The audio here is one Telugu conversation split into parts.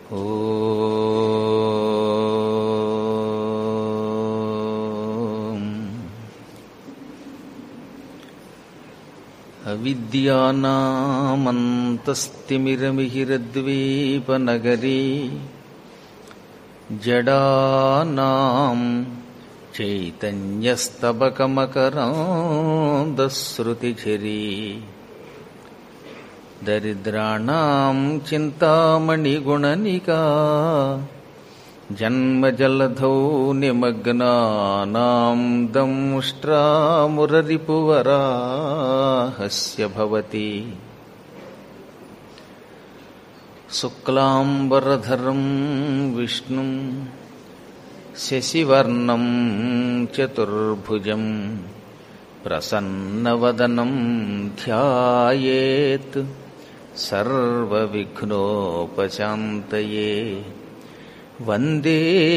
ఓం అవిద్యానామంతస్తిమిరమిహిరద్వీపనగరీ జడానాం చైతన్యస్తబకమకరాందశ్రుతిఝరీ దరిద్రాణం చింతామణిగుణనికా జన్మజలధౌ నిమగ్నానాం దంష్ట్రామురరిపువరాహస్య భవతి శుక్లాంబరధరం విష్ణుం శశివర్ణం చతుర్భుజం ప్రసన్నవదనం ధ్యాయేత్ సర్వవిఘ్నోపశాంతయే వందే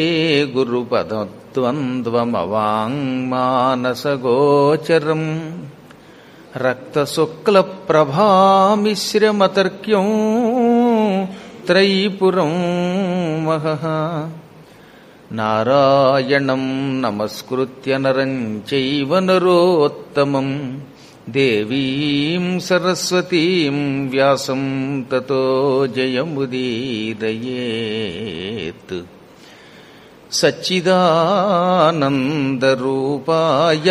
గురుపదద్వంద్వమవాङ्మానసగోచరం రక్తశుక్లప్రభామిశ్రమతర్క్యం త్రైపురం మహః నారాయణం నమస్కృత్య నరం చైవ నరోత్తమం దేవీం సరస్వతీం వ్యాసం తతో జయముదీరయేత్ సచ్చిదానందరూపాయ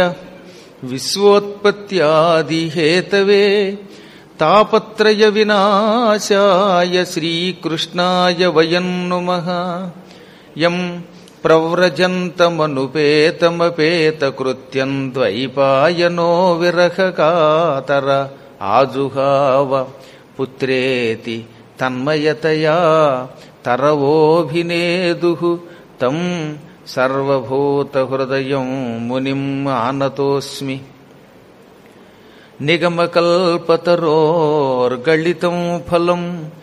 విశ్వోత్పత్యాదిహేతవే తాపత్రయ వినాశాయ శ్రీకృష్ణాయ వయం నుమః యం ప్రవ్రజంతమనుపేతమపేతకృత్యం ద్వైపాయనో విరహకాతర ఆజుహావ పుత్రేతి తన్మయతయా తరవోభినేదు తం సర్వభూతహృదయం మునిం ఆనతోస్మి నిగమకల్పతరోర్గళితం ఫలం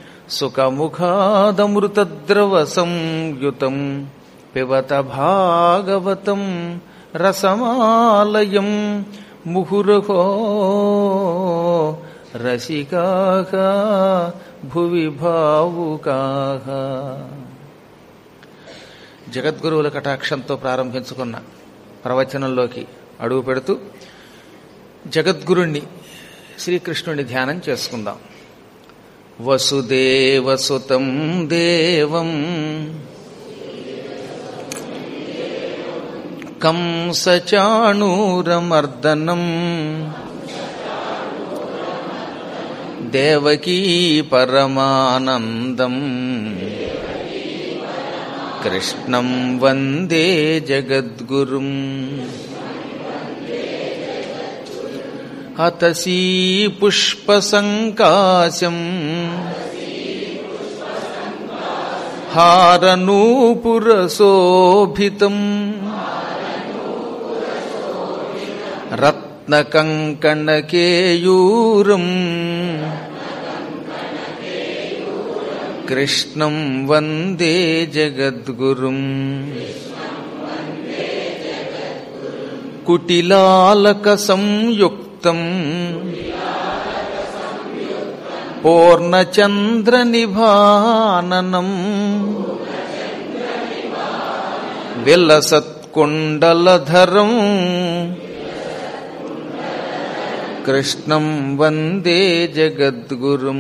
సుఖముఖాదమృతద్రవసంయుతం పిబత భాగవతం రసమాలయం ముహురహో రసికాః భువి భావుకాః జగద్గురువుల కటాక్షంతో ప్రారంభించుకున్న ప్రవచనంలోకి అడుగు పెడుతూ జగద్గురుణ్ణి శ్రీకృష్ణుని ధ్యానం చేసుకుందాం వసుదేవసుతం దేవం కంసచాణూరమర్దనం దేవకీ పరమానందం కృష్ణం వందే జగద్గురుం అతసీ పుష్పసంకాశం హారనూపురశోభితం రత్నకంకణకేయూరం కృష్ణం వందే జగద్గురుం కుటిలాలక సంయుక్తం పూర్ణచంద్రనిభాననం విలసత్కుండలధరం కృష్ణం వందే జగద్గురుం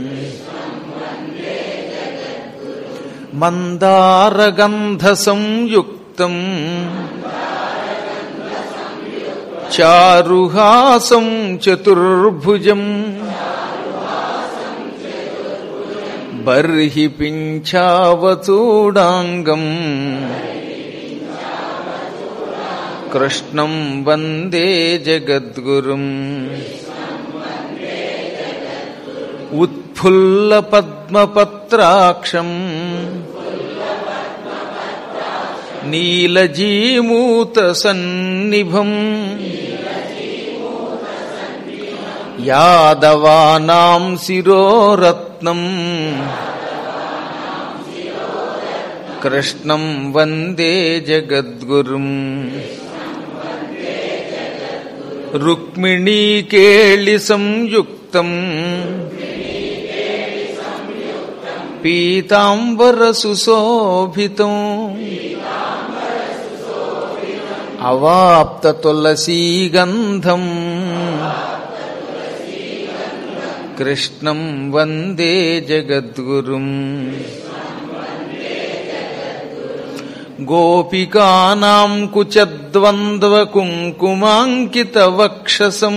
మందారగంధసంయుక్తం చారుహాసం చతుర్భుజం బర్హి పింఛావచూడాంగం కృష్ణం వందే జగద్గురుం ఉత్ఫుల్లపద్మపత్రాక్షం నీలజీమూతసన్నిభం యాదవానాం శిరోరత్నం కృష్ణం వందే జగద్గురుం రుక్మిణీకేళి సంయుక్తం పీతాంబర సుశోభితం అవాప్త తులసీగంధం కృష్ణం వందే జగద్గురుం గోపికానాం కుచద్వంద్వ కుంకుమాంకిత వక్షసం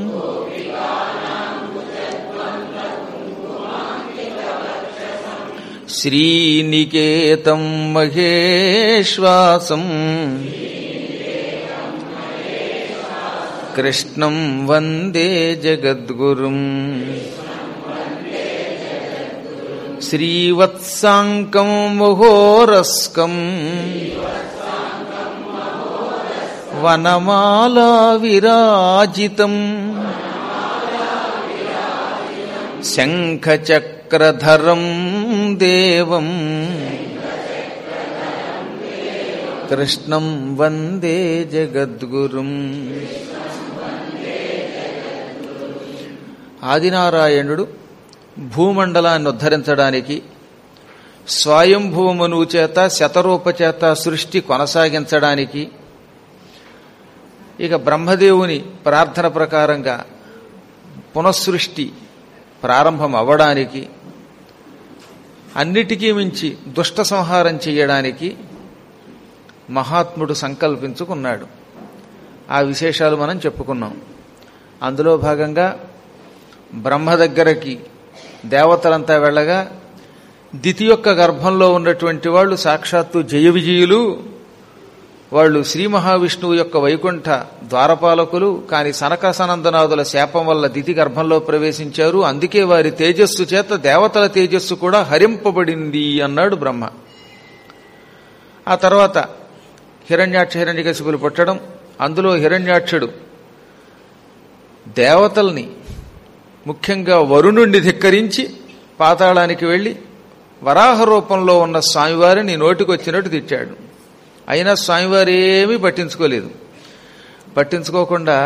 శ్రీనికేతం మహేశ్వాసం కృష్ణం వందే జగద్గురుం శ్రీవత్సాంకం మహోరస్కం వనమాలా విరాజితం శంఖచక్రధరం దేవం కృష్ణం వందే జగద్గురుం ఆదినారాయణుడు భూమండలాన్ని ఉద్ధరించడానికి స్వయంభూమను చేత శతరూపచేత సృష్టి కొనసాగించడానికి ఇక బ్రహ్మదేవుని ప్రార్థన ప్రకారంగా పునఃసృష్టి ప్రారంభం అవ్వడానికి అన్నిటికీ మించి దుష్ట సంహారం చేయడానికి మహాత్ముడు సంకల్పించుకున్నాడు ఆ విశేషాలు మనం చెప్పుకున్నాం అందులో భాగంగా బ్రహ్మ దగ్గరకి దేవతలంతా వెళ్ళగా దితి యొక్క గర్భంలో ఉన్నటువంటి వాళ్ళు సాక్షాత్తు జయ విజయులు వాళ్ళు శ్రీ మహావిష్ణువు యొక్క వైకుంఠ ద్వారపాలకులు కాని సనకసనందనాదుల శాపం వల్ల దితి గర్భంలో ప్రవేశించారు అందుకే వారి తేజస్సు చేత దేవతల తేజస్సు కూడా హరింపబడింది అన్నాడు బ్రహ్మ ఆ తర్వాత హిరణ్యాక్ష హిరణ్యకశిపులు పుట్టడం అందులో హిరణ్యాక్షుడు దేవతల్ని ముఖ్యంగా వరుణుణ్ణి ధిక్కరించి పాతాళానికి వెళ్లి వరాహ రూపంలో ఉన్న స్వామివారిని నోటికొచ్చినట్టు తిట్టాడు అయినా స్వామివారు ఏమీ పట్టించుకోలేదు పట్టించుకోకుండా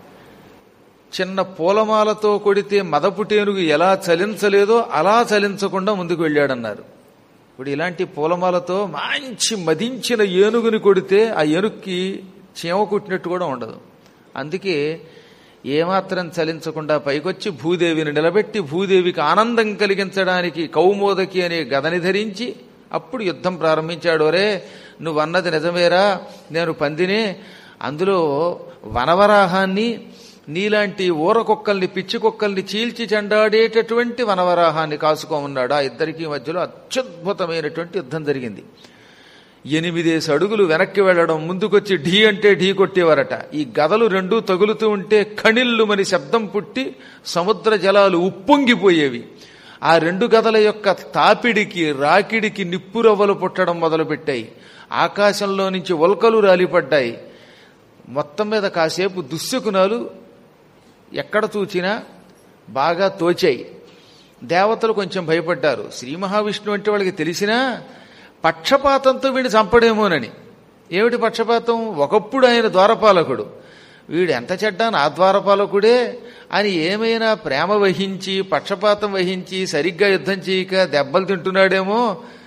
చిన్న పూలమాలతో కొడితే మదపుటేనుగు ఎలా చలించలేదో అలా చలించకుండా ముందుకు వెళ్ళాడన్నారు ఇప్పుడు ఇలాంటి పూలమాలతో మంచి మదించిన ఏనుగుని కొడితే ఆ ఏనుగుకి చీమ కుట్టినట్టు కూడా ఉండదు అందుకే ఏమాత్రం చలించకుండా పైకొచ్చి భూదేవిని నిలబెట్టి భూదేవికి ఆనందం కలిగించడానికి కౌమోదకి అనే గదని ధరించి అప్పుడు యుద్ధం ప్రారంభించాడు రే నువ్వు అన్నది నిజమేరా నేను పందినే అందులో వనవరాహాన్ని నీలాంటి ఊర కుక్కల్ని పిచ్చి కుక్కల్ని చీల్చి చెండాడేటటువంటి వనవరాహాన్ని కాసుకోమన్నాడు ఆ ఇద్దరికి మధ్యలో అత్యద్భుతమైనటువంటి యుద్ధం జరిగింది ఎనిమిదేసి అడుగులు వెనక్కి వెళ్లడం ముందుకొచ్చి ఢీ అంటే ఢీ కొట్టేవారట ఈ గదలు రెండూ తగులుతూ ఉంటే కణిల్లుమని శబ్దం పుట్టి సముద్ర జలాలు ఉప్పొంగిపోయేవి ఆ రెండు గదల యొక్క తాపిడికి రాకిడికి నిప్పురవ్వలు పుట్టడం మొదలుపెట్టాయి ఆకాశంలో నుంచి ఉల్కలు రాలిపడ్డాయి మొత్తం మీద కాసేపు దుశ్శకునాలు ఎక్కడ చూచినా బాగా తోచాయి దేవతలు కొంచెం భయపడ్డారు శ్రీ మహావిష్ణువు అంటే వాళ్ళకి తెలిసినా పక్షపాతంతో వీడిని చంపడేమోనని ఏమిటి పక్షపాతం ఒకప్పుడు ఆయన ద్వారపాలకుడు వీడు ఎంత చెడ్డా నా ద్వారపాలకుడే అని ఏమైనా ప్రేమ వహించి పక్షపాతం వహించి సరిగ్గా యుద్ధం చేయక దెబ్బలు తింటున్నాడేమో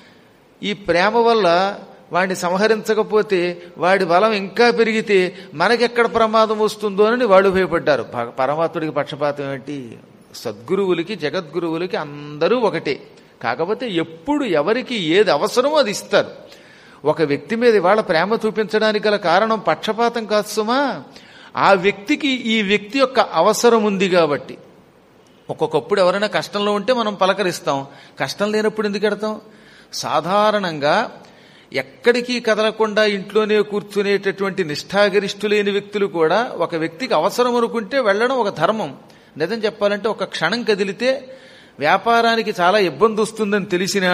ఈ ప్రేమ వల్ల వాడిని సంహరించకపోతే వాడి బలం ఇంకా పెరిగితే మనకెక్కడ ప్రమాదం వస్తుందో అని వాళ్ళు భయపడ్డారు భగ- పరమాత్ముడికి పక్షపాతం ఏంటి సద్గురువులకి జగద్గురువులకి అందరూ ఒకటే కాకపోతే ఎప్పుడు ఎవరికి ఏది అవసరమో అది ఇస్తారు ఒక వ్యక్తి మీద ఇవాళ ప్రేమ చూపించడానికి గల కారణం పక్షపాతం కాదు సుమా ఆ వ్యక్తికి ఈ వ్యక్తి యొక్క అవసరం ఉంది కాబట్టి ఒక్కొక్కప్పుడు ఎవరైనా కష్టంలో ఉంటే మనం పలకరిస్తాం కష్టం లేనప్పుడు ఎందుకు ఎడతాం సాధారణంగా ఎక్కడికి కదలకుండా ఇంట్లోనే కూర్చునేటటువంటి నిష్ఠాగరిష్ఠులైన వ్యక్తులు కూడా ఒక వ్యక్తికి అవసరం అనుకుంటే వెళ్ళడం ఒక ధర్మం నిజం చెప్పాలంటే ఒక క్షణం కదిలితే వ్యాపారానికి చాలా ఇబ్బంది వస్తుందని తెలిసినా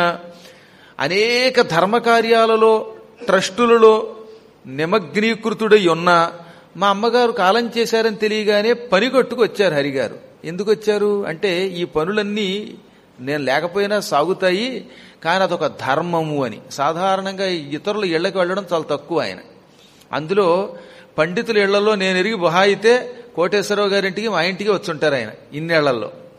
అనేక ధర్మకార్యాలలో ట్రస్టులలో నిమగ్నీకృతుడై ఉన్నా మా అమ్మగారు కాలం చేశారని తెలియగానే పని కొట్టుకు వచ్చారు హరిగారు ఎందుకు వచ్చారు అంటే ఈ పనులన్నీ నేను లేకపోయినా సాగుతాయి కానీ అదొక ధర్మము అని సాధారణంగా ఇతరుల ఇళ్లకు వెళ్ళడం చాలా తక్కువ ఆయన అందులో పండితుల ఇళ్లలో నేను ఎరిగి బుహాయితే కోటేశ్వరరావు గారింటికి మా ఇంటికి వచ్చుంటారు ఆయన ఇన్నేళ్లలో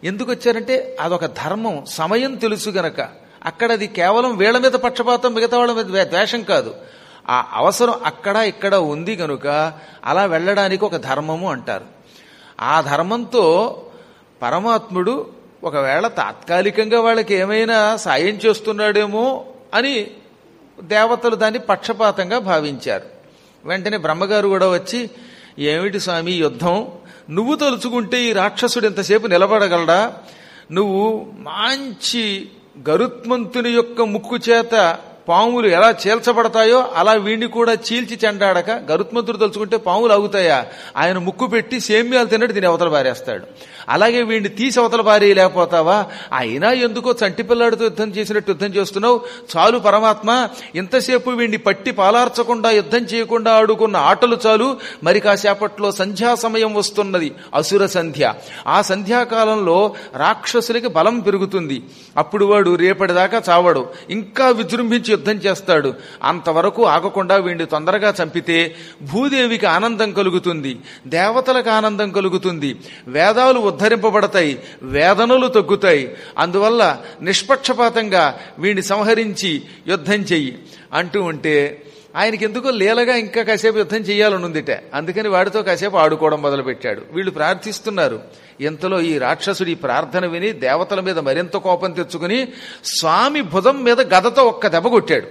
ఎందుకు వచ్చారంటే అదొక ధర్మం సమయం తెలుసు గనక అక్కడ అది కేవలం వీళ్ళ మీద పక్షపాతం మిగతా వాళ్ళ మీద ద్వే- ద్వేషం కాదు ఆ అవసరం అక్కడ ఇక్కడ ఉంది గనుక అలా వెళ్ళడానికి ఒక ధర్మము అంటారు ఆ ధర్మంతో పరమాత్ముడు ఒకవేళ తాత్కాలికంగా వాళ్ళకి ఏమైనా సాయం చేస్తున్నాడేమో అని దేవతలు దాన్ని పక్షపాతంగా భావించారు వెంటనే బ్రహ్మగారు కూడా వచ్చి ఏమిటి స్వామి ఈ యుద్ధం నువ్వు తలుచుకుంటే ఈ రాక్షసుడు ఎంతసేపు నిలబడగలడా నువ్వు మంచి గరుత్మంతుని యొక్క ముక్కు చేత పాములు ఎలా చీల్చబడతాయో అలా వీడిని కూడా చీల్చి చెండాడక గరుత్మంతుడు తలుచుకుంటే పాములు ఆగుతాయా ఆయన ముక్కు పెట్టి సేమ్యాలు తిన్నట్టు దీని అవతల పారేస్తాడు అలాగే వీడిని తీసి అవతల పారేయలేకపోతావా అయినా ఎందుకో చంటి పిల్లాడితో యుద్ధం చేసినట్టు యుద్ధం చేస్తున్నావు చాలు పరమాత్మ ఇంతసేపు వీడిని పట్టి పాలార్చకుండా యుద్ధం చేయకుండా ఆడుకున్న ఆటలు చాలు మరి కాసేపట్లో సంధ్యా సమయం వస్తున్నది అసుర సంధ్య ఆ సంధ్యాకాలంలో రాక్షసులకి బలం పెరుగుతుంది అప్పుడు వాడు రేపటిదాకా చావడు ఇంకా విజృంభించి యుద్ధం చేస్తాడు అంతవరకు ఆగకుండా వీడిని తొందరగా చంపితే భూదేవికి ఆనందం కలుగుతుంది దేవతలకు ఆనందం కలుగుతుంది వేదాలు ఉద్ధరింపబడతాయి వేదనలు తగ్గుతాయి అందువల్ల నిష్పక్షపాతంగా వీడిని సంహరించి యుద్ధం చెయ్యి అంటూ ఉంటే ఆయనకి ఎందుకో లీలగా ఇంకా కాసేపు యుద్ధం చేయాలని ఉందిట అందుకని వాడితో కాసేపు ఆడుకోవడం మొదలుపెట్టాడు వీళ్ళు ప్రార్థిస్తున్నారు ఇంతలో ఈ రాక్షసుడు ఈ ప్రార్థన విని దేవతల మీద మరింత కోపం తెచ్చుకుని స్వామి భుజం మీద గదతో ఒక్క దెబ్బ కొట్టాడు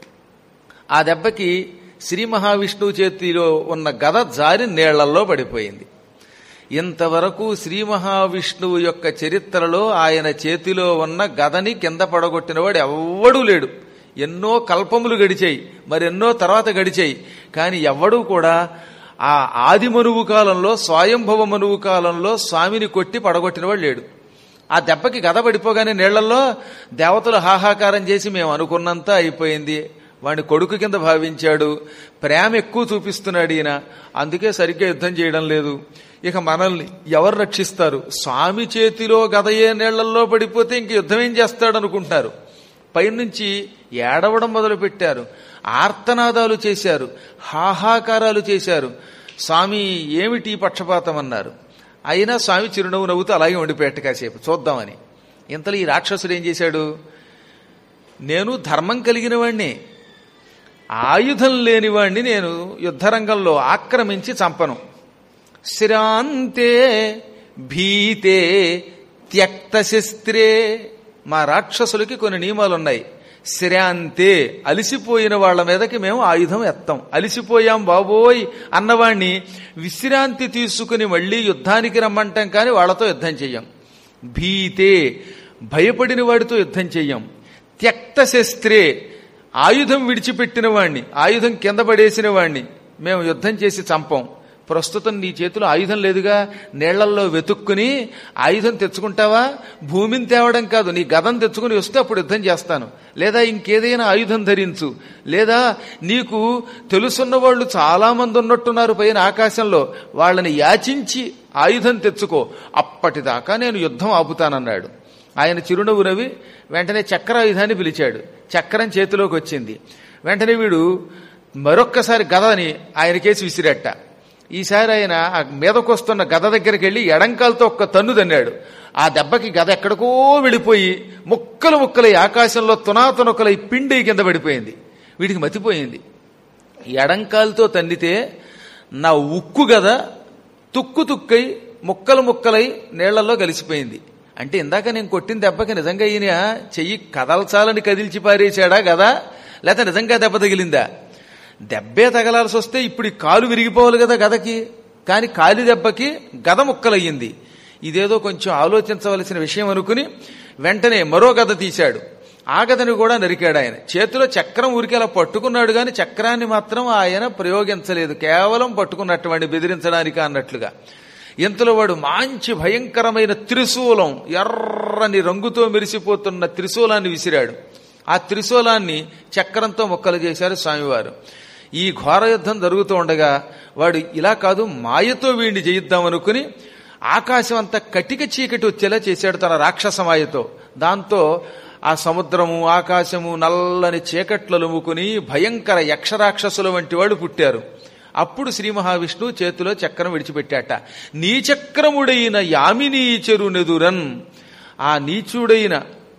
ఆ దెబ్బకి శ్రీ మహావిష్ణువు చేతిలో ఉన్న గద జారి నీళ్లల్లో పడిపోయింది ఇంతవరకు శ్రీ మహావిష్ణువు యొక్క చరిత్రలో ఆయన చేతిలో ఉన్న గదని కింద పడగొట్టినవాడు ఎవ్వడూ లేడు ఎన్నో కల్పములు గడిచాయి మరెన్నో తర్వాత గడిచాయి కానీ ఎవ్వడూ కూడా ఆ ఆది మనువు కాలంలో స్వయంభవ మనువు కాలంలో స్వామిని కొట్టి పడగొట్టినవాడు లేడు ఆ దెబ్బకి గద పడిపోగానే నీళ్లలో దేవతలు హాహాకారం చేసి మేము అనుకున్నంత అయిపోయింది వాడిని కొడుకు కింద భావించాడు ప్రేమ ఎక్కువ చూపిస్తున్నాడు ఈయన అందుకే సరిగ్గా యుద్ధం చేయడం లేదు ఇక మనల్ని ఎవరు రక్షిస్తారు స్వామి చేతిలో గదయే నీళ్లలో పడిపోతే ఇంక యుద్ధం ఏం చేస్తాడు అనుకుంటున్నారు పైనుంచి ఏడవడం మొదలుపెట్టారు ఆర్తనాదాలు చేశారు హాహాకారాలు చేశారు స్వామి ఏమిటి ఈ పక్షపాతం అన్నారు అయినా స్వామి చిరునవ్వు నవ్వుతూ అలాగే ఉండిపోయాట కాసేపు చూద్దామని ఇంతలో ఈ రాక్షసుడు ఏం చేశాడు నేను ధర్మం కలిగిన వాణ్ణి ఆయుధం లేనివాణ్ణి నేను యుద్ధరంగంలో ఆక్రమించి చంపను శ్రాంతే భీతే త్యక్త శస్త్రే మా రాక్షసులకి కొన్ని నియమాలు ఉన్నాయి శ్రాంతే అలిసిపోయిన వాళ్ళ మీదకి మేము ఆయుధం ఎత్తాం అలిసిపోయాం బాబోయ్ అన్నవాణ్ణి విశ్రాంతి తీసుకుని మళ్ళీ యుద్ధానికి రమ్మంటాం కానీ వాళ్ళతో యుద్ధం చెయ్యం భీతే భయపడిన వాడితో యుద్ధం చెయ్యం త్యక్త శస్త్రే ఆయుధం విడిచిపెట్టిన వాణ్ణి ఆయుధం కింద పడేసిన వాణ్ణి మేము యుద్ధం చేసి చంపం ప్రస్తుతం నీ చేతిలో ఆయుధం లేదుగా నీళ్లల్లో వెతుక్కుని ఆయుధం తెచ్చుకుంటావా భూమిని తేవడం కాదు నీ గదం తెచ్చుకుని వస్తే అప్పుడు యుద్ధం చేస్తాను లేదా ఇంకేదైనా ఆయుధం ధరించు లేదా నీకు తెలుసున్న వాళ్ళు చాలా మంది ఉన్నట్టున్నారు పైన ఆకాశంలో వాళ్ళని యాచించి ఆయుధం తెచ్చుకో అప్పటిదాకా నేను యుద్ధం ఆపుతానన్నాడు ఆయన చిరునవ్వు నవ్వి వెంటనే చక్రాయుధాన్ని పిలిచాడు చక్రం చేతిలోకి వచ్చింది వెంటనే వీడు మరొక్కసారి గదని ఆయనకేసి విసిరట్ట ఈసారి ఆయన ఆ మీదకొస్తున్న గద దగ్గరికి వెళ్ళి ఎడంకాలతో ఒక్క తన్ను తన్నాడు ఆ దెబ్బకి గద ఎక్కడికో వెళ్ళిపోయి ముక్కలు ముక్కలై ఆకాశంలో తునాతునొక్కలై పిండి కింద పడిపోయింది వీడికి మతిపోయింది ఎడంకాలతో తన్నితే నా ఉక్కు గద తుక్కు తుక్కై ముక్కలు ముక్కలై నీళ్లలో కలిసిపోయింది అంటే ఇందాక నేను కొట్టిన దెబ్బకి నిజంగా ఈయన చెయ్యి కదల్చాలని కదిల్చి పారేశాడా గదా లేకపోతే నిజంగా దెబ్బ తగిలిందా దెబ్బే తగలాల్సి వస్తే ఇప్పుడు ఈ కాలు విరిగిపోవాలి కదా గదకి కానీ కాలి దెబ్బకి గద ముక్కలయ్యింది ఇదేదో కొంచెం ఆలోచించవలసిన విషయం అనుకుని వెంటనే మరో గద తీశాడు ఆ గదని కూడా నరికాడు ఆయన చేతిలో చక్రం ఊరికి అలా పట్టుకున్నాడు కానీ చక్రాన్ని మాత్రం ఆయన ప్రయోగించలేదు కేవలం పట్టుకున్నటువంటి బెదిరించడానికి అన్నట్లుగా ఇంతలో వాడు మంచి భయంకరమైన త్రిశూలం ఎర్రని రంగుతో మెరిసిపోతున్న త్రిశూలాన్ని విసిరాడు ఆ త్రిశూలాన్ని చక్రంతో మొక్కలు చేశారు స్వామివారు ఈ ఘోర యుద్ధం జరుగుతూ ఉండగా వాడు ఇలా కాదు మాయతో వీడిని జయిద్దాం అనుకుని ఆకాశం అంతా కటిక చీకటి వచ్చేలా చేశాడు తన రాక్షస మాయతో దాంతో ఆ సముద్రము ఆకాశము నల్లని చీకట్లు అలుముకుని భయంకర యక్షరాక్షసుల వంటి వాడు పుట్టారు అప్పుడు శ్రీ మహావిష్ణువు చేతిలో చక్రం విడిచిపెట్టాట నీచక్రముడైన యామినీచరునెదురన్ ఆ నీచుడైన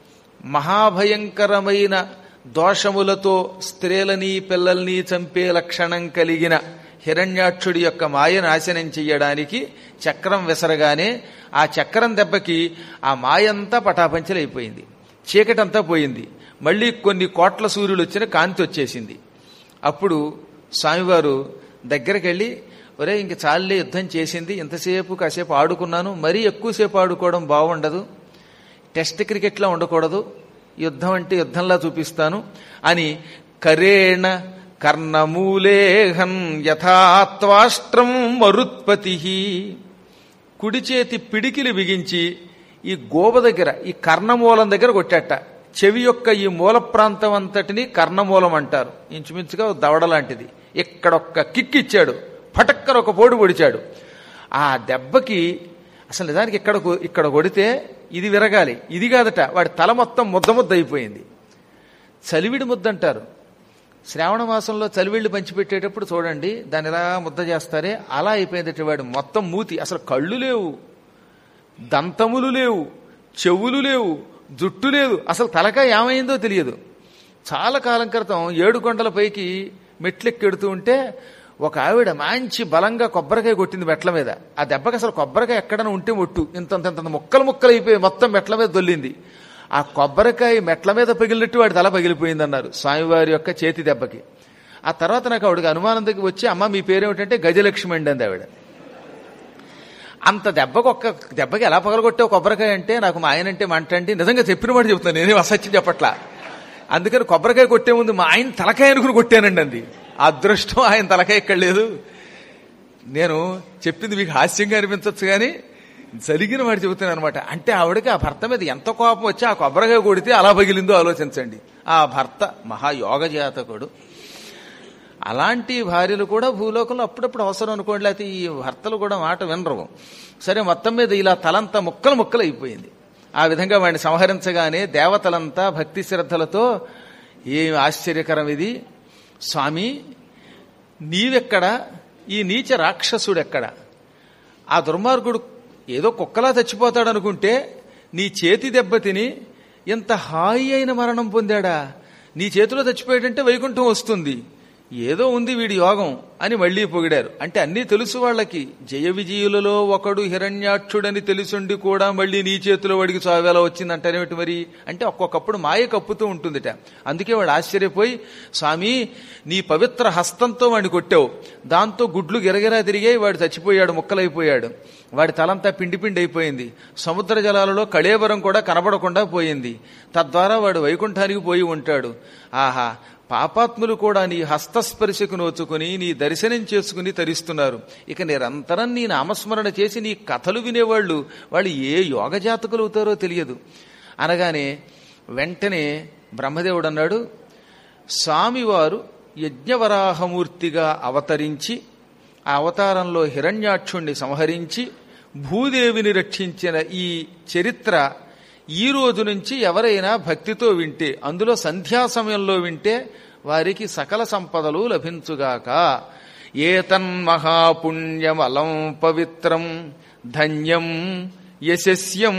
మహాభయంకరమైన దోషములతో స్త్రీలని పిల్లల్ని చంపే లక్షణం కలిగిన హిరణ్యాక్షుడి యొక్క మాయ నాశనం చెయ్యడానికి చక్రం విసరగానే ఆ చక్రం దెబ్బకి ఆ మాయంతా పటాపంచలైపోయింది చీకటంతా పోయింది మళ్ళీ కొన్ని కోట్ల సూర్యులు వచ్చిన కాంతి వచ్చేసింది అప్పుడు స్వామివారు దగ్గరికి వెళ్ళి ఒరే ఇంక చాలే యుద్ధం చేసింది ఇంతసేపు కాసేపు ఆడుకున్నాను మరీ ఎక్కువసేపు ఆడుకోవడం బాగుండదు టెస్ట్ క్రికెట్లా ఉండకూడదు యుద్ధం అంటే యుద్ధంలా చూపిస్తాను అని కరేణ కర్ణమూలేహన్ యథాత్వాష్ట్రం మరుత్పతి కుడి చేతి పిడికిలి బిగించి ఈ గోబ దగ్గర ఈ కర్ణమూలం దగ్గర కొట్టాట చెవి యొక్క ఈ మూల ప్రాంతం అంతటిని కర్ణమూలం అంటారు ఇంచుమించుగా ఓ దవడ లాంటిది ఇక్కడొక్క కిక్ ఇచ్చాడు పటక్కర ఒక పోటు పొడిచాడు ఆ దెబ్బకి అసలు నిజానికి ఇక్కడ కొ- ఇక్కడ కొడితే ఇది విరగాలి ఇది కాదట వాడి తల మొత్తం ముద్ద ముద్ద అయిపోయింది చలివిడి ముద్ద అంటారు శ్రావణ మాసంలో చలివిళ్ళు పంచిపెట్టేటప్పుడు చూడండి దాన్ని ఎలా ముద్ద చేస్తారే అలా అయిపోయిందట వాడు మొత్తం మూతి అసలు కళ్ళు లేవు దంతములు లేవు చెవులు లేవు జుట్టు లేదు అసలు తలకాయ ఏమైందో తెలియదు చాలా కాలం క్రితం ఏడు కొండల పైకి మెట్లెక్కెడుతూ ఉంటే ఒక ఆవిడ మంచి బలంగా కొబ్బరికాయ కొట్టింది మెట్ల మీద ఆ దెబ్బకి అసలు కొబ్బరికాయ ఎక్కడైనా ఉంటే ఒట్టు ఇంతంత ఇంతంత ముక్కలు ముక్కలు అయిపోయి మొత్తం మెట్ల మీద దొల్లింది ఆ కొబ్బరికాయ మెట్ల మీద పగిలినట్టు వాడి తల పగిలిపోయింది అన్నారు స్వామివారి యొక్క చేతి దెబ్బకి ఆ తర్వాత నాకు ఆవిడకి అనుమానం దగ్గర వచ్చి అమ్మ మీ పేరేమిటంటే గజలక్ష్మి అండి అంది ఆవిడ అంత దెబ్బకు ఒక్క దెబ్బకి ఎలా పగలగొట్టావు కొబ్బరికాయ అంటే నాకు మా ఆయన అంటే మంట అంటే నిజంగా చెప్పిన మాట చెప్తున్నాను నేనే అసత్యం చెప్పట్లా అందుకని కొబ్బరికాయ కొట్టే ముందు మా ఆయన తలకాయ అనుకుని కొట్టానండి అంది అదృష్టం ఆయన తలకాయ ఇక్కడ లేదు నేను చెప్పింది మీకు హాస్యంగా అనిపించవచ్చు కానీ జరిగిన వాడు చెబుతున్నాను అనమాట అంటే ఆవిడకి ఆ భర్త మీద ఎంత కోపం వచ్చి ఆ కొబ్బరికాయ కొడితే అలా పగిలిందో ఆలోచించండి ఆ భర్త మహాయోగ జాతకుడు అలాంటి భార్యలు కూడా భూలోకంలో అప్పుడప్పుడు అవసరం అనుకోండి లేకపోతే ఈ భర్తలు కూడా మాట వినరు సరే మొత్తం మీద ఇలా తలంతా ముక్కలు ముక్కలు అయిపోయింది ఆ విధంగా వాడిని సంహరించగానే దేవతలంతా భక్తి శ్రద్ధలతో ఏం ఆశ్చర్యకరం ఇది స్వామి నీవెక్కడ ఈ నీచ రాక్షసుడెక్కడ ఆ దుర్మార్గుడు ఏదో కుక్కలా చచ్చిపోతాడు అనుకుంటే నీ చేతి దెబ్బతిని ఇంత హాయి అయిన మరణం పొందాడా నీ చేతిలో చచ్చిపోయాడంటే వైకుంఠం వస్తుంది ఏదో ఉంది వీడి యోగం అని మళ్లీ పొగిడారు అంటే అన్నీ తెలుసు వాళ్ళకి జయ విజయులలో ఒకడు హిరణ్యాక్షుడని తెలుసుండి కూడా మళ్ళీ నీ చేతిలో వాడికి చావేలా వచ్చిందంటారేమిటి మరి అంటే ఒక్కొక్కప్పుడు మాయ కప్పుతూ ఉంటుందిట అందుకే వాడు ఆశ్చర్యపోయి స్వామి నీ పవిత్ర హస్తంతో వాడిని కొట్టావు దాంతో గుడ్లు గిరగిరా తిరిగాయి వాడు చచ్చిపోయాడు ముక్కలైపోయాడు వాడి తలంతా పిండి పిండి అయిపోయింది సముద్ర జలాలలో కళేబరం కూడా కనబడకుండా పోయింది తద్వారా వాడు వైకుంఠానికి పోయి ఉంటాడు ఆహా పాపాత్ములు కూడా నీ హస్తస్పర్శకు నోచుకుని నీ దర్శనం చేసుకుని తరిస్తున్నారు ఇక నిరంతరం నీ నామస్మరణ చేసి నీ కథలు వినేవాళ్ళు వాళ్ళు ఏ యోగ జాతకులు అవుతారో తెలియదు అనగానే వెంటనే బ్రహ్మదేవుడు అన్నాడు స్వామివారు యజ్ఞవరాహమూర్తిగా అవతరించి ఆ అవతారంలో హిరణ్యాక్షుణ్ణి సంహరించి భూదేవిని రక్షించిన ఈ చరిత్ర ఈ రోజు నుంచి ఎవరైనా భక్తితో వింటే అందులో సంధ్యా సమయంలో వింటే వారికి సకల సంపదలు లభించుగాక ఏతన్మహాపుణ్యమలం పవిత్రం ధన్యం యశస్యం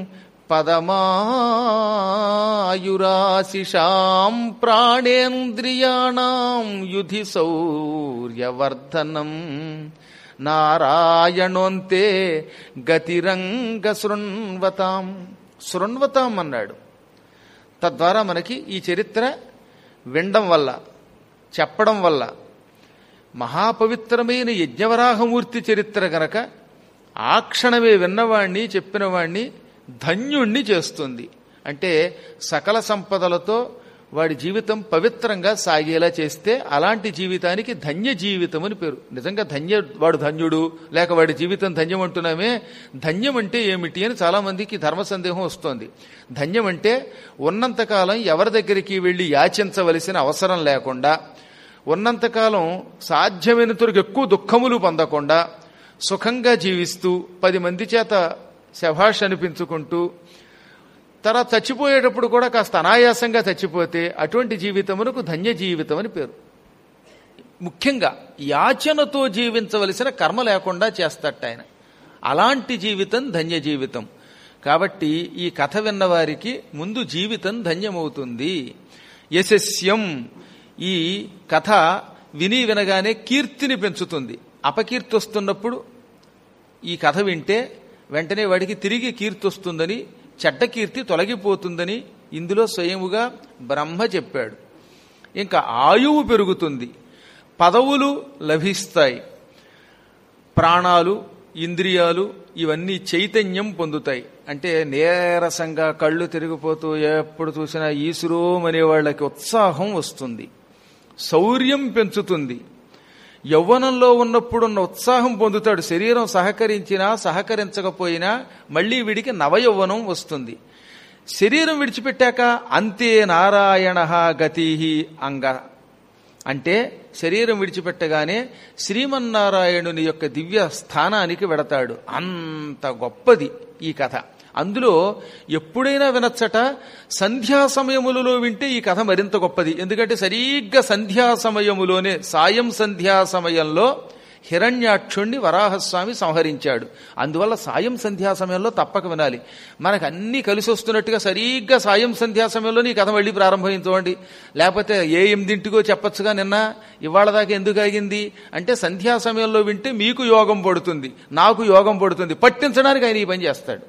పదమాయురాశిషాం ప్రాణేంద్రియాణం యుధి శౌర్యవర్ధనం నారాయణోంతే గతిరంగ శృణ్వతాం శృణ్వతాం అన్నాడు తద్వారా మనకి ఈ చరిత్ర వినడం వల్ల చెప్పడం వల్ల మహాపవిత్రమైన యజ్ఞవరాహమూర్తి చరిత్ర గనక ఆ క్షణమే విన్నవాణ్ణి చెప్పినవాణ్ణి ధన్యుణ్ణి చేస్తుంది అంటే సకల సంపదలతో వాడి జీవితం పవిత్రంగా సాగేలా చేస్తే అలాంటి జీవితానికి ధన్య జీవితం అని పేరు నిజంగా ధన్య వాడు ధన్యుడు లేక వాడి జీవితం ధన్యం అంటున్నామే ధన్యం అంటే ఏమిటి అని చాలా మందికి ధర్మ సందేహం వస్తోంది ధన్యం అంటే ఉన్నంతకాలం ఎవరి దగ్గరికి వెళ్ళి యాచించవలసిన అవసరం లేకుండా ఉన్నంతకాలం సాధ్యమైనంతవరకు ఎక్కువ దుఃఖములు పొందకుండా సుఖంగా జీవిస్తూ పది మంది చేత శభాష్ అనిపించుకుంటూ తర్వాత చచ్చిపోయేటప్పుడు కూడా కాస్త అనాయాసంగా చచ్చిపోతే అటువంటి జీవితమునకు ధన్య జీవితం అని పేరు ముఖ్యంగా యాచనతో జీవించవలసిన కర్మ లేకుండా చేస్తట ఆయన అలాంటి జీవితం ధన్య జీవితం కాబట్టి ఈ కథ విన్నవారికి ముందు జీవితం ధన్యమవుతుంది యశస్యం ఈ కథ విని వినగానే కీర్తిని పెంచుతుంది అపకీర్తి వస్తున్నప్పుడు ఈ కథ వింటే వెంటనే వాడికి తిరిగి కీర్తి వస్తుందని చెడ్డ కీర్తి తొలగిపోతుందని ఇందులో స్వయముగా బ్రహ్మ చెప్పాడు ఇంకా ఆయువు పెరుగుతుంది పదవులు లభిస్తాయి ప్రాణాలు ఇంద్రియాలు ఇవన్నీ చైతన్యం పొందుతాయి అంటే నీరసంగా కళ్ళు తిరిగిపోతూ ఎప్పుడు చూసినా ఈసురోం అనే వాళ్ళకి ఉత్సాహం వస్తుంది శౌర్యం పెంచుతుంది యవ్వనంలో ఉన్నప్పుడున్న ఉత్సాహం పొందుతాడు శరీరం సహకరించినా సహకరించకపోయినా మళ్ళీ వీడికి నవయౌవనం వస్తుంది శరీరం విడిచిపెట్టాక అంతే నారాయణ గతి అంగ అంటే శరీరం విడిచిపెట్టగానే శ్రీమన్నారాయణుని యొక్క దివ్య స్థానానికి వెడతాడు అంత గొప్పది ఈ కథ అందులో ఎప్పుడైనా వినచ్చట సంధ్యా సమయములలో వింటే ఈ కథ మరింత గొప్పది ఎందుకంటే సరిగ్గా సంధ్యా సమయములోనే సాయం సంధ్యా సమయంలో హిరణ్యాక్షుణ్ణి వరాహస్వామి సంహరించాడు అందువల్ల సాయం సంధ్యా సమయంలో తప్పక వినాలి మనకు అన్నీ కలిసి వస్తున్నట్టుగా సరిగ్గా సాయం సంధ్యా సమయంలో ఈ కథ మళ్ళీ ప్రారంభించండి లేకపోతే ఏ ఎనిమిదింటికో చెప్పొచ్చుగా నిన్న ఇవాళ దాకా ఎందుకు ఆగింది అంటే సంధ్యా సమయంలో వింటే మీకు యోగం పడుతుంది నాకు యోగం పడుతుంది పట్టించడానికి ఆయన ఈ పని చేస్తాడు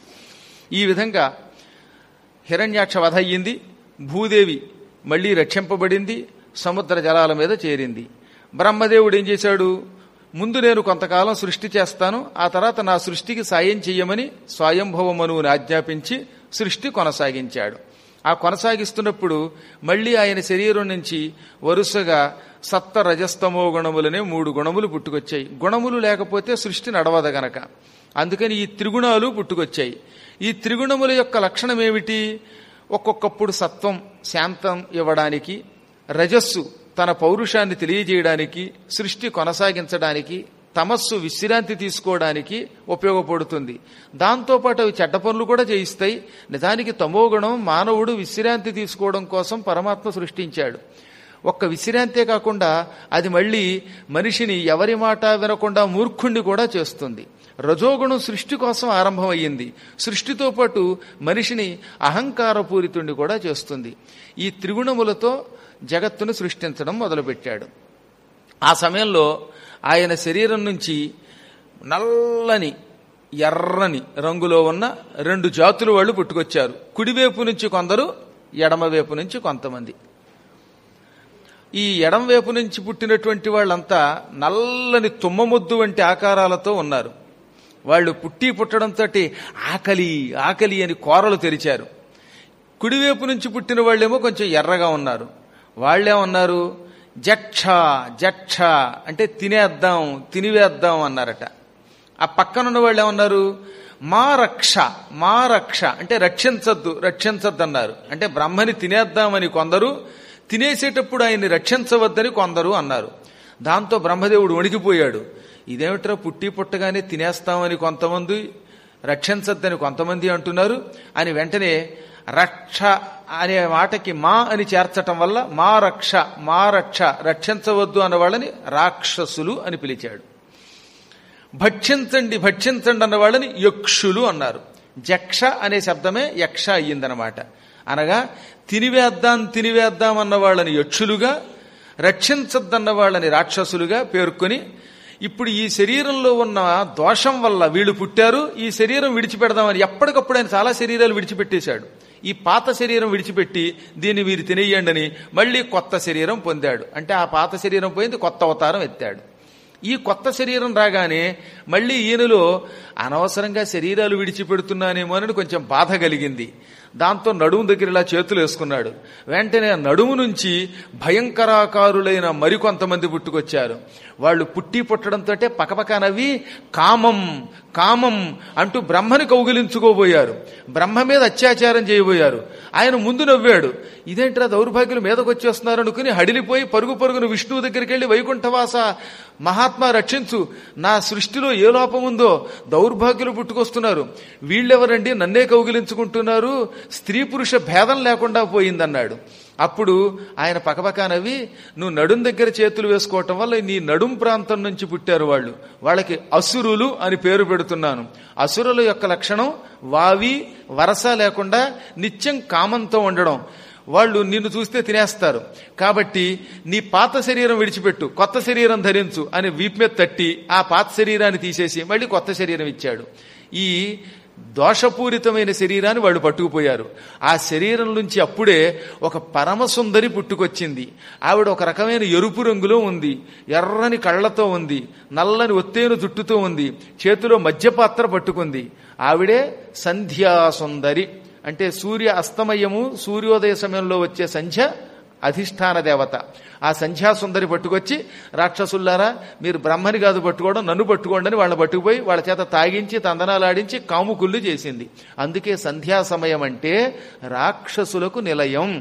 ఈ విధంగా హిరణ్యాక్ష వధ అయ్యింది భూదేవి మళ్ళీ రక్షింపబడింది సముద్ర జలాల మీద చేరింది బ్రహ్మదేవుడు ఏం చేశాడు ముందు నేను కొంతకాలం సృష్టి చేస్తాను ఆ తర్వాత నా సృష్టికి సాయం చెయ్యమని స్వయంభవ మనువుని ఆజ్ఞాపించి సృష్టి కొనసాగించాడు ఆ కొనసాగిస్తున్నప్పుడు మళ్ళీ ఆయన శరీరం నుంచి వరుసగా సప్త రజస్తమో గుణములనే మూడు గుణములు పుట్టుకొచ్చాయి గుణములు లేకపోతే సృష్టి నడవద గనక అందుకని ఈ త్రిగుణాలు పుట్టుకొచ్చాయి ఈ త్రిగుణముల యొక్క లక్షణం ఏమిటి ఒక్కొక్కప్పుడు సత్వం శాంతం ఇవ్వడానికి రజస్సు తన పౌరుషాన్ని తెలియజేయడానికి సృష్టి కొనసాగించడానికి తమస్సు విశ్రాంతి తీసుకోవడానికి ఉపయోగపడుతుంది దాంతోపాటు అవి చెడ్డ పనులు కూడా చేయిస్తాయి నిజానికి తమోగుణం మానవుడు విశ్రాంతి తీసుకోవడం కోసం పరమాత్మ సృష్టించాడు ఒక్క విశ్రాంతే కాకుండా అది మళ్ళీ మనిషిని ఎవరి మాట వినకుండా మూర్ఖుణ్ణి కూడా చేస్తుంది రజోగుణం సృష్టి కోసం ఆరంభమయ్యింది సృష్టితో పాటు మనిషిని అహంకారపూరితుణ్ణి కూడా చేస్తుంది ఈ త్రిగుణములతో జగత్తును సృష్టించడం మొదలుపెట్టాడు ఆ సమయంలో ఆయన శరీరం నుంచి నల్లని ఎర్రని రంగులో ఉన్న రెండు జాతుల వాళ్ళు పుట్టుకొచ్చారు కుడివైపు నుంచి కొందరు ఎడమవైపు నుంచి కొంతమంది ఈ ఎడంవైపు నుంచి పుట్టినటువంటి వాళ్ళంతా నల్లని తుమ్మముద్దు వంటి ఆకారాలతో ఉన్నారు వాళ్ళు పుట్టి పుట్టడంతో ఆకలి ఆకలి అని కోరలు తెరిచారు కుడివైపు నుంచి పుట్టిన వాళ్ళేమో కొంచెం ఎర్రగా ఉన్నారు వాళ్ళేమన్నారు జక్ష జక్ష అంటే తినేద్దాం తినివేద్దాం అన్నారట ఆ పక్కనున్న వాళ్ళు ఏమన్నారు మా రక్ష మా రక్ష అంటే రక్షించద్దు రక్షించద్దు అన్నారు అంటే బ్రహ్మని తినేద్దామని కొందరు తినేసేటప్పుడు ఆయన్ని రక్షించవద్దని కొందరు అన్నారు దాంతో బ్రహ్మదేవుడు వణికిపోయాడు ఇదేమిట్రా పుట్టి పుట్టగానే తినేస్తామని కొంతమంది రక్షించద్దని కొంతమంది అంటున్నారు అని వెంటనే రక్ష అనే మాటకి మా అని చేర్చటం వల్ల మా రక్ష మా రక్ష రక్షించవద్దు అన్న వాళ్ళని రాక్షసులు అని పిలిచాడు భక్షించండి భక్షించండి అన్న వాళ్ళని యక్షులు అన్నారు జక్ష అనే శబ్దమే యక్ష అయ్యిందనమాట అనగా తినివేద్దాం తినివేద్దాం అన్న వాళ్ళని యక్షులుగా రక్షించద్దన్న వాళ్ళని రాక్షసులుగా పేర్కొని ఇప్పుడు ఈ శరీరంలో ఉన్న దోషం వల్ల వీళ్ళు పుట్టారు ఈ శరీరం విడిచిపెడదామని ఎప్పటికప్పుడు ఆయన చాలా శరీరాలు విడిచిపెట్టేశాడు ఈ పాత శరీరం విడిచిపెట్టి దీన్ని వీరు తినేయండి అని మళ్ళీ కొత్త శరీరం పొందాడు అంటే ఆ పాత శరీరం పోయింది కొత్త అవతారం ఎత్తాడు ఈ కొత్త శరీరం రాగానే మళ్ళీ ఈయనలో అనవసరంగా శరీరాలు విడిచిపెడుతున్నానేమో అని కొంచెం బాధ కలిగింది దాంతో నడుము దగ్గర ఇలా చేతులు వేసుకున్నాడు వెంటనే ఆ నడుము నుంచి భయంకరాకారులైన మరికొంతమంది పుట్టుకొచ్చారు వాళ్ళు పుట్టి పుట్టడంతో పకపక నవ్వి కామం కామం అంటూ బ్రహ్మని కౌగిలించుకోబోయారు బ్రహ్మ మీద అత్యాచారం చేయబోయారు ఆయన ముందు నవ్వాడు ఇదేంట్రా దౌర్భాగ్యులు మీదకు వచ్చేస్తున్నారు అనుకుని హడిలిపోయి పరుగు పరుగును విష్ణువు దగ్గరికి వెళ్ళి వైకుంఠవాస మహాత్మా రక్షించు నా సృష్టిలో ఏ లోపం ఉందో దౌర్భాగ్యులు పుట్టుకొస్తున్నారు వీళ్ళెవరండి నన్నే కౌగిలించుకుంటున్నారు స్త్రీ పురుష భేదం లేకుండా పోయిందన్నాడు అప్పుడు ఆయన పకపక నవ్వి నువ్వు నడుం దగ్గర చేతులు వేసుకోవటం వల్ల నీ నడుం ప్రాంతం నుంచి పుట్టారు వాళ్ళు వాళ్ళకి అసురులు అని పేరు పెడుతున్నాను అసురుల యొక్క లక్షణం వావి వరస లేకుండా నిత్యం కామంతో ఉండడం వాళ్ళు నిన్ను చూస్తే తినేస్తారు కాబట్టి నీ పాత శరీరం విడిచిపెట్టు కొత్త శరీరం ధరించు అని వీపు మీద తట్టి ఆ పాత శరీరాన్ని తీసేసి మళ్ళీ కొత్త శరీరం ఇచ్చాడు ఈ దోషపూరితమైన శరీరాన్ని వాళ్ళు పట్టుకుపోయారు ఆ శరీరం నుంచి అప్పుడే ఒక పరమసుందరి పుట్టుకొచ్చింది ఆవిడ ఒక రకమైన ఎరుపు రంగులో ఉంది ఎర్రని కళ్ళతో ఉంది నల్లని ఒత్తేను జుట్టుతో ఉంది చేతిలో మధ్యపాత్ర పట్టుకుంది ఆవిడే సంధ్యాసుందరి అంటే సూర్య అస్తమయము సూర్యోదయ సమయంలో వచ్చే సంధ్య అధిష్టాన దేవత ఆ సంధ్యాసుందరి పట్టుకొచ్చి రాక్షసుల్లారా మీరు బ్రహ్మని కాదు పట్టుకోవడం నన్ను పట్టుకోండి అని వాళ్ళని పట్టుకుపోయి వాళ్ళ చేత తాగించి తందనాలాడించి కాముకుళ్ళు చేసింది అందుకే సంధ్యా సమయం అంటే రాక్షసులకు నిలయం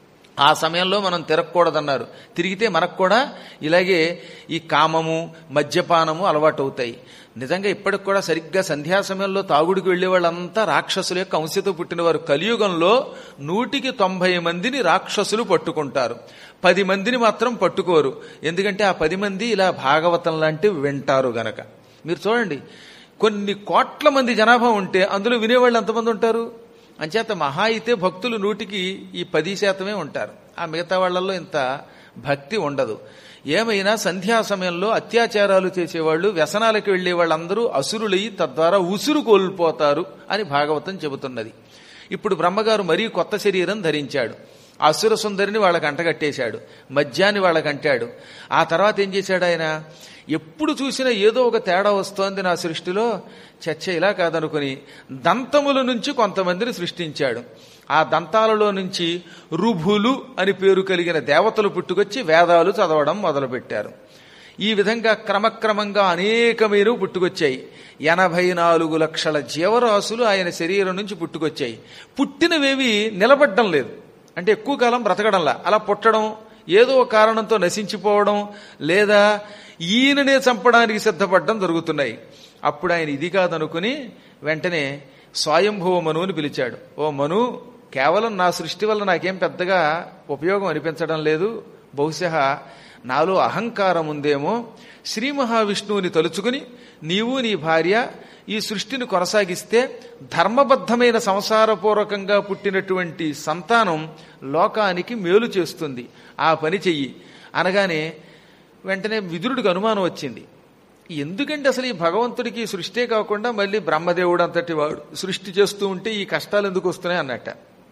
ఆ సమయంలో మనం తిరగకూడదన్నారు తిరిగితే మనకు కూడా ఇలాగే ఈ కామము మద్యపానము అలవాటు అవుతాయి నిజంగా ఇప్పటికి కూడా సరిగ్గా సంధ్యా సమయంలో తాగుడికి వెళ్లే వాళ్ళంతా రాక్షసుల యొక్క అంశతో పుట్టినవారు కలియుగంలో నూటికి తొంభై మందిని రాక్షసులు పట్టుకుంటారు పది మందిని మాత్రం పట్టుకోరు ఎందుకంటే ఆ పది మంది ఇలా భాగవతం లాంటివి వింటారు గనక మీరు చూడండి కొన్ని కోట్ల మంది జనాభా ఉంటే అందులో వినేవాళ్ళు ఎంతమంది ఉంటారు అంచేత మహా అయితే భక్తులు నూటికి ఈ పది శాతమే ఉంటారు ఆ మిగతా వాళ్ళల్లో ఇంత భక్తి ఉండదు ఏమైనా సంధ్యా సమయంలో అత్యాచారాలు చేసేవాళ్ళు వ్యసనాలకు వెళ్లే వాళ్ళందరూ అసురులయ్యి తద్వారా ఉసురు కోల్పోతారు అని భాగవతం చెబుతున్నది ఇప్పుడు బ్రహ్మగారు మరీ కొత్త శరీరం ధరించాడు అసుర సుందరిని వాళ్ళకి అంటగట్టేశాడు మద్యాన్ని వాళ్ళకి అంటాడు ఆ తర్వాత ఏం చేశాడు ఆయన ఎప్పుడు చూసినా ఏదో ఒక తేడా వస్తోంది నా సృష్టిలో చచ్చ ఇలా కాదనుకుని దంతముల నుంచి కొంతమందిని సృష్టించాడు ఆ దంతాలలో నుంచి రుభులు అని పేరు కలిగిన దేవతలు పుట్టుకొచ్చి వేదాలు చదవడం మొదలుపెట్టారు ఈ విధంగా క్రమక్రమంగా అనేకమైన పుట్టుకొచ్చాయి ఎనభై నాలుగు లక్షల జీవరాశులు ఆయన శరీరం నుంచి పుట్టుకొచ్చాయి పుట్టినవేవి నిలబడ్డం లేదు అంటే ఎక్కువ కాలం బ్రతకడంలా అలా పుట్టడం ఏదో ఒక కారణంతో నశించిపోవడం లేదా ఈయననే చంపడానికి సిద్ధపడడం జరుగుతున్నాయి అప్పుడు ఆయన ఇది కాదనుకుని వెంటనే స్వయంభువ మనువుని పిలిచాడు ఓ మను కేవలం నా సృష్టి వల్ల నాకేం పెద్దగా ఉపయోగం అనిపించడం లేదు బహుశా నాలో అహంకారం ఉందేమో శ్రీ మహావిష్ణువుని తలుచుకుని నీవు నీ భార్య ఈ సృష్టిని కొనసాగిస్తే ధర్మబద్ధమైన సంసారపూర్వకంగా పుట్టినటువంటి సంతానం లోకానికి మేలు చేస్తుంది ఆ పని చెయ్యి అనగానే వెంటనే విదురుడికి అనుమానం వచ్చింది ఎందుకంటే అసలు ఈ భగవంతుడికి ఈ సృష్టే కాకుండా మళ్ళీ బ్రహ్మదేవుడు అంతటి వాడు సృష్టి చేస్తూ ఉంటే ఈ కష్టాలు ఎందుకు వస్తున్నాయి అన్నట్ట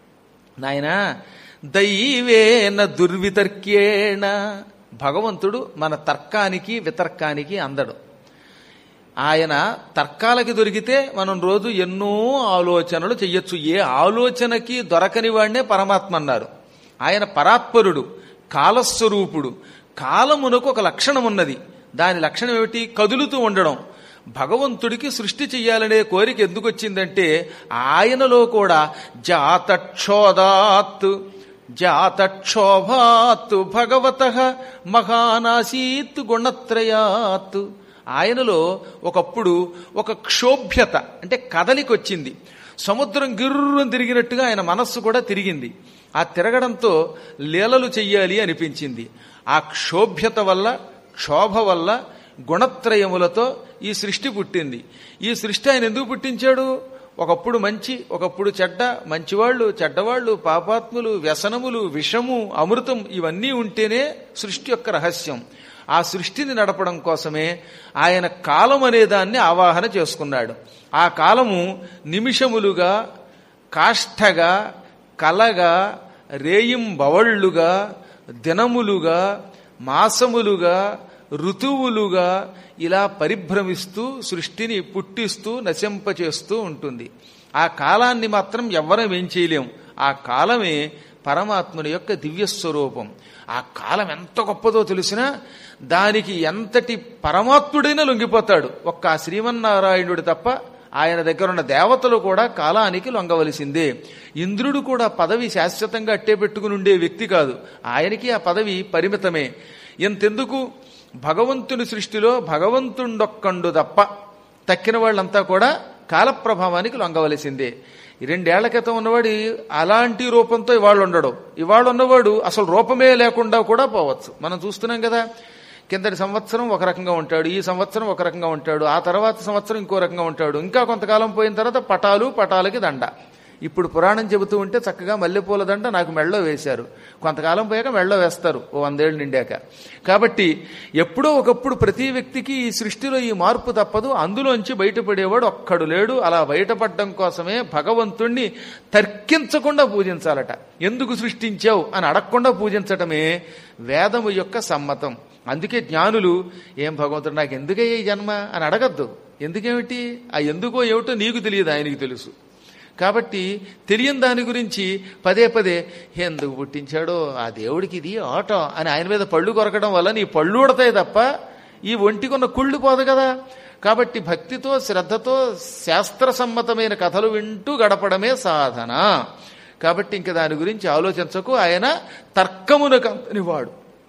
నాయనా దైవేన దుర్వితర్కేణ భగవంతుడు మన తర్కానికి వితర్కానికి అందడు ఆయన తర్కాలకి దొరికితే మనం రోజు ఎన్నో ఆలోచనలు చెయ్యొచ్చు ఏ ఆలోచనకి దొరకని వాడినే పరమాత్మ అన్నారు ఆయన పరాత్పరుడు కాలస్వరూపుడు కాలమునకు ఒక లక్షణం ఉన్నది దాని లక్షణం ఏమిటి కదులుతూ ఉండడం భగవంతుడికి సృష్టి చెయ్యాలనే కోరిక ఎందుకు వచ్చిందంటే ఆయనలో కూడా జాతక్షోదాత్ జాతక్షోభాత్ భగవత మహానాసీత్ గుణత్రయాత్ ఆయనలో ఒకప్పుడు ఒక క్షోభ్యత అంటే కదలికొచ్చింది సముద్రం గిర్రం తిరిగినట్టుగా ఆయన మనస్సు కూడా తిరిగింది ఆ తిరగడంతో లీలలు చెయ్యాలి అనిపించింది ఆ క్షోభ్యత వల్ల క్షోభ వల్ల గుణత్రయములతో ఈ సృష్టి పుట్టింది ఈ సృష్టి ఆయన ఎందుకు పుట్టించాడు ఒకప్పుడు మంచి ఒకప్పుడు చెడ్డ మంచివాళ్ళు చెడ్డవాళ్ళు పాపాత్ములు వ్యసనములు విషము అమృతం ఇవన్నీ ఉంటేనే సృష్టి యొక్క రహస్యం ఆ సృష్టిని నడపడం కోసమే ఆయన కాలం అనే దాన్ని ఆవాహన చేసుకున్నాడు ఆ కాలము నిమిషములుగా కాష్టగా కలగా రేయింబవళ్లుగా దినములుగా మాసములుగా ఋతువులుగా ఇలా పరిభ్రమిస్తూ సృష్టిని పుట్టిస్తూ నశింపచేస్తూ ఉంటుంది ఆ కాలాన్ని మాత్రం ఎవ్వరం ఏం చేయలేం ఆ కాలమే పరమాత్ముని యొక్క దివ్యస్వరూపం ఆ కాలం ఎంత గొప్పదో తెలిసినా దానికి ఎంతటి పరమాత్ముడైనా లొంగిపోతాడు ఒక్క ఆ శ్రీమన్నారాయణుడు తప్ప ఆయన దగ్గర ఉన్న దేవతలు కూడా కాలానికి లొంగవలసిందే ఇంద్రుడు కూడా పదవి శాశ్వతంగా అట్టే పెట్టుకుని ఉండే వ్యక్తి కాదు ఆయనకి ఆ పదవి పరిమితమే ఎంతెందుకు భగవంతుని సృష్టిలో భగవంతుండొక్కండు తప్ప తక్కిన వాళ్ళంతా కూడా కాలప్రభావానికి లొంగవలసిందే ఈ రెండేళ్ల క్రితం ఉన్నవాడు అలాంటి రూపంతో ఇవాళ ఉండడు ఇవాళ ఉన్నవాడు అసలు రూపమే లేకుండా కూడా పోవచ్చు మనం చూస్తున్నాం కదా కిందటి సంవత్సరం ఒక రకంగా ఉంటాడు ఈ సంవత్సరం ఒక రకంగా ఉంటాడు ఆ తర్వాత సంవత్సరం ఇంకో రకంగా ఉంటాడు ఇంకా కొంతకాలం పోయిన తర్వాత పటాలు పటాలకి దండ ఇప్పుడు పురాణం చెబుతూ ఉంటే చక్కగా మల్లెపూల దండ నాకు మెళ్ళో వేశారు కొంతకాలం పోయాక మెళ్ళో వేస్తారు ఓ వందేళ్ళు నిండాక కాబట్టి ఎప్పుడో ఒకప్పుడు ప్రతి వ్యక్తికి ఈ సృష్టిలో ఈ మార్పు తప్పదు అందులోంచి బయటపడేవాడు ఒక్కడు లేడు అలా బయటపడడం కోసమే భగవంతుణ్ణి తర్కించకుండా పూజించాలట ఎందుకు సృష్టించావు అని అడగకుండా పూజించటమే వేదము యొక్క సమ్మతం అందుకే జ్ఞానులు ఏం భగవంతుడు నాకు ఎందుకయ్యే ఈ జన్మ అని అడగద్దు ఎందుకేమిటి ఆ ఎందుకో ఏమిటో నీకు తెలియదు ఆయనకి తెలుసు కాబట్టి తెలియని దాని గురించి పదే పదే ఎందుకు పుట్టించాడో ఆ దేవుడికి ఇది ఆట అని ఆయన మీద పళ్ళు కొరకడం వల్ల నీ పళ్ళు ఉడతాయి తప్ప ఈ ఒంటికున్న కుళ్ళు పోదు కదా కాబట్టి భక్తితో శ్రద్ధతో శాస్త్రసమ్మతమైన కథలు వింటూ గడపడమే సాధన కాబట్టి ఇంక దాని గురించి ఆలోచించకు ఆయన తర్కమునకు వాడు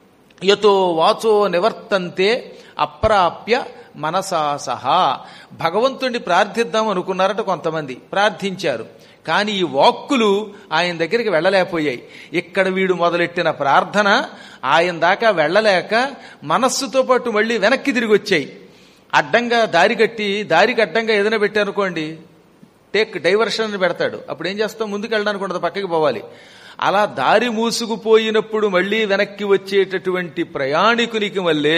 యతో వాచో నివర్తంతే అప్రాప్య మనసా సహా భగవంతుణ్ణి ప్రార్థిద్దాం అనుకున్నారట కొంతమంది ప్రార్థించారు కానీ ఈ వాక్కులు ఆయన దగ్గరికి వెళ్ళలేకపోయాయి ఇక్కడ వీడు మొదలెట్టిన ప్రార్థన ఆయన దాకా వెళ్ళలేక మనస్సుతో పాటు మళ్ళీ వెనక్కి తిరిగి వచ్చాయి అడ్డంగా దారి కట్టి దారికి అడ్డంగా ఏదైనా పెట్టారనుకోండి టేక్ డైవర్షన్ అని పెడతాడు అప్పుడు ఏం చేస్తాం ముందుకు వెళ్ళడానికి ఉండదు పక్కకి పోవాలి అలా దారి మూసుకుపోయినప్పుడు మళ్ళీ వెనక్కి వచ్చేటటువంటి ప్రయాణికునికి మళ్ళీ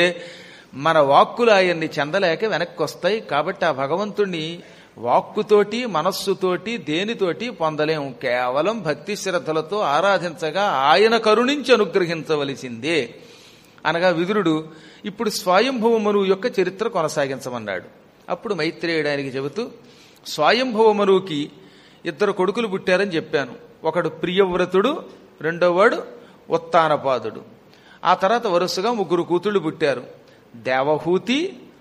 మన వాక్కులు ఆయన్ని చెందలేక వెనక్కి వస్తాయి కాబట్టి ఆ భగవంతుణ్ణి వాక్కుతోటి మనస్సుతోటి దేనితోటి పొందలేం కేవలం భక్తి శ్రద్ధలతో ఆరాధించగా ఆయన కరుణించి అనుగ్రహించవలసిందే అనగా విదురుడు ఇప్పుడు స్వయంభవ మనువు యొక్క చరిత్ర కొనసాగించమన్నాడు అప్పుడు మైత్రేయుడు ఆయనకి చెబుతూ స్వయంభవ మనువుకి ఇద్దరు కొడుకులు పుట్టారని చెప్పాను ఒకడు ప్రియవ్రతుడు రెండోవాడు ఉత్తానపాదుడు ఆ తర్వాత వరుసగా ముగ్గురు కూతుళ్ళు పుట్టారు దేవహూతి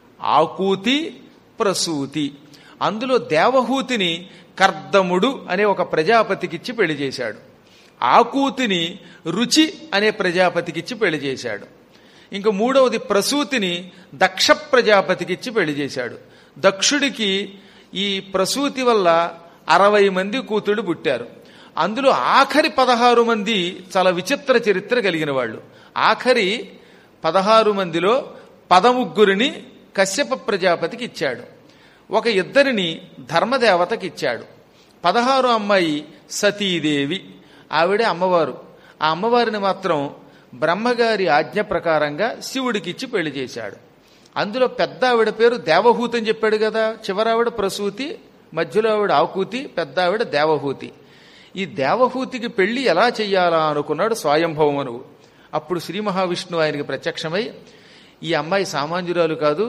ఆకూతి ప్రసూతి అందులో దేవహూతిని కర్దముడు అనే ఒక ప్రజాపతికిచ్చి పెళ్లి చేశాడు ఆకూతిని రుచి అనే ప్రజాపతికిచ్చి పెళ్లి చేశాడు ఇంకా మూడవది ప్రసూతిని దక్ష ప్రజాపతికిచ్చి పెళ్లి చేశాడు దక్షుడికి ఈ ప్రసూతి వల్ల అరవై మంది కూతుళ్ళు పుట్టారు అందులో ఆఖరి పదహారు మంది చాలా విచిత్ర చరిత్ర కలిగిన వాళ్ళు ఆఖరి పదహారు మందిలో పదముగ్గురిని కశ్యప ప్రజాపతికి ఇచ్చాడు ఒక ఇద్దరిని ధర్మదేవతకి ఇచ్చాడు పదహారు అమ్మాయి సతీదేవి ఆవిడే అమ్మవారు ఆ అమ్మవారిని మాత్రం బ్రహ్మగారి ఆజ్ఞ ప్రకారంగా శివుడికి ఇచ్చి పెళ్లి చేశాడు అందులో పెద్ద ఆవిడ పేరు దేవహూతి అని చెప్పాడు కదా చివరావిడ ప్రసూతి మధ్యలో ఆవిడ ఆకూతి పెద్ద ఆవిడ దేవహూతి ఈ దేవహూతికి పెళ్లి ఎలా చెయ్యాలా అనుకున్నాడు స్వయంభవమనువు అప్పుడు శ్రీ మహావిష్ణువు ఆయనకి ప్రత్యక్షమై ఈ అమ్మాయి సామాన్యురాలు కాదు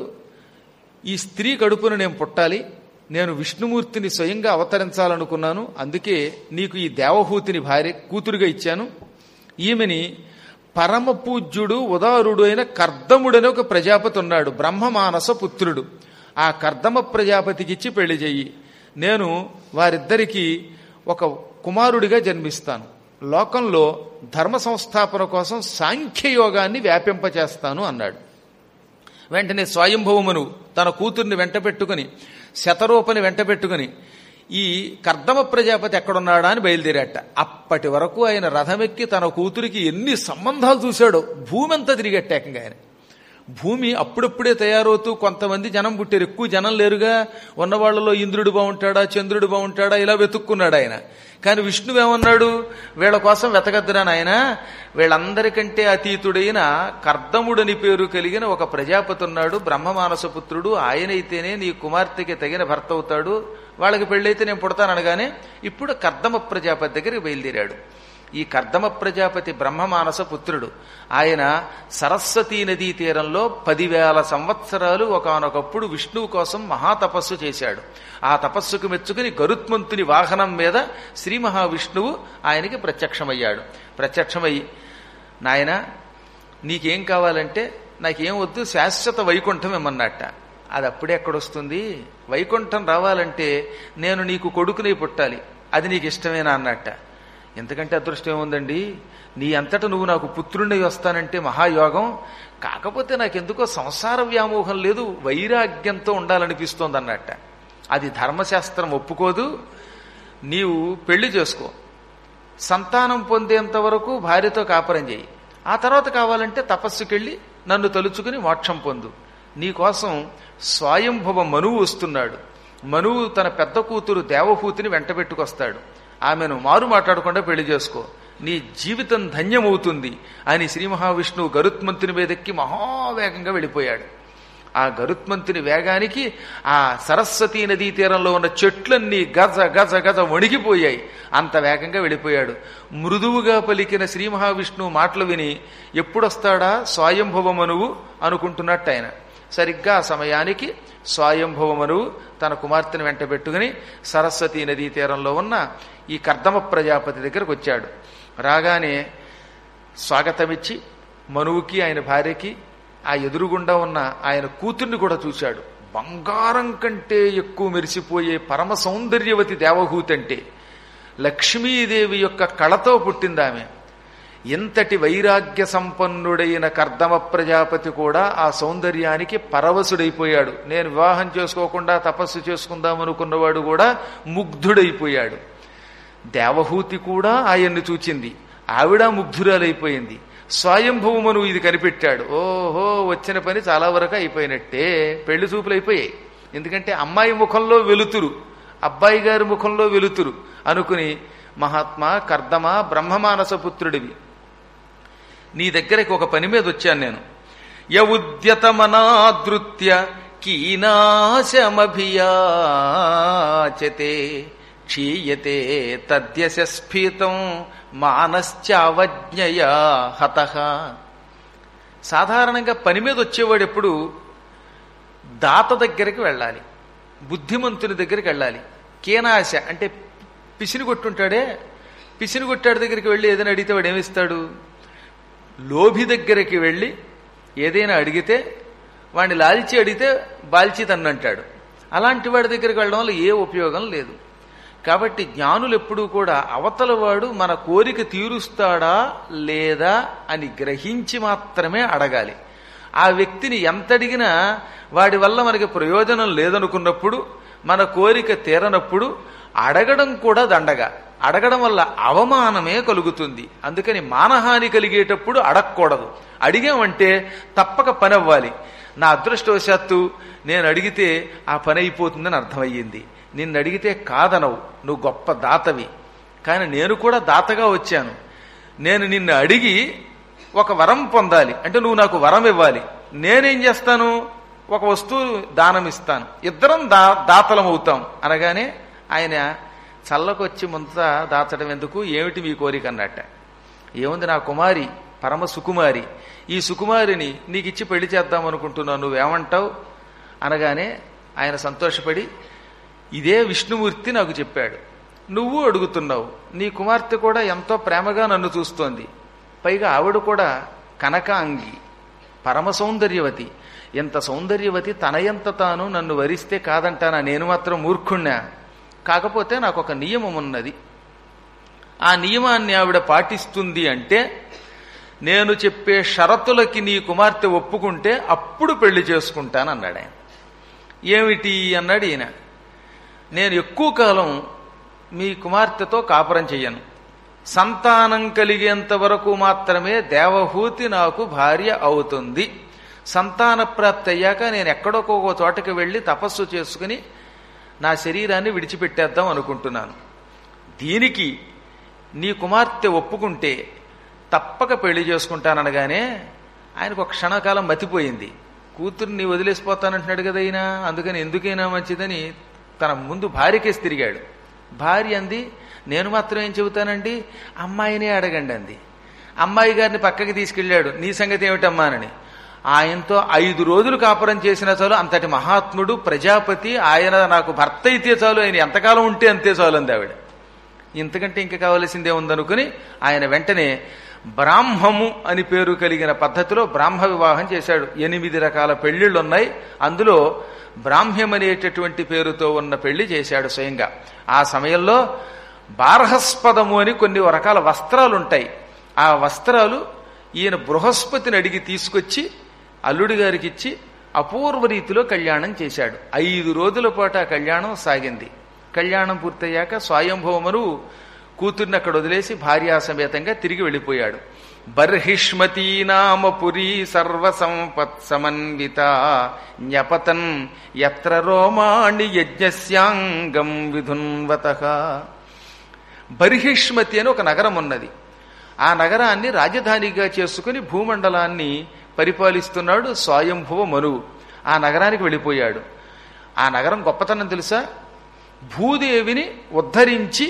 ఈ స్త్రీ కడుపున నేను పుట్టాలి నేను విష్ణుమూర్తిని స్వయంగా అవతరించాలనుకున్నాను అందుకే నీకు ఈ దేవహూతిని భార్య కూతురుగా ఇచ్చాను ఈమెని పరమ పూజ్యుడు ఉదారుడు అయిన కర్దముడని ఒక ప్రజాపతి ఉన్నాడు బ్రహ్మమానస పుత్రుడు ఆ కర్దమ ప్రజాపతికిచ్చి పెళ్లి చెయ్యి నేను వారిద్దరికీ ఒక కుమారుడిగా జన్మిస్తాను లోకంలో ధర్మ సంస్థాపన కోసం సాంఖ్యయోగాన్ని వ్యాపింపచేస్తాను అన్నాడు వెంటనే స్వయంభవమును తన కూతుర్ని వెంట పెట్టుకుని శతరూపని వెంట పెట్టుకుని ఈ కర్దమ ప్రజాపతి ఎక్కడున్నాడా అని బయలుదేరాట అప్పటి వరకు ఆయన రథమెక్కి తన కూతురికి ఎన్ని సంబంధాలు చూశాడో భూమి అంతా తిరిగట్టాకంగా ఆయన భూమి అప్పుడప్పుడే తయారవుతూ కొంతమంది జనం పుట్టారు ఎక్కువ జనం లేరుగా ఉన్న వాళ్ళలో ఇంద్రుడు బాగుంటాడా చంద్రుడు బాగుంటాడా ఇలా వెతుక్కున్నాడు ఆయన కానీ విష్ణువు ఏమన్నాడు వీళ్ళ కోసం వెతకద్దురా ఆయన వీళ్ళందరికంటే అతీతుడైన కర్దముడని పేరు కలిగిన ఒక ప్రజాపతి ఉన్నాడు బ్రహ్మమానసపుత్రుడు ఆయనైతేనే నీ కుమార్తెకి తగిన భర్త అవుతాడు వాళ్ళకి పెళ్ళైతే నేను పుడతాననగానే ఇప్పుడు కర్దమ ప్రజాపతి దగ్గరికి బయలుదేరాడు ఈ కర్దమ ప్రజాపతి బ్రహ్మమానస పుత్రుడు ఆయన సరస్వతీ నదీ తీరంలో పదివేల సంవత్సరాలు ఒకనొకప్పుడు విష్ణువు కోసం మహాతపస్సు చేశాడు ఆ తపస్సుకు మెచ్చుకుని గరుత్మంతుని వాహనం మీద శ్రీ మహావిష్ణువు ఆయనకి ప్రత్యక్షమయ్యాడు ప్రత్యక్షమై నాయన నీకేం కావాలంటే నాకేం వద్దు శాశ్వత వైకుంఠం ఇమ్మన్నట్ట అది అప్పుడే ఎక్కడొస్తుంది వైకుంఠం రావాలంటే నేను నీకు కొడుకునే పుట్టాలి అది నీకు ఇష్టమేనా అన్నట్ట ఎంతకంటే అదృష్టం ఏముందండి నీ అంతట నువ్వు నాకు పుత్రుణ్ణి వస్తానంటే మహాయోగం కాకపోతే నాకెందుకో సంసార వ్యామోహం లేదు వైరాగ్యంతో ఉండాలనిపిస్తోంది అన్నట్ట అది ధర్మశాస్త్రం ఒప్పుకోదు నీవు పెళ్లి చేసుకో సంతానం పొందేంత వరకు భార్యతో కాపురం చేయి ఆ తర్వాత కావాలంటే తపస్సుకెళ్ళి నన్ను తలుచుకుని మోక్షం పొందు నీకోసం స్వయంభవ మనువు వస్తున్నాడు మనువు తన పెద్ద కూతురు దేవహూతిని వెంటబెట్టుకొస్తాడు ఆమెను మారు మాట్లాడకుండా పెళ్లి చేసుకో నీ జీవితం ధన్యమవుతుంది అని శ్రీ మహావిష్ణువు గరుత్మంతుని మీదెక్కి మహావేగంగా వెళ్ళిపోయాడు ఆ గరుత్మంతుని వేగానికి ఆ సరస్వతీ నదీ తీరంలో ఉన్న చెట్లన్నీ గజ గజ గజ వణిగిపోయాయి అంత వేగంగా వెళ్ళిపోయాడు మృదువుగా పలికిన శ్రీ మహావిష్ణువు మాటలు విని ఎప్పుడొస్తాడా స్వయంభవమనువు అనుకుంటున్నట్టు ఆయన సరిగ్గా ఆ సమయానికి స్వయంభవమనువు తన కుమార్తెను వెంట పెట్టుకుని సరస్వతీ నదీ తీరంలో ఉన్న ఈ కర్దమ ప్రజాపతి దగ్గరకు వచ్చాడు రాగానే స్వాగతమిచ్చి మనువుకి ఆయన భార్యకి ఆ ఎదురుగుండా ఉన్న ఆయన కూతుర్ని కూడా చూశాడు బంగారం కంటే ఎక్కువ మెరిసిపోయే పరమ సౌందర్యవతి దేవహూతి అంటే లక్ష్మీదేవి యొక్క కళతో పుట్టిందామె ఇంతటి వైరాగ్య సంపన్నుడైన కర్దమ ప్రజాపతి కూడా ఆ సౌందర్యానికి పరవశుడైపోయాడు నేను వివాహం చేసుకోకుండా తపస్సు చేసుకుందామనుకున్నవాడు కూడా ముగ్ధుడైపోయాడు దేవహూతి కూడా ఆయన్ని చూచింది ఆవిడ ముగ్ధురాలైపోయింది స్వయంభవమును ఇది కనిపెట్టాడు ఓహో వచ్చిన పని చాలా వరకు అయిపోయినట్టే పెళ్లి చూపులు అయిపోయాయి ఎందుకంటే అమ్మాయి ముఖంలో వెలుతురు అబ్బాయి గారి ముఖంలో వెలుతురు అనుకుని మహాత్మా కర్దమ బ్రహ్మమానస పుత్రుడివి నీ దగ్గరికి ఒక పని మీద వచ్చాను నేను యౌద్యతమనాదృత్య కీనాశమభియాచతే క్షీయతే తద్యశ స్ఫీతం మానశ్చావజ్ఞయా హత సాధారణంగా పని మీద వచ్చేవాడు ఎప్పుడు దాత దగ్గరికి వెళ్ళాలి బుద్ధిమంతుని దగ్గరికి వెళ్ళాలి కేనాశ అంటే పిసిని కొట్టుంటాడే పిసిని కొట్టాడి దగ్గరికి వెళ్ళి ఏదైనా అడిగితే వాడు ఏమిస్తాడు లోభి దగ్గరికి వెళ్ళి ఏదైనా అడిగితే వాడిని లాల్చి అడిగితే బాల్చి తన్నంటాడు అలాంటి వాడి దగ్గరికి వెళ్ళడం వల్ల ఏ ఉపయోగం లేదు కాబట్టి జ్ఞానులు ఎప్పుడూ కూడా అవతల వాడు మన కోరిక తీరుస్తాడా లేదా అని గ్రహించి మాత్రమే అడగాలి ఆ వ్యక్తిని ఎంత అడిగినా వాడి వల్ల మనకి ప్రయోజనం లేదనుకున్నప్పుడు మన కోరిక తీరనప్పుడు అడగడం కూడా దండగా అడగడం వల్ల అవమానమే కలుగుతుంది అందుకని మానహాని కలిగేటప్పుడు అడగకూడదు అడిగామంటే తప్పక పని అవ్వాలి నా అదృష్టవశాత్తు నేను అడిగితే ఆ పని అయిపోతుందని అర్థమయ్యింది నిన్ను అడిగితే కాదనవు నువ్వు గొప్ప దాతవి కానీ నేను కూడా దాతగా వచ్చాను నేను నిన్ను అడిగి ఒక వరం పొందాలి అంటే నువ్వు నాకు వరం ఇవ్వాలి నేనేం చేస్తాను ఒక వస్తువు దానం ఇస్తాను ఇద్దరం దా దాతలం అవుతాం అనగానే ఆయన చల్లకొచ్చి ముంత దాచడం ఎందుకు ఏమిటి మీ కోరిక అన్నట్ట ఏముంది నా కుమారి పరమ సుకుమారి ఈ సుకుమారిని నీకు ఇచ్చి పెళ్లి చేద్దాం అనుకుంటున్నావు నువ్వేమంటావు అనగానే ఆయన సంతోషపడి ఇదే విష్ణుమూర్తి నాకు చెప్పాడు నువ్వు అడుగుతున్నావు నీ కుమార్తె కూడా ఎంతో ప్రేమగా నన్ను చూస్తోంది పైగా ఆవిడ కూడా కనకాంగి పరమ సౌందర్యవతి ఎంత సౌందర్యవతి తనయంత తాను నన్ను వరిస్తే కాదంటానా నేను మాత్రం మూర్ఖుణ్ణా కాకపోతే నాకు ఒక నియమం ఉన్నది ఆ నియమాన్ని ఆవిడ పాటిస్తుంది అంటే నేను చెప్పే షరతులకి నీ కుమార్తె ఒప్పుకుంటే అప్పుడు పెళ్లి చేసుకుంటాను అన్నాడు ఆయన ఏమిటి అన్నాడు ఈయన నేను ఎక్కువ కాలం మీ కుమార్తెతో కాపురం చెయ్యను సంతానం కలిగేంత వరకు మాత్రమే దేవహూతి నాకు భార్య అవుతుంది సంతాన ప్రాప్తి అయ్యాక నేను ఎక్కడొక చోటకి వెళ్ళి తపస్సు చేసుకుని నా శరీరాన్ని విడిచిపెట్టేద్దాం అనుకుంటున్నాను దీనికి నీ కుమార్తె ఒప్పుకుంటే తప్పక పెళ్లి చేసుకుంటాననగానే ఆయనకు ఒక క్షణకాలం మతిపోయింది కూతుర్ని వదిలేసిపోతానంటున్నాడు కదా అయినా అందుకని ఎందుకైనా మంచిదని తన ముందు భార్యకేసి తిరిగాడు భార్య అంది నేను మాత్రం ఏం చెబుతానండి అమ్మాయినే అడగండి అంది అమ్మాయి గారిని పక్కకి తీసుకెళ్ళాడు నీ సంగతి ఏమిటమ్మానని ఆయనతో ఐదు రోజులు కాపురం చేసిన చాలు అంతటి మహాత్ముడు ప్రజాపతి ఆయన నాకు భర్త అయితే చాలు ఆయన ఎంతకాలం ఉంటే అంతే చాలు అంది ఆవిడ ఇంతకంటే ఇంకా కావలసిందే ఉందనుకుని ఆయన వెంటనే బ్రాహ్మము అని పేరు కలిగిన పద్ధతిలో బ్రాహ్మ వివాహం చేశాడు ఎనిమిది రకాల పెళ్లిళ్ళు ఉన్నాయి అందులో బ్రాహ్మ్యం అనేటటువంటి పేరుతో ఉన్న పెళ్లి చేశాడు స్వయంగా ఆ సమయంలో బార్హస్పదము అని కొన్ని రకాల వస్త్రాలు ఉంటాయి ఆ వస్త్రాలు ఈయన బృహస్పతిని అడిగి తీసుకొచ్చి అల్లుడి గారికి ఇచ్చి అపూర్వ రీతిలో కళ్యాణం చేశాడు ఐదు రోజుల పాటు ఆ కళ్యాణం సాగింది కళ్యాణం పూర్తయ్యాక స్వయంభవమును కూతుర్ని అక్కడ వదిలేసి భార్యా సమేతంగా తిరిగి వెళ్ళిపోయాడు బర్హిష్మతీ నామ పురీ సర్వసంపత్ సమన్విత న్యపతన్ ఎత్ర రోమాణి యజ్ఞస్యాంగం విధున్వత బర్హిష్మతి అని ఒక నగరం ఉన్నది ఆ నగరాన్ని రాజధానిగా చేసుకుని భూమండలాన్ని పరిపాలిస్తున్నాడు స్వయంభువ మనువు ఆ నగరానికి వెళ్ళిపోయాడు ఆ నగరం గొప్పతనం తెలుసా భూదేవిని ఉద్ధరించి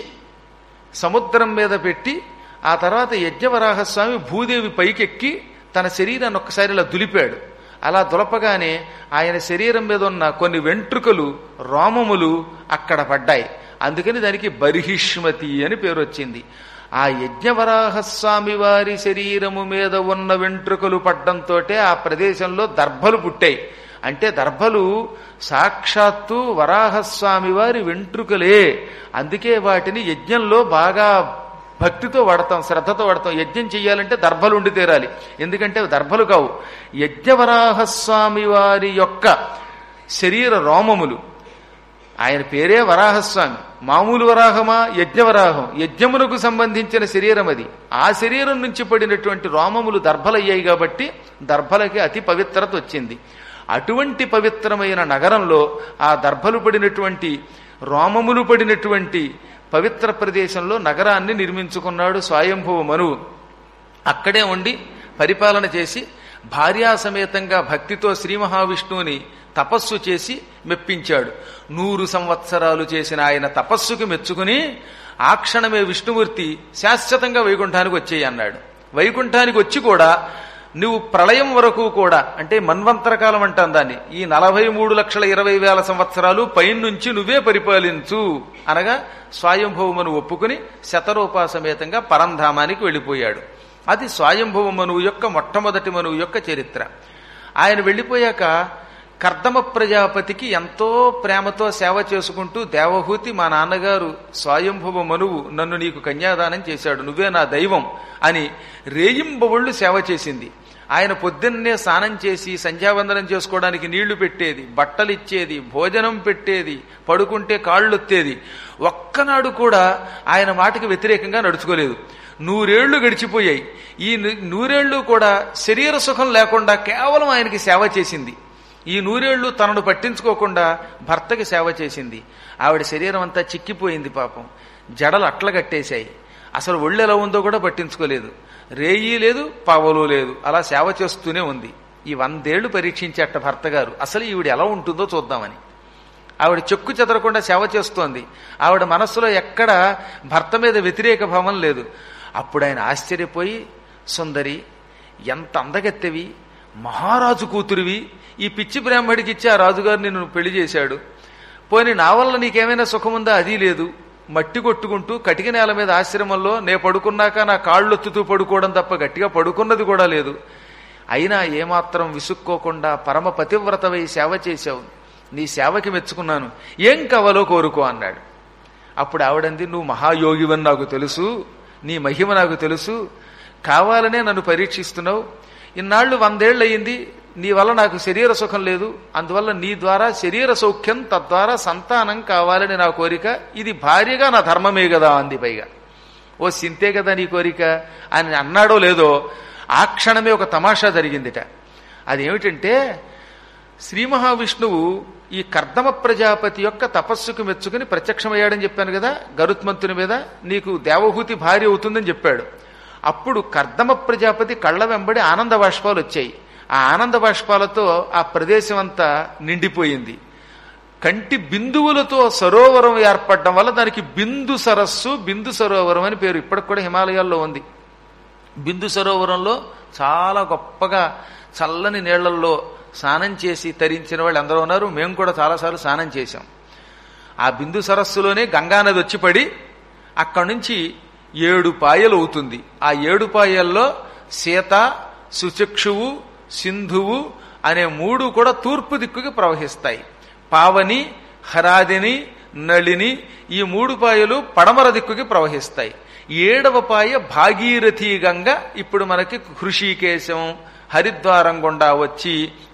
సముద్రం మీద పెట్టి ఆ తర్వాత యజ్ఞవరాహస్వామి భూదేవి పైకెక్కి తన శరీరాన్ని ఒక్కసారి ఇలా దులిపాడు అలా దులపగానే ఆయన శరీరం మీద ఉన్న కొన్ని వెంట్రుకలు రోమములు అక్కడ పడ్డాయి అందుకని దానికి బర్హిష్మతి అని పేరు వచ్చింది ఆ యజ్ఞవరాహస్వామి వారి శరీరము మీద ఉన్న వెంట్రుకలు పడ్డంతో ఆ ప్రదేశంలో దర్భలు పుట్టాయి అంటే దర్భలు సాక్షాత్తు వరాహస్వామి వారి వెంట్రుకలే అందుకే వాటిని యజ్ఞంలో బాగా భక్తితో వాడతాం శ్రద్ధతో వాడతాం యజ్ఞం చెయ్యాలంటే దర్భలు ఉండి తీరాలి ఎందుకంటే అవి దర్భలు కావు యజ్ఞవరాహస్వామి వారి యొక్క శరీర రోమములు ఆయన పేరే వరాహస్వామి మామూలు వరాహమా యజ్ఞవరాహం యజ్ఞమునకు సంబంధించిన శరీరం అది ఆ శరీరం నుంచి పడినటువంటి రోమములు దర్భలయ్యాయి కాబట్టి దర్భలకి అతి పవిత్రత వచ్చింది అటువంటి పవిత్రమైన నగరంలో ఆ దర్భలు పడినటువంటి రోమములు పడినటువంటి పవిత్ర ప్రదేశంలో నగరాన్ని నిర్మించుకున్నాడు స్వయంభువ మనువు అక్కడే ఉండి పరిపాలన చేసి భార్యాసమేతంగా భక్తితో శ్రీ మహావిష్ణువుని తపస్సు చేసి మెప్పించాడు నూరు సంవత్సరాలు చేసిన ఆయన తపస్సుకి మెచ్చుకుని ఆ క్షణమే విష్ణుమూర్తి శాశ్వతంగా వైకుంఠానికి వచ్చేయి అన్నాడు వైకుంఠానికి వచ్చి కూడా నువ్వు ప్రళయం వరకు కూడా అంటే మన్వంతర కాలం అంటాం దాన్ని ఈ నలభై మూడు లక్షల ఇరవై వేల సంవత్సరాలు పైనుంచి నువ్వే పరిపాలించు అనగా స్వయంభవమును ఒప్పుకుని శతరూపా సమేతంగా పరంధామానికి వెళ్ళిపోయాడు అది స్వయంభవ మనువు యొక్క మొట్టమొదటి మనువు యొక్క చరిత్ర ఆయన వెళ్ళిపోయాక కర్దమ ప్రజాపతికి ఎంతో ప్రేమతో సేవ చేసుకుంటూ దేవహూతి మా నాన్నగారు స్వయంభవ మనువు నన్ను నీకు కన్యాదానం చేశాడు నువ్వే నా దైవం అని రేయింబవుళ్ళు సేవ చేసింది ఆయన పొద్దున్నే స్నానం చేసి సంధ్యావందనం చేసుకోవడానికి నీళ్లు పెట్టేది బట్టలు ఇచ్చేది భోజనం పెట్టేది పడుకుంటే కాళ్ళొత్తేది ఒక్కనాడు కూడా ఆయన మాటకి వ్యతిరేకంగా నడుచుకోలేదు నూరేళ్లు గడిచిపోయాయి ఈ నూరేళ్లు కూడా శరీర సుఖం లేకుండా కేవలం ఆయనకి సేవ చేసింది ఈ నూరేళ్లు తనను పట్టించుకోకుండా భర్తకి సేవ చేసింది ఆవిడ శరీరం అంతా చిక్కిపోయింది పాపం జడలు అట్ల కట్టేశాయి అసలు ఒళ్ళు ఎలా ఉందో కూడా పట్టించుకోలేదు రేయి లేదు పవలు లేదు అలా సేవ చేస్తూనే ఉంది ఈ వందేళ్లు పరీక్షించేట భర్త గారు అసలు ఈవిడ ఎలా ఉంటుందో చూద్దామని ఆవిడ చెక్కు చెదరకుండా సేవ చేస్తోంది ఆవిడ మనస్సులో ఎక్కడ భర్త మీద వ్యతిరేక భావం లేదు అప్పుడు ఆయన ఆశ్చర్యపోయి సుందరి ఎంత అందగత్తెవి మహారాజు కూతురివి ఈ పిచ్చి బ్రాహ్మడికి ఇచ్చి ఆ రాజుగారు నిన్ను పెళ్లి చేశాడు పోని నా వల్ల నీకేమైనా సుఖముందా అది లేదు మట్టి కొట్టుకుంటూ కటిక నేల మీద ఆశ్రమంలో నే పడుకున్నాక నా కాళ్ళొత్తుతూ పడుకోవడం తప్ప గట్టిగా పడుకున్నది కూడా లేదు అయినా ఏమాత్రం విసుక్కోకుండా పరమ పతివ్రతవై సేవ చేశావు నీ సేవకి మెచ్చుకున్నాను ఏం కావాలో కోరుకో అన్నాడు అప్పుడు ఆవిడంది నువ్వు మహాయోగివని నాకు తెలుసు నీ మహిమ నాకు తెలుసు కావాలనే నన్ను పరీక్షిస్తున్నావు ఇన్నాళ్లు వందేళ్ళు అయ్యింది నీ వల్ల నాకు శరీర సుఖం లేదు అందువల్ల నీ ద్వారా శరీర సౌఖ్యం తద్వారా సంతానం కావాలని నా కోరిక ఇది భార్యగా నా ధర్మమే కదా అంది పైగా ఓ సింతే కదా నీ కోరిక అని అన్నాడో లేదో ఆ క్షణమే ఒక తమాషా జరిగిందిట అదేమిటంటే శ్రీ మహావిష్ణువు ఈ కర్దమ ప్రజాపతి యొక్క తపస్సుకు మెచ్చుకుని ప్రత్యక్షమయ్యాడని చెప్పాను కదా గరుత్మంతుని మీద నీకు దేవహూతి భార్య అవుతుందని చెప్పాడు అప్పుడు కర్దమ ప్రజాపతి కళ్ళ వెంబడి ఆనంద బాష్పాలు వచ్చాయి ఆ ఆనంద బాష్పాలతో ఆ ప్రదేశం అంతా నిండిపోయింది కంటి బిందువులతో సరోవరం ఏర్పడడం వల్ల దానికి బిందు సరస్సు బిందు సరోవరం అని పేరు ఇప్పటికి కూడా హిమాలయాల్లో ఉంది బిందు సరోవరంలో చాలా గొప్పగా చల్లని నీళ్లలో స్నానం చేసి తరించిన వాళ్ళు ఎందరో ఉన్నారు మేము కూడా చాలాసార్లు స్నానం చేశాం ఆ బిందు సరస్సులోనే గంగానది వచ్చి పడి అక్కడి నుంచి ఏడు పాయలు అవుతుంది ఆ ఏడు పాయల్లో సీత సుచక్షువు సింధువు అనే మూడు కూడా తూర్పు దిక్కుకి ప్రవహిస్తాయి పావని హరాదిని నళిని ఈ మూడు పాయలు పడమర దిక్కుకి ప్రవహిస్తాయి ఏడవ పాయ భాగీరథీ గంగ ఇప్పుడు మనకి హృషికేశం హరిద్వారం గుండా వచ్చి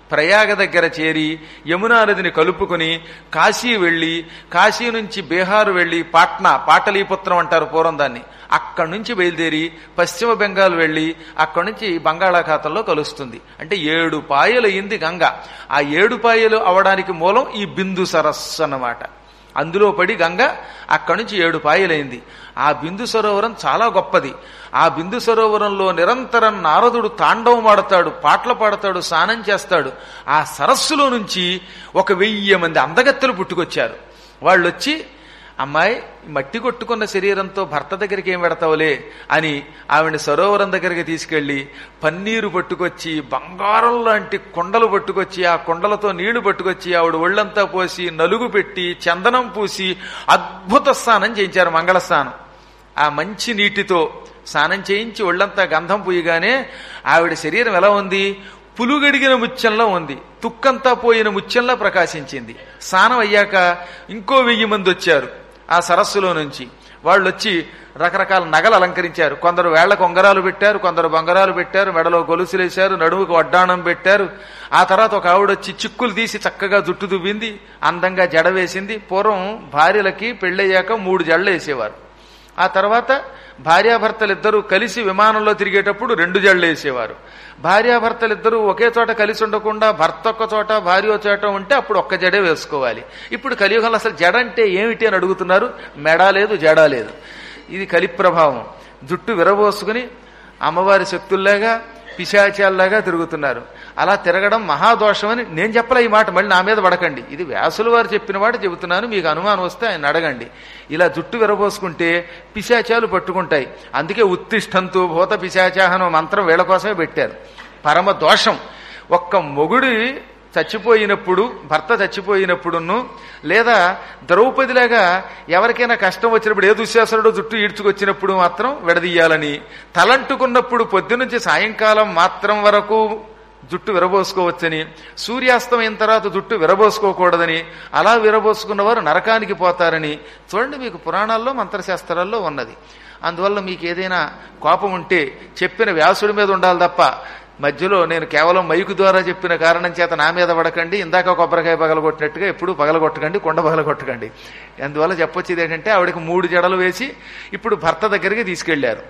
ప్రయాగ దగ్గర చేరి యమునా నదిని కలుపుకుని కాశీ వెళ్ళి కాశీ నుంచి బీహారు వెళ్ళి పాట్నా పాటలీపుత్రం అంటారు పూర్వం దాన్ని అక్కడి నుంచి బయలుదేరి పశ్చిమ బెంగాల్ వెళ్ళి అక్కడి నుంచి బంగాళాఖాతంలో కలుస్తుంది అంటే ఏడు పాయలు అయింది గంగ ఆ ఏడు పాయలు అవడానికి మూలం ఈ బిందు సరస్సు అన్నమాట అందులో పడి గంగ అక్కడి నుంచి ఏడు పాయలైంది ఆ బిందు సరోవరం చాలా గొప్పది ఆ బిందు సరోవరంలో నిరంతరం నారదుడు తాండవం ఆడతాడు పాటలు పాడతాడు స్నానం చేస్తాడు ఆ సరస్సులో నుంచి ఒక వెయ్యి మంది అందగత్తెలు పుట్టుకొచ్చారు వాళ్ళు వచ్చి అమ్మాయి మట్టి కొట్టుకున్న శరీరంతో భర్త దగ్గరికి ఏం పెడతావులే అని ఆవిడ సరోవరం దగ్గరికి తీసుకెళ్లి పన్నీరు పట్టుకొచ్చి బంగారం లాంటి కొండలు పట్టుకొచ్చి ఆ కొండలతో నీళ్లు పట్టుకొచ్చి ఆవిడ ఒళ్ళంతా పోసి నలుగు పెట్టి చందనం పూసి అద్భుత స్నానం చేయించారు మంగళ స్నానం ఆ మంచి నీటితో స్నానం చేయించి ఒళ్ళంతా గంధం పూయగానే ఆవిడ శరీరం ఎలా ఉంది పులుగడిగిన ముత్యంలో ఉంది తుక్కంతా పోయిన ముత్యంలా ప్రకాశించింది స్నానం అయ్యాక ఇంకో వెయ్యి మంది వచ్చారు ఆ సరస్సులో నుంచి వాళ్ళు వచ్చి రకరకాల నగలు అలంకరించారు కొందరు వేళ్లకు ఉంగరాలు పెట్టారు కొందరు బంగారాలు పెట్టారు మెడలో గొలుసులేశారు నడుముకు వడ్డాణం పెట్టారు ఆ తర్వాత ఒక ఆవిడ వచ్చి చిక్కులు తీసి చక్కగా జుట్టు దువ్వింది అందంగా జడ వేసింది పూర్వం భార్యలకి పెళ్ళయ్యాక మూడు జడలు వేసేవారు ఆ తర్వాత భార్యాభర్తలిద్దరూ కలిసి విమానంలో తిరిగేటప్పుడు రెండు జళ్ళు వేసేవారు భార్యాభర్తలిద్దరూ ఒకే చోట కలిసి ఉండకుండా భర్త ఒక్క చోట భార్య ఒక చోట ఉంటే అప్పుడు ఒక్క జడే వేసుకోవాలి ఇప్పుడు కలియుగంలో అసలు జడ అంటే ఏమిటి అని అడుగుతున్నారు మెడ లేదు జడ లేదు ఇది కలి ప్రభావం జుట్టు విరబోసుకుని అమ్మవారి శక్తుల్లాగా పిశాచాల్లాగా తిరుగుతున్నారు అలా తిరగడం మహాదోషమని నేను చెప్పలే ఈ మాట మళ్ళీ నా మీద పడకండి ఇది వ్యాసులు వారు చెప్పిన మాట చెబుతున్నాను మీకు అనుమానం వస్తే ఆయన అడగండి ఇలా జుట్టు విరబోసుకుంటే పిశాచాలు పట్టుకుంటాయి అందుకే ఉత్తిష్టంతు భూత పిశాచాహనం మంత్రం వీళ్ళ కోసమే పెట్టారు పరమ దోషం ఒక్క మొగుడి చచ్చిపోయినప్పుడు భర్త చచ్చిపోయినప్పుడును లేదా ద్రౌపదిలాగా ఎవరికైనా కష్టం వచ్చినప్పుడు ఏ దుశ్శాసనుడు జుట్టు ఈడ్చుకొచ్చినప్పుడు మాత్రం విడదీయాలని తలంటుకున్నప్పుడు పొద్దునుంచి సాయంకాలం మాత్రం వరకు జుట్టు విరబోసుకోవచ్చని సూర్యాస్తమైన తర్వాత జుట్టు విరబోసుకోకూడదని అలా విరబోసుకున్న వారు నరకానికి పోతారని చూడండి మీకు పురాణాల్లో మంత్రశాస్త్రాల్లో ఉన్నది అందువల్ల మీకు ఏదైనా కోపం ఉంటే చెప్పిన వ్యాసుడి మీద ఉండాలి తప్ప మధ్యలో నేను కేవలం మైకు ద్వారా చెప్పిన కారణం చేత నా మీద పడకండి ఇందాక కొబ్బరికాయ పగలగొట్టినట్టుగా ఎప్పుడు పగలగొట్టకండి కొండ పగలగొట్టకండి అందువల్ల చెప్పొచ్చేది ఏంటంటే ఆవిడకి మూడు జడలు వేసి ఇప్పుడు భర్త దగ్గరికి తీసుకెళ్లారు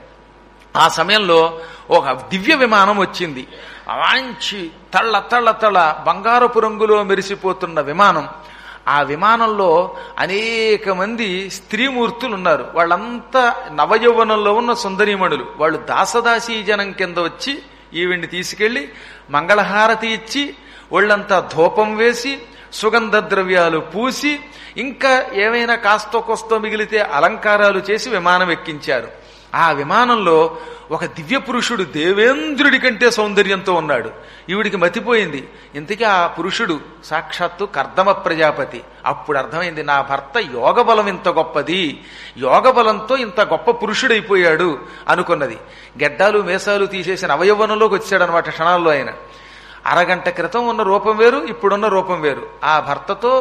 ఆ సమయంలో ఒక దివ్య విమానం వచ్చింది మంచి తళ్ళ తళ్ళ తళ్ళ బంగారపు రంగులో మెరిసిపోతున్న విమానం ఆ విమానంలో అనేక మంది స్త్రీమూర్తులు ఉన్నారు వాళ్ళంతా నవయౌవనంలో ఉన్న సుందరీమణులు వాళ్ళు దాసదాసీ జనం కింద వచ్చి ఈవిడ్ని తీసుకెళ్లి మంగళహారతి ఇచ్చి ఒళ్ళంతా ధూపం వేసి సుగంధ ద్రవ్యాలు పూసి ఇంకా ఏమైనా కాస్తో కోస్తో మిగిలితే అలంకారాలు చేసి విమానం ఎక్కించారు ఆ విమానంలో ఒక దివ్య పురుషుడు దేవేంద్రుడి కంటే సౌందర్యంతో ఉన్నాడు ఈవిడికి మతిపోయింది ఇంతకీ ఆ పురుషుడు సాక్షాత్తు కర్దమ ప్రజాపతి అప్పుడు అర్థమైంది నా భర్త యోగ బలం ఇంత గొప్పది యోగ బలంతో ఇంత గొప్ప పురుషుడైపోయాడు అనుకున్నది గెడ్డాలు మేసాలు తీసేసిన అవయవనంలోకి వచ్చాడనమాట క్షణాల్లో ఆయన అరగంట క్రితం ఉన్న రూపం వేరు ఇప్పుడున్న రూపం వేరు ఆ భర్తతో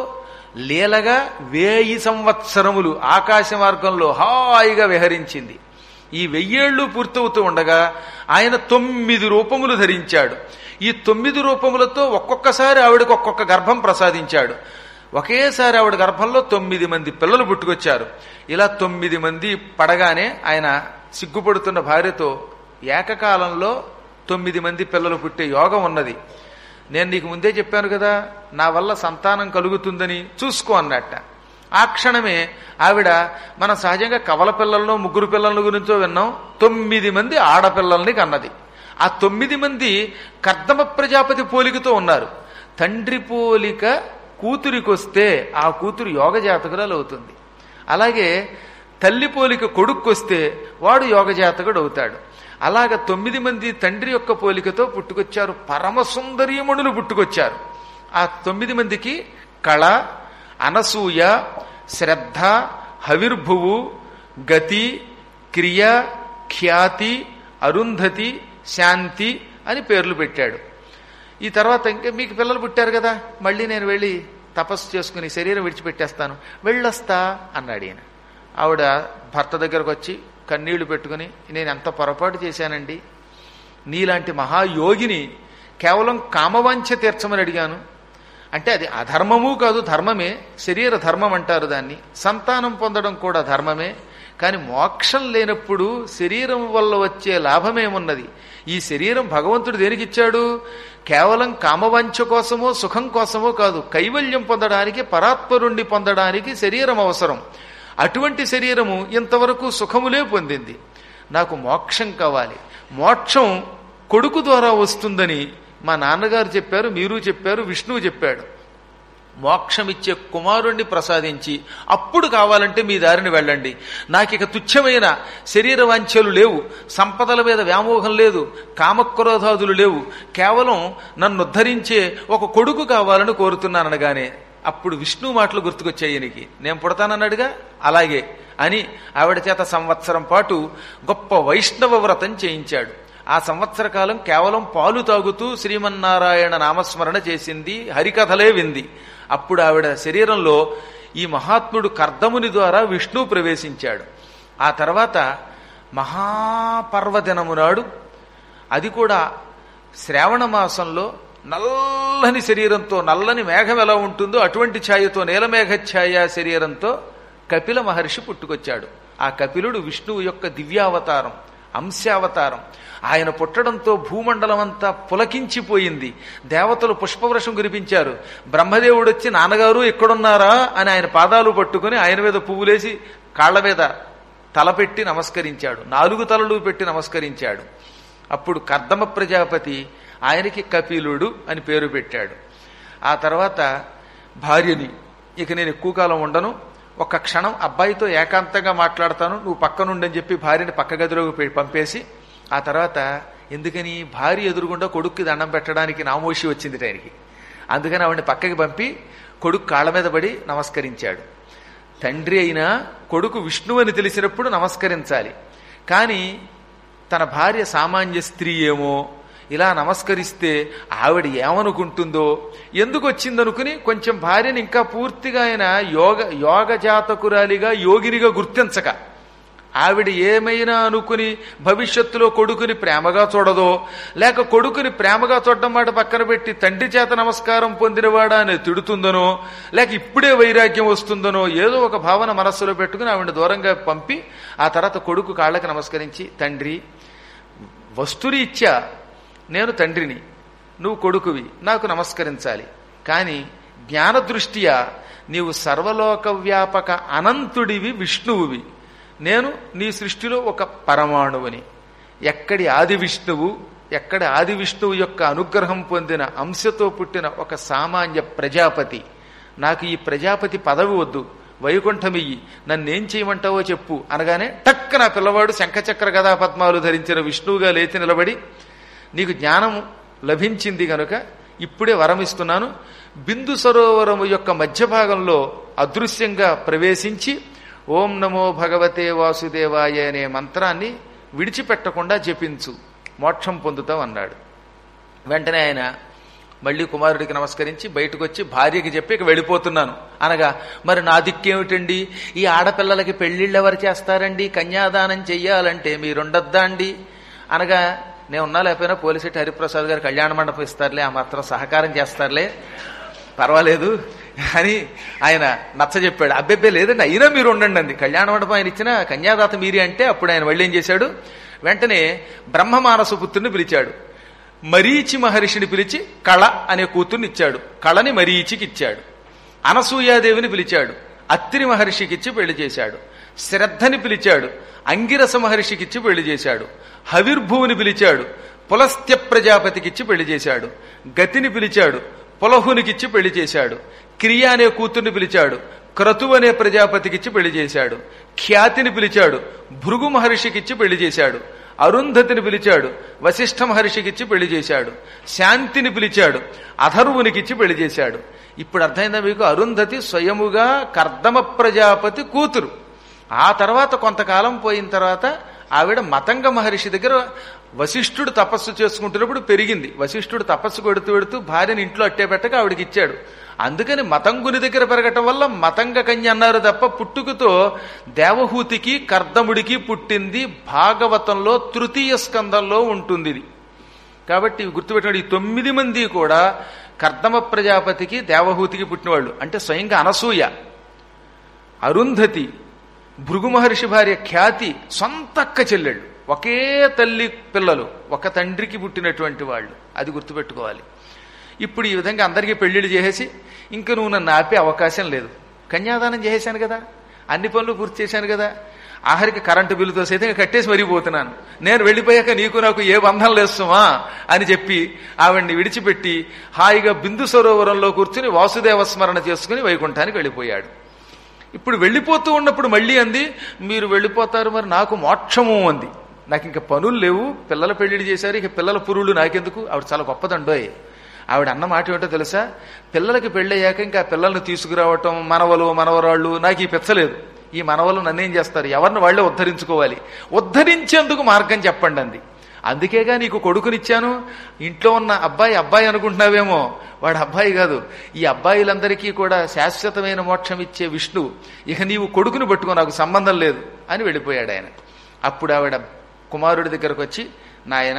లీలగా వేయి సంవత్సరములు ఆకాశ మార్గంలో హాయిగా విహరించింది ఈ వెయ్యేళ్లు పూర్తవుతూ ఉండగా ఆయన తొమ్మిది రూపములు ధరించాడు ఈ తొమ్మిది రూపములతో ఒక్కొక్కసారి ఆవిడకు ఒక్కొక్క గర్భం ప్రసాదించాడు ఒకేసారి ఆవిడ గర్భంలో తొమ్మిది మంది పిల్లలు పుట్టుకొచ్చారు ఇలా తొమ్మిది మంది పడగానే ఆయన సిగ్గుపడుతున్న భార్యతో ఏకకాలంలో తొమ్మిది మంది పిల్లలు పుట్టే యోగం ఉన్నది నేను నీకు ముందే చెప్పాను కదా నా వల్ల సంతానం కలుగుతుందని చూసుకో అన్నట్ట ఆ క్షణమే ఆవిడ మనం సహజంగా కవల పిల్లలను ముగ్గురు పిల్లల గురించో విన్నాం తొమ్మిది మంది ఆడపిల్లల్ని కన్నది ఆ తొమ్మిది మంది కర్దమ ప్రజాపతి పోలికతో ఉన్నారు తండ్రి పోలిక కూతురికొస్తే ఆ కూతురు యోగ జాతకురాలు అవుతుంది అలాగే తల్లి పోలిక కొడుక్కొస్తే వాడు యోగ జాతకుడు అవుతాడు అలాగ తొమ్మిది మంది తండ్రి యొక్క పోలికతో పుట్టుకొచ్చారు పరమ సుందరీమణులు పుట్టుకొచ్చారు ఆ తొమ్మిది మందికి కళ అనసూయ శ్రద్ధ హవిర్భువు గతి క్రియ ఖ్యాతి అరుంధతి శాంతి అని పేర్లు పెట్టాడు ఈ తర్వాత ఇంకా మీకు పిల్లలు పుట్టారు కదా మళ్ళీ నేను వెళ్ళి తపస్సు చేసుకుని శరీరం విడిచిపెట్టేస్తాను వెళ్ళొస్తా అన్నాడు ఈయన ఆవిడ భర్త దగ్గరకు వచ్చి కన్నీళ్లు పెట్టుకుని నేను ఎంత పొరపాటు చేశానండి నీలాంటి మహాయోగిని కేవలం కామవాంఛ తీర్చమని అడిగాను అంటే అది అధర్మము కాదు ధర్మమే శరీర ధర్మం అంటారు దాన్ని సంతానం పొందడం కూడా ధర్మమే కానీ మోక్షం లేనప్పుడు శరీరం వల్ల వచ్చే లాభమేమున్నది ఈ శరీరం భగవంతుడు దేనికి ఇచ్చాడు కేవలం కామవంచ కోసమో సుఖం కోసమో కాదు కైవల్యం పొందడానికి పరాత్పరుణ్ణి పొందడానికి శరీరం అవసరం అటువంటి శరీరము ఇంతవరకు సుఖములే పొందింది నాకు మోక్షం కావాలి మోక్షం కొడుకు ద్వారా వస్తుందని మా నాన్నగారు చెప్పారు మీరు చెప్పారు విష్ణువు చెప్పాడు మోక్షమిచ్చే కుమారుణ్ణి ప్రసాదించి అప్పుడు కావాలంటే మీ దారిని వెళ్ళండి నాకు ఇక తుచ్చమైన శరీర వాంఛలు లేవు సంపదల మీద వ్యామోహం లేదు కామక్రోధాదులు లేవు కేవలం నన్ను ఉద్ధరించే ఒక కొడుకు కావాలని కోరుతున్నాననగానే అప్పుడు విష్ణు మాటలు గుర్తుకొచ్చాయి ఈయనకి నేను పుడతానన్నాడుగా అలాగే అని ఆవిడ చేత సంవత్సరం పాటు గొప్ప వైష్ణవ వ్రతం చేయించాడు ఆ సంవత్సర కాలం కేవలం పాలు తాగుతూ శ్రీమన్నారాయణ నామస్మరణ చేసింది హరికథలే వింది అప్పుడు ఆవిడ శరీరంలో ఈ మహాత్ముడు కర్దముని ద్వారా విష్ణు ప్రవేశించాడు ఆ తర్వాత మహాపర్వదినము నాడు అది కూడా శ్రావణ మాసంలో నల్లని శరీరంతో నల్లని మేఘం ఎలా ఉంటుందో అటువంటి ఛాయతో నీలమేఘ ఛాయ శరీరంతో కపిల మహర్షి పుట్టుకొచ్చాడు ఆ కపిలుడు విష్ణువు యొక్క దివ్యావతారం అంశావతారం ఆయన పుట్టడంతో భూమండలం అంతా పులకించిపోయింది దేవతలు పుష్పవృషం కురిపించారు బ్రహ్మదేవుడు వచ్చి నాన్నగారు ఎక్కడున్నారా అని ఆయన పాదాలు పట్టుకుని ఆయన మీద పువ్వులేసి కాళ్ల మీద తలపెట్టి నమస్కరించాడు నాలుగు తలలు పెట్టి నమస్కరించాడు అప్పుడు కర్దమ ప్రజాపతి ఆయనకి కపిలుడు అని పేరు పెట్టాడు ఆ తర్వాత భార్యని ఇక నేను ఎక్కువ కాలం ఉండను ఒక్క క్షణం అబ్బాయితో ఏకాంతంగా మాట్లాడతాను నువ్వు పక్కనుండని చెప్పి భార్యని పక్క గదిలోకి పె- పంపేసి ఆ తర్వాత ఎందుకని భార్య ఎదురుగుండా కొడుక్కి దండం పెట్టడానికి నామోషి వచ్చింది ఆయనకి అందుకని ఆవిడని పక్కకి పంపి కొడుకు కాళ్ళ మీద పడి నమస్కరించాడు తండ్రి అయినా కొడుకు విష్ణువు అని తెలిసినప్పుడు నమస్కరించాలి కానీ తన భార్య సామాన్య స్త్రీ ఏమో ఇలా నమస్కరిస్తే ఆవిడ ఏమనుకుంటుందో ఎందుకు వచ్చిందనుకుని కొంచెం భార్యని ఇంకా పూర్తిగా ఆయన యోగ యోగ జాతకురాలిగా యోగినిగా గుర్తించక ఆవిడ ఏమైనా అనుకుని భవిష్యత్తులో కొడుకుని ప్రేమగా చూడదో లేక కొడుకుని ప్రేమగా చూడడం మాట పక్కన పెట్టి తండ్రి చేత నమస్కారం పొందినవాడా అని తిడుతుందనో లేక ఇప్పుడే వైరాగ్యం వస్తుందనో ఏదో ఒక భావన మనస్సులో పెట్టుకుని ఆవిడ దూరంగా పంపి ఆ తర్వాత కొడుకు కాళ్ళకి నమస్కరించి తండ్రి వస్తురీత్యా నేను తండ్రిని నువ్వు కొడుకువి నాకు నమస్కరించాలి కానీ జ్ఞానదృష్ట్యా నీవు సర్వలోక వ్యాపక అనంతుడివి విష్ణువువి నేను నీ సృష్టిలో ఒక పరమాణువుని ఎక్కడి ఆది విష్ణువు ఎక్కడ ఆది విష్ణువు యొక్క అనుగ్రహం పొందిన అంశతో పుట్టిన ఒక సామాన్య ప్రజాపతి నాకు ఈ ప్రజాపతి పదవి వద్దు వైకుంఠమియ్యి నన్నేం చేయమంటావో చెప్పు అనగానే టక్ నా పిల్లవాడు శంఖచక్ర గదా పద్మాలు ధరించిన విష్ణువుగా లేచి నిలబడి నీకు జ్ఞానం లభించింది గనుక ఇప్పుడే వరమిస్తున్నాను బిందు సరోవరము యొక్క మధ్య భాగంలో అదృశ్యంగా ప్రవేశించి ఓం నమో భగవతే వాసుదేవాయ అనే మంత్రాన్ని విడిచిపెట్టకుండా జపించు మోక్షం పొందుతావు అన్నాడు వెంటనే ఆయన మళ్ళీ కుమారుడికి నమస్కరించి బయటకు వచ్చి భార్యకి చెప్పి ఇక వెళ్ళిపోతున్నాను అనగా మరి నా దిక్కేమిటండి ఈ ఆడపిల్లలకి పెళ్లిళ్ళు ఎవరు చేస్తారండి కన్యాదానం చెయ్యాలంటే మీరుండద్దా అండి అనగా నేను ఉన్నా లేకపోయినా పోలిసెట్టి హరిప్రసాద్ గారు కళ్యాణ మండపం ఇస్తారులే ఆ మాత్రం సహకారం చేస్తారులే పర్వాలేదు అని ఆయన నచ్చ చెప్పాడు అబ్బెబ్బే లేదండి అయినా మీరు ఉండండి అంది కళ్యాణ మండపం ఆయన ఇచ్చిన కన్యాదాత మీరే అంటే అప్పుడు ఆయన మళ్ళీ ఏం చేశాడు వెంటనే బ్రహ్మమానస పుత్రుని పిలిచాడు మరీచి మహర్షిని పిలిచి కళ అనే కూతుర్ని ఇచ్చాడు కళని మరీచికి ఇచ్చాడు అనసూయాదేవిని పిలిచాడు అత్తిరి మహర్షికిచ్చి పెళ్లి చేశాడు శ్రద్ధని పిలిచాడు అంగిరస మహర్షికిచ్చి పెళ్లి చేశాడు హవిర్భువుని పిలిచాడు పులస్త్య ప్రజాపతికిచ్చి పెళ్లి చేశాడు గతిని పిలిచాడు పులహునికిచ్చి పెళ్లి చేశాడు క్రియ అనే కూతుర్ని పిలిచాడు క్రతు అనే ప్రజాపతికిచ్చి పెళ్లి చేశాడు ఖ్యాతిని పిలిచాడు భృగు మహర్షికిచ్చి పెళ్లి చేశాడు అరుంధతిని పిలిచాడు వశిష్ఠ మహర్షికిచ్చి పెళ్లి చేశాడు శాంతిని పిలిచాడు అధర్వునికిచ్చి పెళ్లి చేశాడు ఇప్పుడు అర్థమైందా మీకు అరుంధతి స్వయముగా కర్దమ ప్రజాపతి కూతురు ఆ తర్వాత కొంతకాలం పోయిన తర్వాత ఆవిడ మతంగ మహర్షి దగ్గర వశిష్ఠుడు తపస్సు చేసుకుంటున్నప్పుడు పెరిగింది వశిష్ఠుడు తపస్సు పెడుతూ పెడుతూ భార్యని ఇంట్లో అట్టే పెట్టక ఆవిడకి ఇచ్చాడు అందుకని మతంగుని దగ్గర పెరగటం వల్ల మతంగ కన్య అన్నారు తప్ప పుట్టుకతో దేవహూతికి కర్దముడికి పుట్టింది భాగవతంలో తృతీయ స్కందంలో ఉంటుంది ఇది కాబట్టి ఇవి గుర్తుపెట్టినాడు ఈ తొమ్మిది మంది కూడా కర్దమ ప్రజాపతికి దేవహూతికి పుట్టినవాళ్ళు అంటే స్వయంగా అనసూయ అరుంధతి భృగు మహర్షి భార్య ఖ్యాతి సొంత అక్క చెల్లెళ్ళు ఒకే తల్లి పిల్లలు ఒక తండ్రికి పుట్టినటువంటి వాళ్ళు అది గుర్తుపెట్టుకోవాలి ఇప్పుడు ఈ విధంగా అందరికీ పెళ్లిళ్ళు చేసేసి ఇంక నువ్వు నన్ను ఆపే అవకాశం లేదు కన్యాదానం చేసేశాను కదా అన్ని పనులు పూర్తి చేశాను కదా ఆఖరికి కరెంటు బిల్లుతో సైతం కట్టేసి మరిగిపోతున్నాను నేను వెళ్ళిపోయాక నీకు నాకు ఏ బంధం లేస్తుమా అని చెప్పి ఆవిడ్ని విడిచిపెట్టి హాయిగా బిందు సరోవరంలో కూర్చుని వాసుదేవ స్మరణ చేసుకుని వైకుంఠానికి వెళ్ళిపోయాడు ఇప్పుడు వెళ్ళిపోతూ ఉన్నప్పుడు మళ్ళీ అంది మీరు వెళ్ళిపోతారు మరి నాకు మోక్షము అంది నాకు ఇంకా పనులు లేవు పిల్లల పెళ్లిడి చేశారు ఇక పిల్లల పురుళ్ళు నాకెందుకు ఆవిడ చాలా గొప్పదండోయ్ ఆవిడ అన్న మాట ఏమిటో తెలుసా పిల్లలకి పెళ్ళయ్యాక ఇంకా పిల్లల్ని తీసుకురావటం మనవలు మనవరాళ్ళు నాకు ఈ పెచ్చలేదు ఈ మనవలు నన్నేం చేస్తారు ఎవరిని వాళ్ళే ఉద్ధరించుకోవాలి ఉద్ధరించేందుకు మార్గం చెప్పండి అంది అందుకేగా నీకు కొడుకునిచ్చాను ఇంట్లో ఉన్న అబ్బాయి అబ్బాయి అనుకుంటున్నావేమో వాడు అబ్బాయి కాదు ఈ అబ్బాయిలందరికీ కూడా శాశ్వతమైన మోక్షం ఇచ్చే విష్ణువు ఇక నీవు కొడుకుని పట్టుకో నాకు సంబంధం లేదు అని వెళ్ళిపోయాడు ఆయన అప్పుడు ఆవిడ కుమారుడి దగ్గరకు వచ్చి నాయన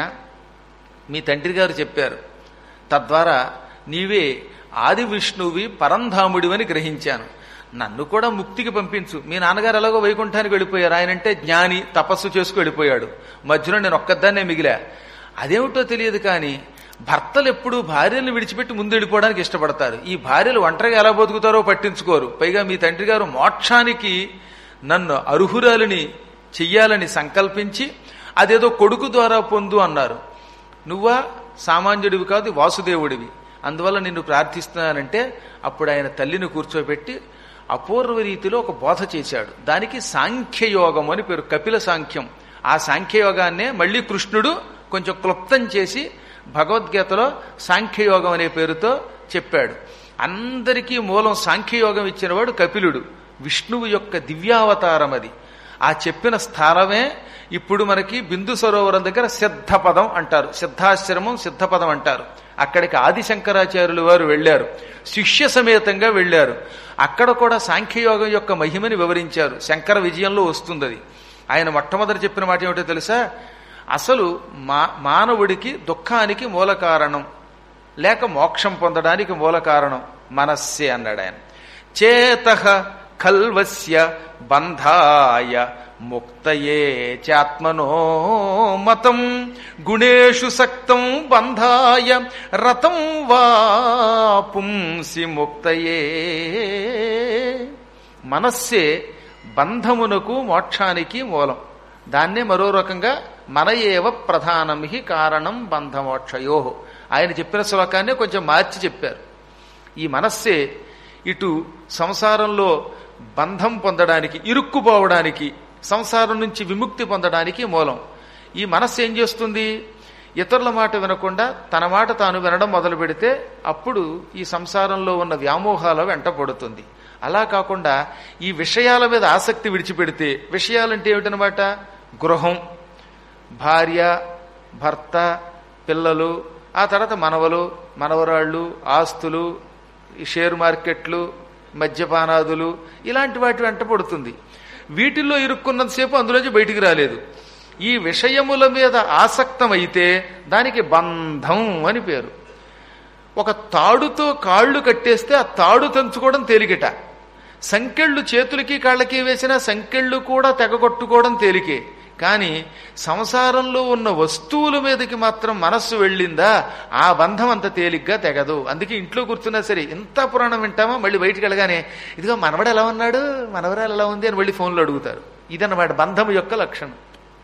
మీ తండ్రి గారు చెప్పారు తద్వారా నీవే ఆది విష్ణువి పరంధాముడివని గ్రహించాను నన్ను కూడా ముక్తికి పంపించు మీ నాన్నగారు ఎలాగో వైకుంఠానికి వెళ్ళిపోయారు ఆయనంటే జ్ఞాని తపస్సు చేసుకు వెళ్ళిపోయాడు మధ్యలో నేను ఒక్కదాన్నే మిగిలా అదేమిటో తెలియదు కానీ భర్తలు ఎప్పుడు భార్యలను విడిచిపెట్టి ముందు వెళ్ళిపోవడానికి ఇష్టపడతారు ఈ భార్యలు ఒంటరిగా ఎలా బతుకుతారో పట్టించుకోరు పైగా మీ తండ్రి గారు మోక్షానికి నన్ను అర్హురాలిని చెయ్యాలని సంకల్పించి అదేదో కొడుకు ద్వారా పొందు అన్నారు నువ్వా సామాన్యుడివి కాదు వాసుదేవుడివి అందువల్ల నిన్ను ప్రార్థిస్తున్నానంటే అప్పుడు ఆయన తల్లిని కూర్చోబెట్టి అపూర్వ రీతిలో ఒక బోధ చేశాడు దానికి సాంఖ్యయోగం అని పేరు కపిల సాంఖ్యం ఆ సాంఖ్యయోగాన్నే మళ్ళీ కృష్ణుడు కొంచెం క్లుప్తం చేసి భగవద్గీతలో సాంఖ్యయోగం అనే పేరుతో చెప్పాడు అందరికీ మూలం సాంఖ్యయోగం ఇచ్చినవాడు కపిలుడు విష్ణువు యొక్క దివ్యావతారం అది ఆ చెప్పిన స్థానమే ఇప్పుడు మనకి బిందు సరోవరం దగ్గర సిద్ధపదం అంటారు సిద్ధాశ్రమం సిద్ధపదం అంటారు అక్కడికి ఆది శంకరాచార్యులు వారు వెళ్ళారు శిష్య సమేతంగా వెళ్ళారు అక్కడ కూడా సాంఖ్యయోగం యొక్క మహిమని వివరించారు శంకర విజయంలో వస్తుంది అది ఆయన మొట్టమొదటి చెప్పిన మాట ఏమిటో తెలుసా అసలు మా మానవుడికి దుఃఖానికి మూల కారణం లేక మోక్షం పొందడానికి మూల కారణం మనస్సే అన్నాడు ఆయన చేత కల్వస్య బంధాయ ముక్తయే చాత్మనో మతం గుణేషు సక్తం బంధాయ రతం వా పుంసి ముక్తయే మనస్సే బంధమునకు మోక్షానికి మూలం దాన్నే మరో రకంగా మన ఏవ ప్రధానం హి కారణం బంధమోక్షయో ఆయన చెప్పిన శ్లోకాన్నే కొంచెం మార్చి చెప్పారు ఈ మనస్సే ఇటు సంసారంలో బంధం పొందడానికి ఇరుక్కుపోవడానికి సంసారం నుంచి విముక్తి పొందడానికి మూలం ఈ మనస్సు ఏం చేస్తుంది ఇతరుల మాట వినకుండా తన మాట తాను వినడం మొదలు పెడితే అప్పుడు ఈ సంసారంలో ఉన్న వ్యామోహాల వెంట పడుతుంది అలా కాకుండా ఈ విషయాల మీద ఆసక్తి విడిచిపెడితే విషయాలంటే ఏమిటనమాట గృహం భార్య భర్త పిల్లలు ఆ తర్వాత మనవలు మనవరాళ్ళు ఆస్తులు ఈ షేర్ మార్కెట్లు మద్యపానాదులు ఇలాంటి వాటి వెంట పడుతుంది వీటిల్లో ఇరుక్కున్నంతసేపు అందులోంచి బయటికి రాలేదు ఈ విషయముల మీద ఆసక్తమైతే దానికి బంధం అని పేరు ఒక తాడుతో కాళ్ళు కట్టేస్తే ఆ తాడు తెంచుకోవడం తేలికట సంకెళ్ళు చేతులకి కాళ్ళకి వేసిన సంకెళ్ళు కూడా తెగగొట్టుకోవడం తేలికే కానీ సంసారంలో ఉన్న వస్తువుల మీదకి మాత్రం మనస్సు వెళ్ళిందా ఆ బంధం అంత తేలిగ్గా తెగదు అందుకే ఇంట్లో కూర్చున్నా సరే ఎంత పురాణం వింటామో మళ్ళీ బయటికి వెళ్ళగానే ఇదిగో మనవడు ఎలా ఉన్నాడు మనవరాలు ఎలా ఉంది అని మళ్ళీ ఫోన్లో అడుగుతారు ఇదన్నమాట బంధం యొక్క లక్షణం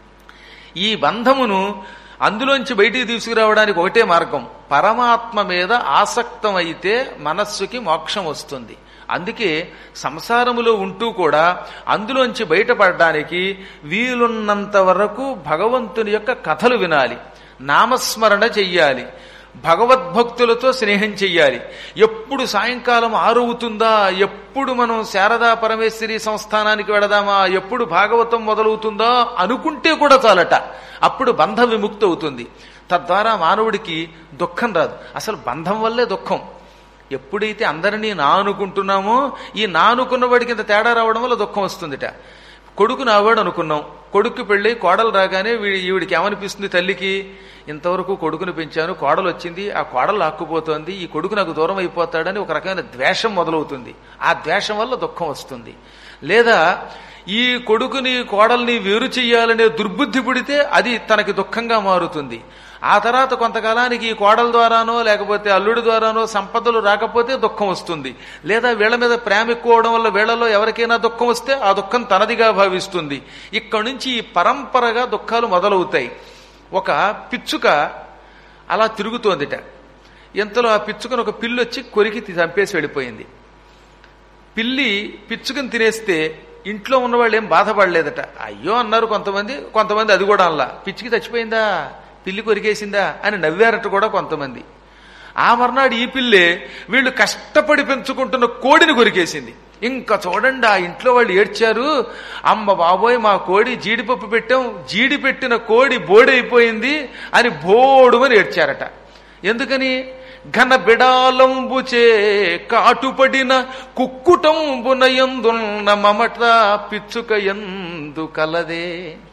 ఈ బంధమును అందులోంచి బయటికి తీసుకురావడానికి ఒకటే మార్గం పరమాత్మ మీద ఆసక్తమైతే మనస్సుకి మోక్షం వస్తుంది అందుకే సంసారములో ఉంటూ కూడా అందులోంచి బయటపడడానికి వీలున్నంత వరకు భగవంతుని యొక్క కథలు వినాలి నామస్మరణ చెయ్యాలి భగవద్భక్తులతో స్నేహం చెయ్యాలి ఎప్పుడు సాయంకాలం ఆరవుతుందా ఎప్పుడు మనం శారదా పరమేశ్వరి సంస్థానానికి వెడదామా ఎప్పుడు భాగవతం మొదలవుతుందా అనుకుంటే కూడా చాలట అప్పుడు బంధ విముక్తి అవుతుంది తద్వారా మానవుడికి దుఃఖం రాదు అసలు బంధం వల్లే దుఃఖం ఎప్పుడైతే అందరినీ నా అనుకుంటున్నామో ఈ నా అనుకున్న వాడికి ఇంత తేడా రావడం వల్ల దుఃఖం వస్తుందిట కొడుకు నావాడు అనుకున్నాం కొడుకు పెళ్ళి కోడలు రాగానే వీడి ఈవిడికి ఏమనిపిస్తుంది తల్లికి ఇంతవరకు కొడుకుని పెంచాను కోడలు వచ్చింది ఆ కోడలు లాక్కుపోతోంది ఈ కొడుకు నాకు దూరం అయిపోతాడని ఒక రకమైన ద్వేషం మొదలవుతుంది ఆ ద్వేషం వల్ల దుఃఖం వస్తుంది లేదా ఈ కొడుకుని కోడల్ని వేరు చెయ్యాలనే దుర్బుద్ధి పుడితే అది తనకి దుఃఖంగా మారుతుంది ఆ తర్వాత కొంతకాలానికి ఈ కోడల ద్వారానో లేకపోతే అల్లుడి ద్వారానో సంపదలు రాకపోతే దుఃఖం వస్తుంది లేదా వీళ్ళ మీద ప్రేమ ఎక్కువ అవడం వల్ల వీళ్ళలో ఎవరికైనా దుఃఖం వస్తే ఆ దుఃఖం తనదిగా భావిస్తుంది ఇక్కడి నుంచి ఈ పరంపరగా దుఃఖాలు మొదలవుతాయి ఒక పిచ్చుక అలా తిరుగుతోందిట ఇంతలో ఆ పిచ్చుకను ఒక పిల్లి వచ్చి కొరికి చంపేసి వెళ్ళిపోయింది పిల్లి పిచ్చుకని తినేస్తే ఇంట్లో ఉన్నవాళ్ళు ఏం బాధపడలేదట అయ్యో అన్నారు కొంతమంది కొంతమంది అది కూడా అల్లా పిచ్చికి చచ్చిపోయిందా పిల్లి కొరికేసిందా అని నవ్వారట కూడా కొంతమంది ఆ మర్నాడు ఈ పిల్లే వీళ్ళు కష్టపడి పెంచుకుంటున్న కోడిని కొరికేసింది ఇంకా చూడండి ఆ ఇంట్లో వాళ్ళు ఏడ్చారు అమ్మ బాబోయ్ మా కోడి జీడిపప్పు పెట్టాం జీడి పెట్టిన కోడి బోడైపోయింది అని బోడుమని ఏడ్చారట ఎందుకని ఘన బిడాలంబుచే కాటుపడిన కుక్కుటంబున ఎందున్న మమట పిచ్చుక ఎందు కలదే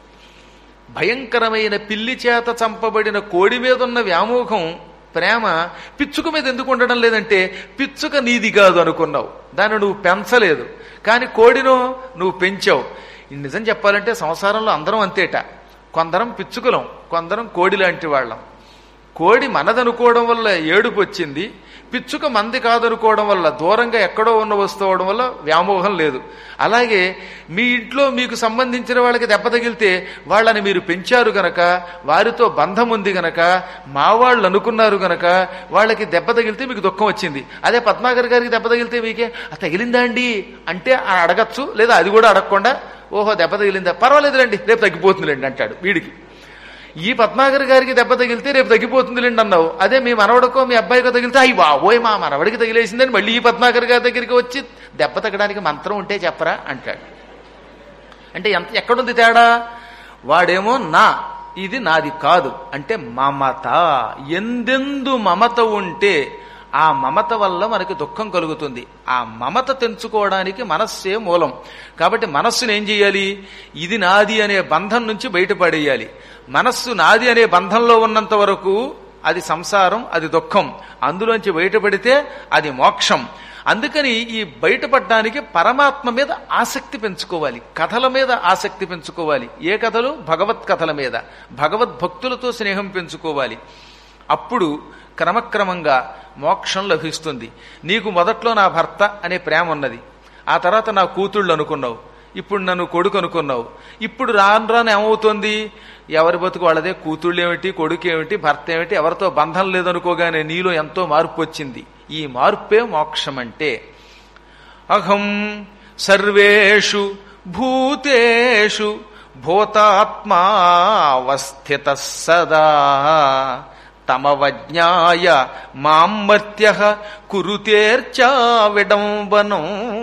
భయంకరమైన పిల్లి చేత చంపబడిన కోడి మీద ఉన్న వ్యామోహం ప్రేమ పిచ్చుక మీద ఎందుకు ఉండడం లేదంటే పిచ్చుక నీది కాదు అనుకున్నావు దాన్ని నువ్వు పెంచలేదు కానీ కోడినో నువ్వు పెంచావు ఈ నిజం చెప్పాలంటే సంసారంలో అందరం అంతేట కొందరం పిచ్చుకలం కొందరం కోడి లాంటి వాళ్ళం కోడి మనదనుకోవడం వల్ల ఏడుపు వచ్చింది పిచ్చుక మంది కాదనుకోవడం వల్ల దూరంగా ఎక్కడో ఉన్న వస్తువు అవడం వల్ల వ్యామోహం లేదు అలాగే మీ ఇంట్లో మీకు సంబంధించిన వాళ్ళకి దెబ్బ తగిలితే వాళ్ళని మీరు పెంచారు గనక వారితో బంధం ఉంది గనక మా వాళ్ళు అనుకున్నారు గనక వాళ్ళకి దెబ్బ తగిలితే మీకు దుఃఖం వచ్చింది అదే పద్మాకర్ గారికి దెబ్బ తగిలితే మీకే "ఆ, తగిలిందా అండి అంటే ఆ అడగచ్చు లేదా అది కూడా అడగకుండా ఓహో దెబ్బ తగిలిందా పర్వాలేదులేండి రేపు తగ్గిపోతుందిలేండి అంటాడు వీడికి ఈ పద్మాగర్ గారికి దెబ్బ తగిలితే రేపు తగ్గిపోతుందిలేండి అన్నావు అదే మీ మనవడికో మీ అబ్బాయికో తగిలితే అయ్యి బాబోయ్ మా మనవడికి తగిలేసిందని మళ్ళీ ఈ పద్మాగర్ గారి దగ్గరికి వచ్చి దెబ్బ తగ్గడానికి మంత్రం ఉంటే చెప్పరా అంటాడు అంటే ఎంత ఎక్కడుంది తేడా వాడేమో నా ఇది నాది కాదు అంటే మమత ఎందెందు మమత ఉంటే ఆ మమత వల్ల మనకి దుఃఖం కలుగుతుంది ఆ మమత తెంచుకోవడానికి మనస్సే మూలం కాబట్టి మనస్సును ఏం చేయాలి ఇది నాది అనే బంధం నుంచి బయటపడేయాలి మనస్సు నాది అనే బంధంలో ఉన్నంత వరకు అది సంసారం అది దుఃఖం అందులోంచి బయటపడితే అది మోక్షం అందుకని ఈ బయటపడడానికి పరమాత్మ మీద ఆసక్తి పెంచుకోవాలి కథల మీద ఆసక్తి పెంచుకోవాలి ఏ కథలు భగవత్ కథల మీద భగవద్భక్తులతో స్నేహం పెంచుకోవాలి అప్పుడు క్రమక్రమంగా మోక్షం లభిస్తుంది నీకు మొదట్లో నా భర్త అనే ప్రేమ ఉన్నది ఆ తర్వాత నా కూతుళ్ళు అనుకున్నావు ఇప్పుడు నన్ను కొడుకు అనుకున్నావు ఇప్పుడు రాను రాను ఏమవుతుంది ఎవరి బతుకు వాళ్ళదే కూతుళ్ళు ఏమిటి కొడుకు ఏమిటి భర్త ఏమిటి ఎవరితో బంధం లేదనుకోగానే నీలో ఎంతో మార్పు వచ్చింది ఈ మార్పే మోక్షం అంటే అహం సర్వేషు భూతేషు భూతాత్మావస్థిత సదా తమవజ్ఞాయ మామర్త్య కురుతేర్చా విడంబనం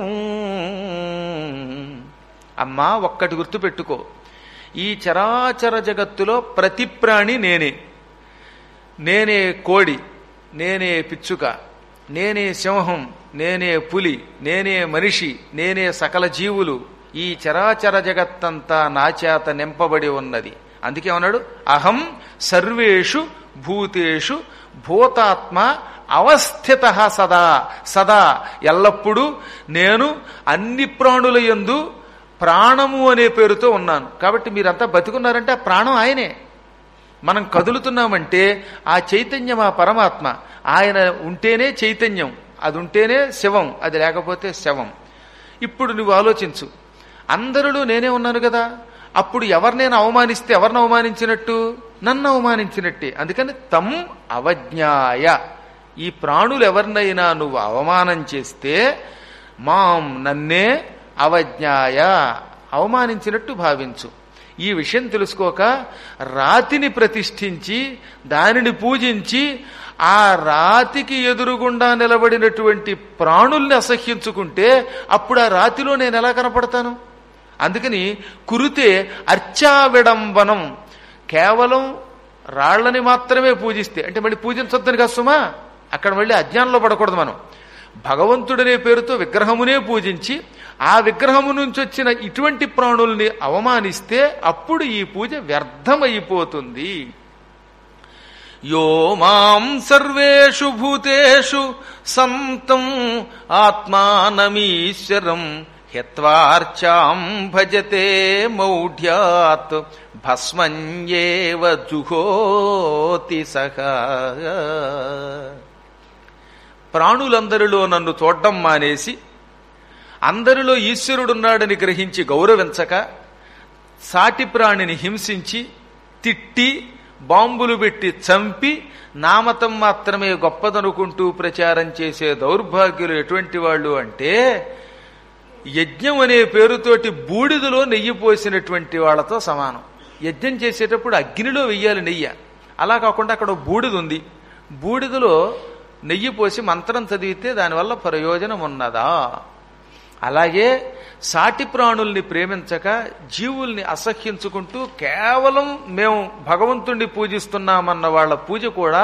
అమ్మా ఒక్కటి గుర్తుపెట్టుకో ఈ చరాచర జగత్తులో ప్రతి ప్రాణి నేనే నేనే కోడి నేనే పిచ్చుక నేనే సింహం నేనే పులి నేనే మనిషి నేనే సకల జీవులు ఈ చరాచర జగత్తంతా నా చేత నింపబడి ఉన్నది అందుకే అన్నాడు అహం సర్వేషు భూతేషు భూతాత్మ అవస్థిత సదా సదా ఎల్లప్పుడూ నేను అన్ని ప్రాణుల యందు ప్రాణము అనే పేరుతో ఉన్నాను కాబట్టి మీరంతా బతికున్నారంటే ఆ ప్రాణం ఆయనే మనం కదులుతున్నామంటే ఆ చైతన్యం ఆ పరమాత్మ ఆయన ఉంటేనే చైతన్యం అది ఉంటేనే శవం అది లేకపోతే శవం ఇప్పుడు నువ్వు ఆలోచించు అందరిలో నేనే ఉన్నాను కదా అప్పుడు ఎవరు నేను అవమానిస్తే ఎవరిని అవమానించినట్టు నన్ను అవమానించినట్టే అందుకని తం అవజ్ఞాయ ఈ ప్రాణులు ఎవరినైనా నువ్వు అవమానం చేస్తే మాం నన్నే అవజ్ఞాయ అవమానించినట్టు భావించు ఈ విషయం తెలుసుకోక రాతిని ప్రతిష్ఠించి దానిని పూజించి ఆ రాతికి ఎదురుగుండా నిలబడినటువంటి ప్రాణుల్ని అసహ్యించుకుంటే అప్పుడు ఆ రాతిలో నేను ఎలా కనపడతాను అందుకని కురితే అర్చావిడంబనం కేవలం రాళ్లని మాత్రమే పూజిస్తే అంటే మళ్ళీ పూజించొద్దని కదా సుమా అక్కడ మళ్ళీ అజ్ఞానంలో పడకూడదు మనం భగవంతుడనే పేరుతో విగ్రహమునే పూజించి ఆ విగ్రహము నుంచి వచ్చిన ఇటువంటి ప్రాణుల్ని అవమానిస్తే అప్పుడు ఈ పూజ వ్యర్థమైపోతుంది యో మాం సర్వేషు భూతేషు సంతం ఆత్మానమీశ్వరం హ్యత్వార్చాం భజతే మౌఢ్యాత్ భస్మంయేవ జుహోతి సహ ప్రాణులందరిలో నన్ను చూడ్డం మానేసి అందరిలో ఈశ్వరుడున్నాడని గ్రహించి గౌరవించక సాటి ప్రాణిని హింసించి తిట్టి బాంబులు పెట్టి చంపి నామతం మాత్రమే గొప్పదనుకుంటూ ప్రచారం చేసే దౌర్భాగ్యులు ఎటువంటి వాళ్ళు అంటే యజ్ఞం అనే పేరుతోటి బూడిదలో నెయ్యి పోసినటువంటి వాళ్ళతో సమానం యజ్ఞం చేసేటప్పుడు అగ్నిలో వెయ్యాలి నెయ్యి అలా కాకుండా అక్కడ ఓ బూడిద ఉంది బూడిదలో నెయ్యి పోసి మంత్రం చదివితే దానివల్ల ప్రయోజనం ఉన్నదా అలాగే సాటి ప్రాణుల్ని ప్రేమించక జీవుల్ని అసహ్యించుకుంటూ కేవలం మేము భగవంతుణ్ణి పూజిస్తున్నామన్న వాళ్ళ పూజ కూడా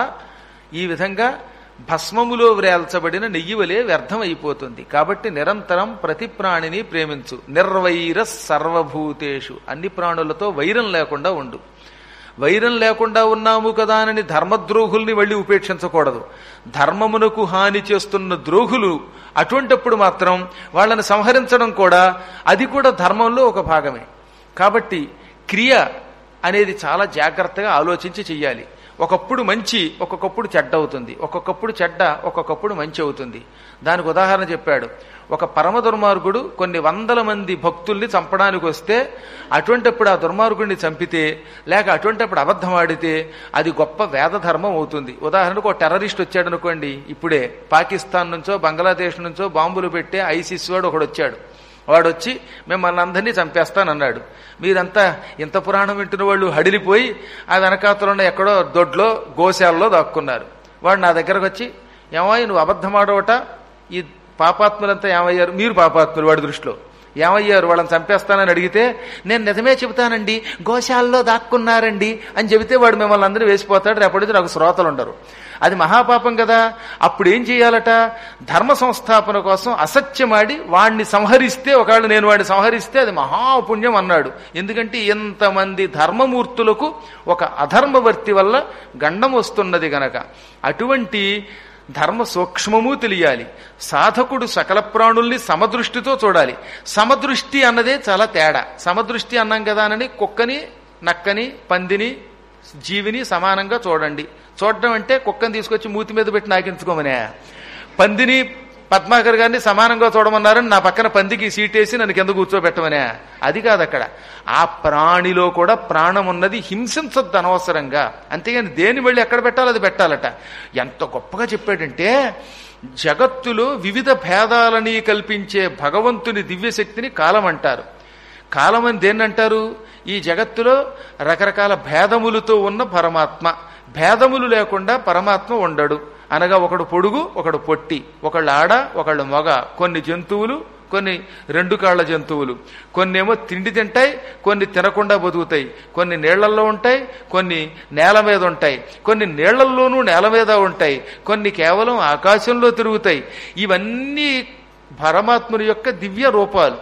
ఈ విధంగా భస్మములో వ్రేల్చబడిన నెయ్యి వలె వ్యర్థమైపోతుంది కాబట్టి నిరంతరం ప్రతి ప్రాణిని ప్రేమించు నిర్వైర సర్వభూతేషు అన్ని ప్రాణులతో వైరం లేకుండా ఉండు వైరం లేకుండా ఉన్నాము కదా అని ధర్మద్రోహుల్ని మళ్ళీ ఉపేక్షించకూడదు ధర్మమునకు హాని చేస్తున్న ద్రోహులు అటువంటప్పుడు మాత్రం వాళ్ళని సంహరించడం కూడా అది కూడా ధర్మంలో ఒక భాగమే కాబట్టి క్రియ అనేది చాలా జాగ్రత్తగా ఆలోచించి చెయ్యాలి ఒకప్పుడు మంచి ఒక్కొక్కప్పుడు చెడ్డ అవుతుంది ఒక్కొక్కప్పుడు చెడ్డ ఒక్కొక్కప్పుడు మంచి అవుతుంది దానికి ఉదాహరణ చెప్పాడు ఒక పరమ దుర్మార్గుడు కొన్ని వందల మంది భక్తుల్ని చంపడానికి వస్తే అటువంటప్పుడు ఆ దుర్మార్గుడిని చంపితే లేక అటువంటప్పుడు అబద్ధం ఆడితే అది గొప్ప వేద ధర్మం అవుతుంది ఉదాహరణకు ఒక టెర్రరిస్ట్ వచ్చాడు అనుకోండి ఇప్పుడే పాకిస్తాన్ నుంచో బంగ్లాదేశ్ నుంచో బాంబులు పెట్టే ఐసిస్ వాడు ఒకడు వచ్చాడు వాడు వచ్చి మిమ్మల్ని అందరినీ చంపేస్తానన్నాడు మీరంతా ఇంత పురాణం వింటున్న వాళ్ళు హడిలిపోయి ఆ వెనకాతలున్న ఎక్కడో దొడ్లో గోశాలలో దాక్కున్నారు వాడు నా దగ్గరకు వచ్చి ఏమయ్య నువ్వు అబద్ధమాడవట ఈ పాపాత్ములంతా ఏమయ్యారు మీరు పాపాత్ములు వాడి దృష్టిలో ఏమయ్యారు వాళ్ళని చంపేస్తానని అడిగితే నేను నిజమే చెబుతానండి గోశాలలో దాక్కున్నారండి అని చెబితే వాడు మిమ్మల్ని అందరూ వేసిపోతాడు రేపటి నాకు శ్రోతలు ఉండరు అది మహాపాపం కదా అప్పుడు ఏం చేయాలట ధర్మ సంస్థాపన కోసం అసత్యమాడి వాణ్ణి సంహరిస్తే ఒకవేళ నేను వాడిని సంహరిస్తే అది మహాపుణ్యం అన్నాడు ఎందుకంటే ఎంతమంది ధర్మమూర్తులకు ఒక అధర్మవర్తి వల్ల గండం వస్తున్నది గనక అటువంటి ధర్మ సూక్ష్మము తెలియాలి సాధకుడు సకల ప్రాణుల్ని సమదృష్టితో చూడాలి సమదృష్టి అన్నదే చాలా తేడా సమదృష్టి అన్నాం కదా అని కుక్కని నక్కని పందిని జీవిని సమానంగా చూడండి చూడడం అంటే కుక్కని తీసుకొచ్చి మూతి మీద పెట్టి నాకించుకోమనే పందిని పద్మాకర్ గారిని సమానంగా చూడమన్నారని నా పక్కన పందికి సీటేసి నన్ను కింద కూర్చోబెట్టమనే అది కాదు అక్కడ ఆ ప్రాణిలో కూడా ప్రాణం ఉన్నది హింసించొద్దు అనవసరంగా అంతేగాని దేని వెళ్ళి ఎక్కడ పెట్టాలో అది పెట్టాలట ఎంత గొప్పగా చెప్పాడంటే జగత్తులో వివిధ భేదాలని కల్పించే భగవంతుని దివ్యశక్తిని కాలం అంటారు కాలం అని దేన్ని అంటారు ఈ జగత్తులో రకరకాల భేదములతో ఉన్న పరమాత్మ భేదములు లేకుండా పరమాత్మ ఉండడు అనగా ఒకడు పొడుగు ఒకడు పొట్టి ఒకళ్ళు ఆడ ఒకళ్ళు మొగ కొన్ని జంతువులు కొన్ని రెండు కాళ్ల జంతువులు కొన్ని ఏమో తిండి తింటాయి కొన్ని తినకుండా బతుకుతాయి కొన్ని నీళ్లలో ఉంటాయి కొన్ని నేల మీద ఉంటాయి కొన్ని నీళ్లల్లోనూ నేల మీద ఉంటాయి కొన్ని కేవలం ఆకాశంలో తిరుగుతాయి ఇవన్నీ పరమాత్ముని యొక్క దివ్య రూపాలు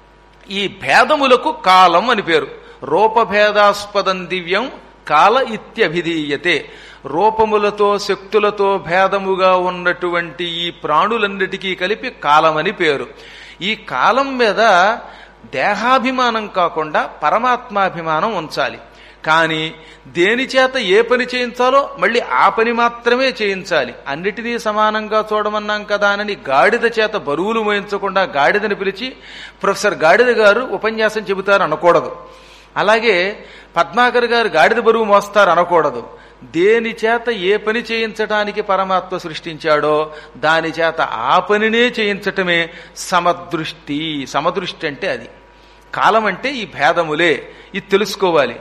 ఈ భేదములకు కాలం అని పేరు రూపభేదాస్పదం దివ్యం కాల ఇత్యభిధీయతే రూపములతో శక్తులతో భేదముగా ఉన్నటువంటి ఈ ప్రాణులన్నిటికీ కలిపి కాలమని పేరు ఈ కాలం మీద దేహాభిమానం కాకుండా పరమాత్మాభిమానం ఉంచాలి కానీ దేని చేత ఏ పని చేయించాలో మళ్ళీ ఆ పని మాత్రమే చేయించాలి అన్నిటినీ సమానంగా చూడమన్నాం కదా అని గాడిద చేత బరువులు మోయించకుండా గాడిదని పిలిచి ప్రొఫెసర్ గాడిద గారు ఉపన్యాసం చెబుతారు అనకూడదు అలాగే పద్మాకర్ గారు గాడిద బరువు మోస్తారు అనకూడదు దేని చేత ఏ పని చేయించడానికి పరమాత్మ సృష్టించాడో దాని చేత ఆ పనినే చేయించటమే సమదృష్టి సమదృష్టి అంటే అది కాలం అంటే ఈ భేదములే ఇది తెలుసుకోవాలి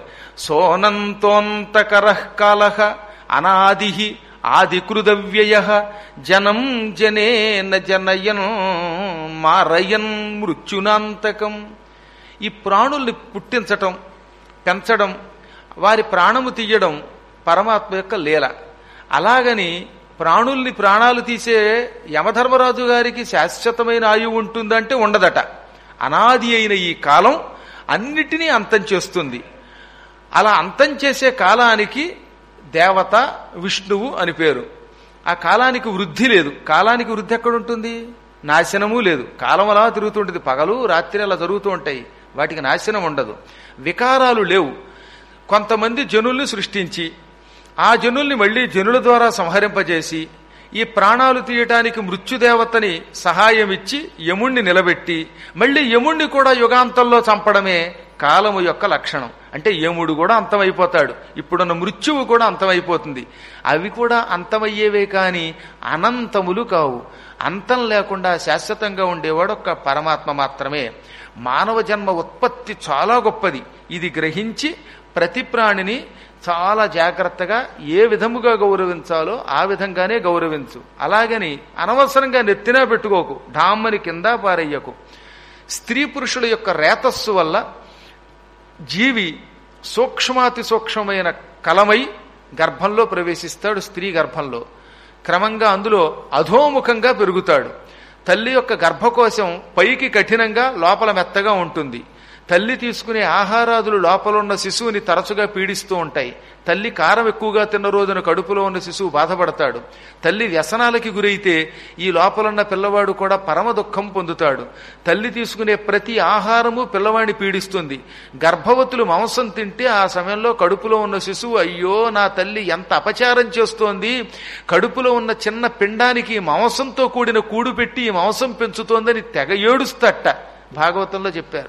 సోనంతోంతకర కాల అనాది ఆదికృదవ్యయ జనం జనేన జనయన్ మారయన్ మృత్యునాంతకం ఈ ప్రాణుల్ని పుట్టించటం పెంచడం వారి ప్రాణము తీయడం పరమాత్మ యొక్క లీల అలాగని ప్రాణుల్ని ప్రాణాలు తీసే యమధర్మరాజు గారికి శాశ్వతమైన ఆయువు ఉంటుందంటే ఉండదట అనాది అయిన ఈ కాలం అన్నిటినీ అంతం చేస్తుంది అలా అంతం చేసే కాలానికి దేవత విష్ణువు అని పేరు ఆ కాలానికి వృద్ధి లేదు కాలానికి వృద్ధి ఎక్కడుంటుంది నాశనము లేదు కాలం అలా తిరుగుతుంటుంది పగలు రాత్రి అలా జరుగుతూ ఉంటాయి వాటికి నాశనం ఉండదు వికారాలు లేవు కొంతమంది జనుల్ని సృష్టించి ఆ జనుల్ని మళ్ళీ జనుల ద్వారా సంహరింపజేసి ఈ ప్రాణాలు తీయటానికి మృత్యుదేవతని సహాయం ఇచ్చి యముణ్ణి నిలబెట్టి మళ్ళీ యముణ్ణి కూడా యుగాంతంలో చంపడమే కాలము యొక్క లక్షణం అంటే యముడు కూడా అంతమైపోతాడు ఇప్పుడున్న మృత్యువు కూడా అంతమైపోతుంది అవి కూడా అంతమయ్యేవే కాని అనంతములు కావు అంతం లేకుండా శాశ్వతంగా ఉండేవాడు ఒక పరమాత్మ మాత్రమే మానవ జన్మ ఉత్పత్తి చాలా గొప్పది ఇది గ్రహించి ప్రతి ప్రాణిని చాలా జాగ్రత్తగా ఏ విధముగా గౌరవించాలో ఆ విధంగానే గౌరవించు అలాగని అనవసరంగా నెత్తినా పెట్టుకోకు ఢామ్మని కింద పారయ్యకు స్త్రీ పురుషుల యొక్క రేతస్సు వల్ల జీవి సూక్ష్మాతి సూక్ష్మమైన కలమై గర్భంలో ప్రవేశిస్తాడు స్త్రీ గర్భంలో క్రమంగా అందులో అధోముఖంగా పెరుగుతాడు తల్లి యొక్క గర్భకోశం పైకి కఠినంగా లోపల మెత్తగా ఉంటుంది తల్లి తీసుకునే ఆహారాదులు లోపల ఉన్న శిశువుని తరచుగా పీడిస్తూ ఉంటాయి తల్లి కారం ఎక్కువగా తిన్న రోజున కడుపులో ఉన్న శిశువు బాధపడతాడు తల్లి వ్యసనాలకి గురైతే ఈ లోపలున్న పిల్లవాడు కూడా పరమ దుఃఖం పొందుతాడు తల్లి తీసుకునే ప్రతి ఆహారము పిల్లవాడిని పీడిస్తుంది గర్భవతులు మాంసం తింటే ఆ సమయంలో కడుపులో ఉన్న శిశువు అయ్యో నా తల్లి ఎంత అపచారం చేస్తోంది కడుపులో ఉన్న చిన్న పిండానికి మాంసంతో కూడిన కూడు పెట్టి ఈ మాంసం పెంచుతోందని తెగ ఏడుస్తట భాగవతంలో చెప్పారు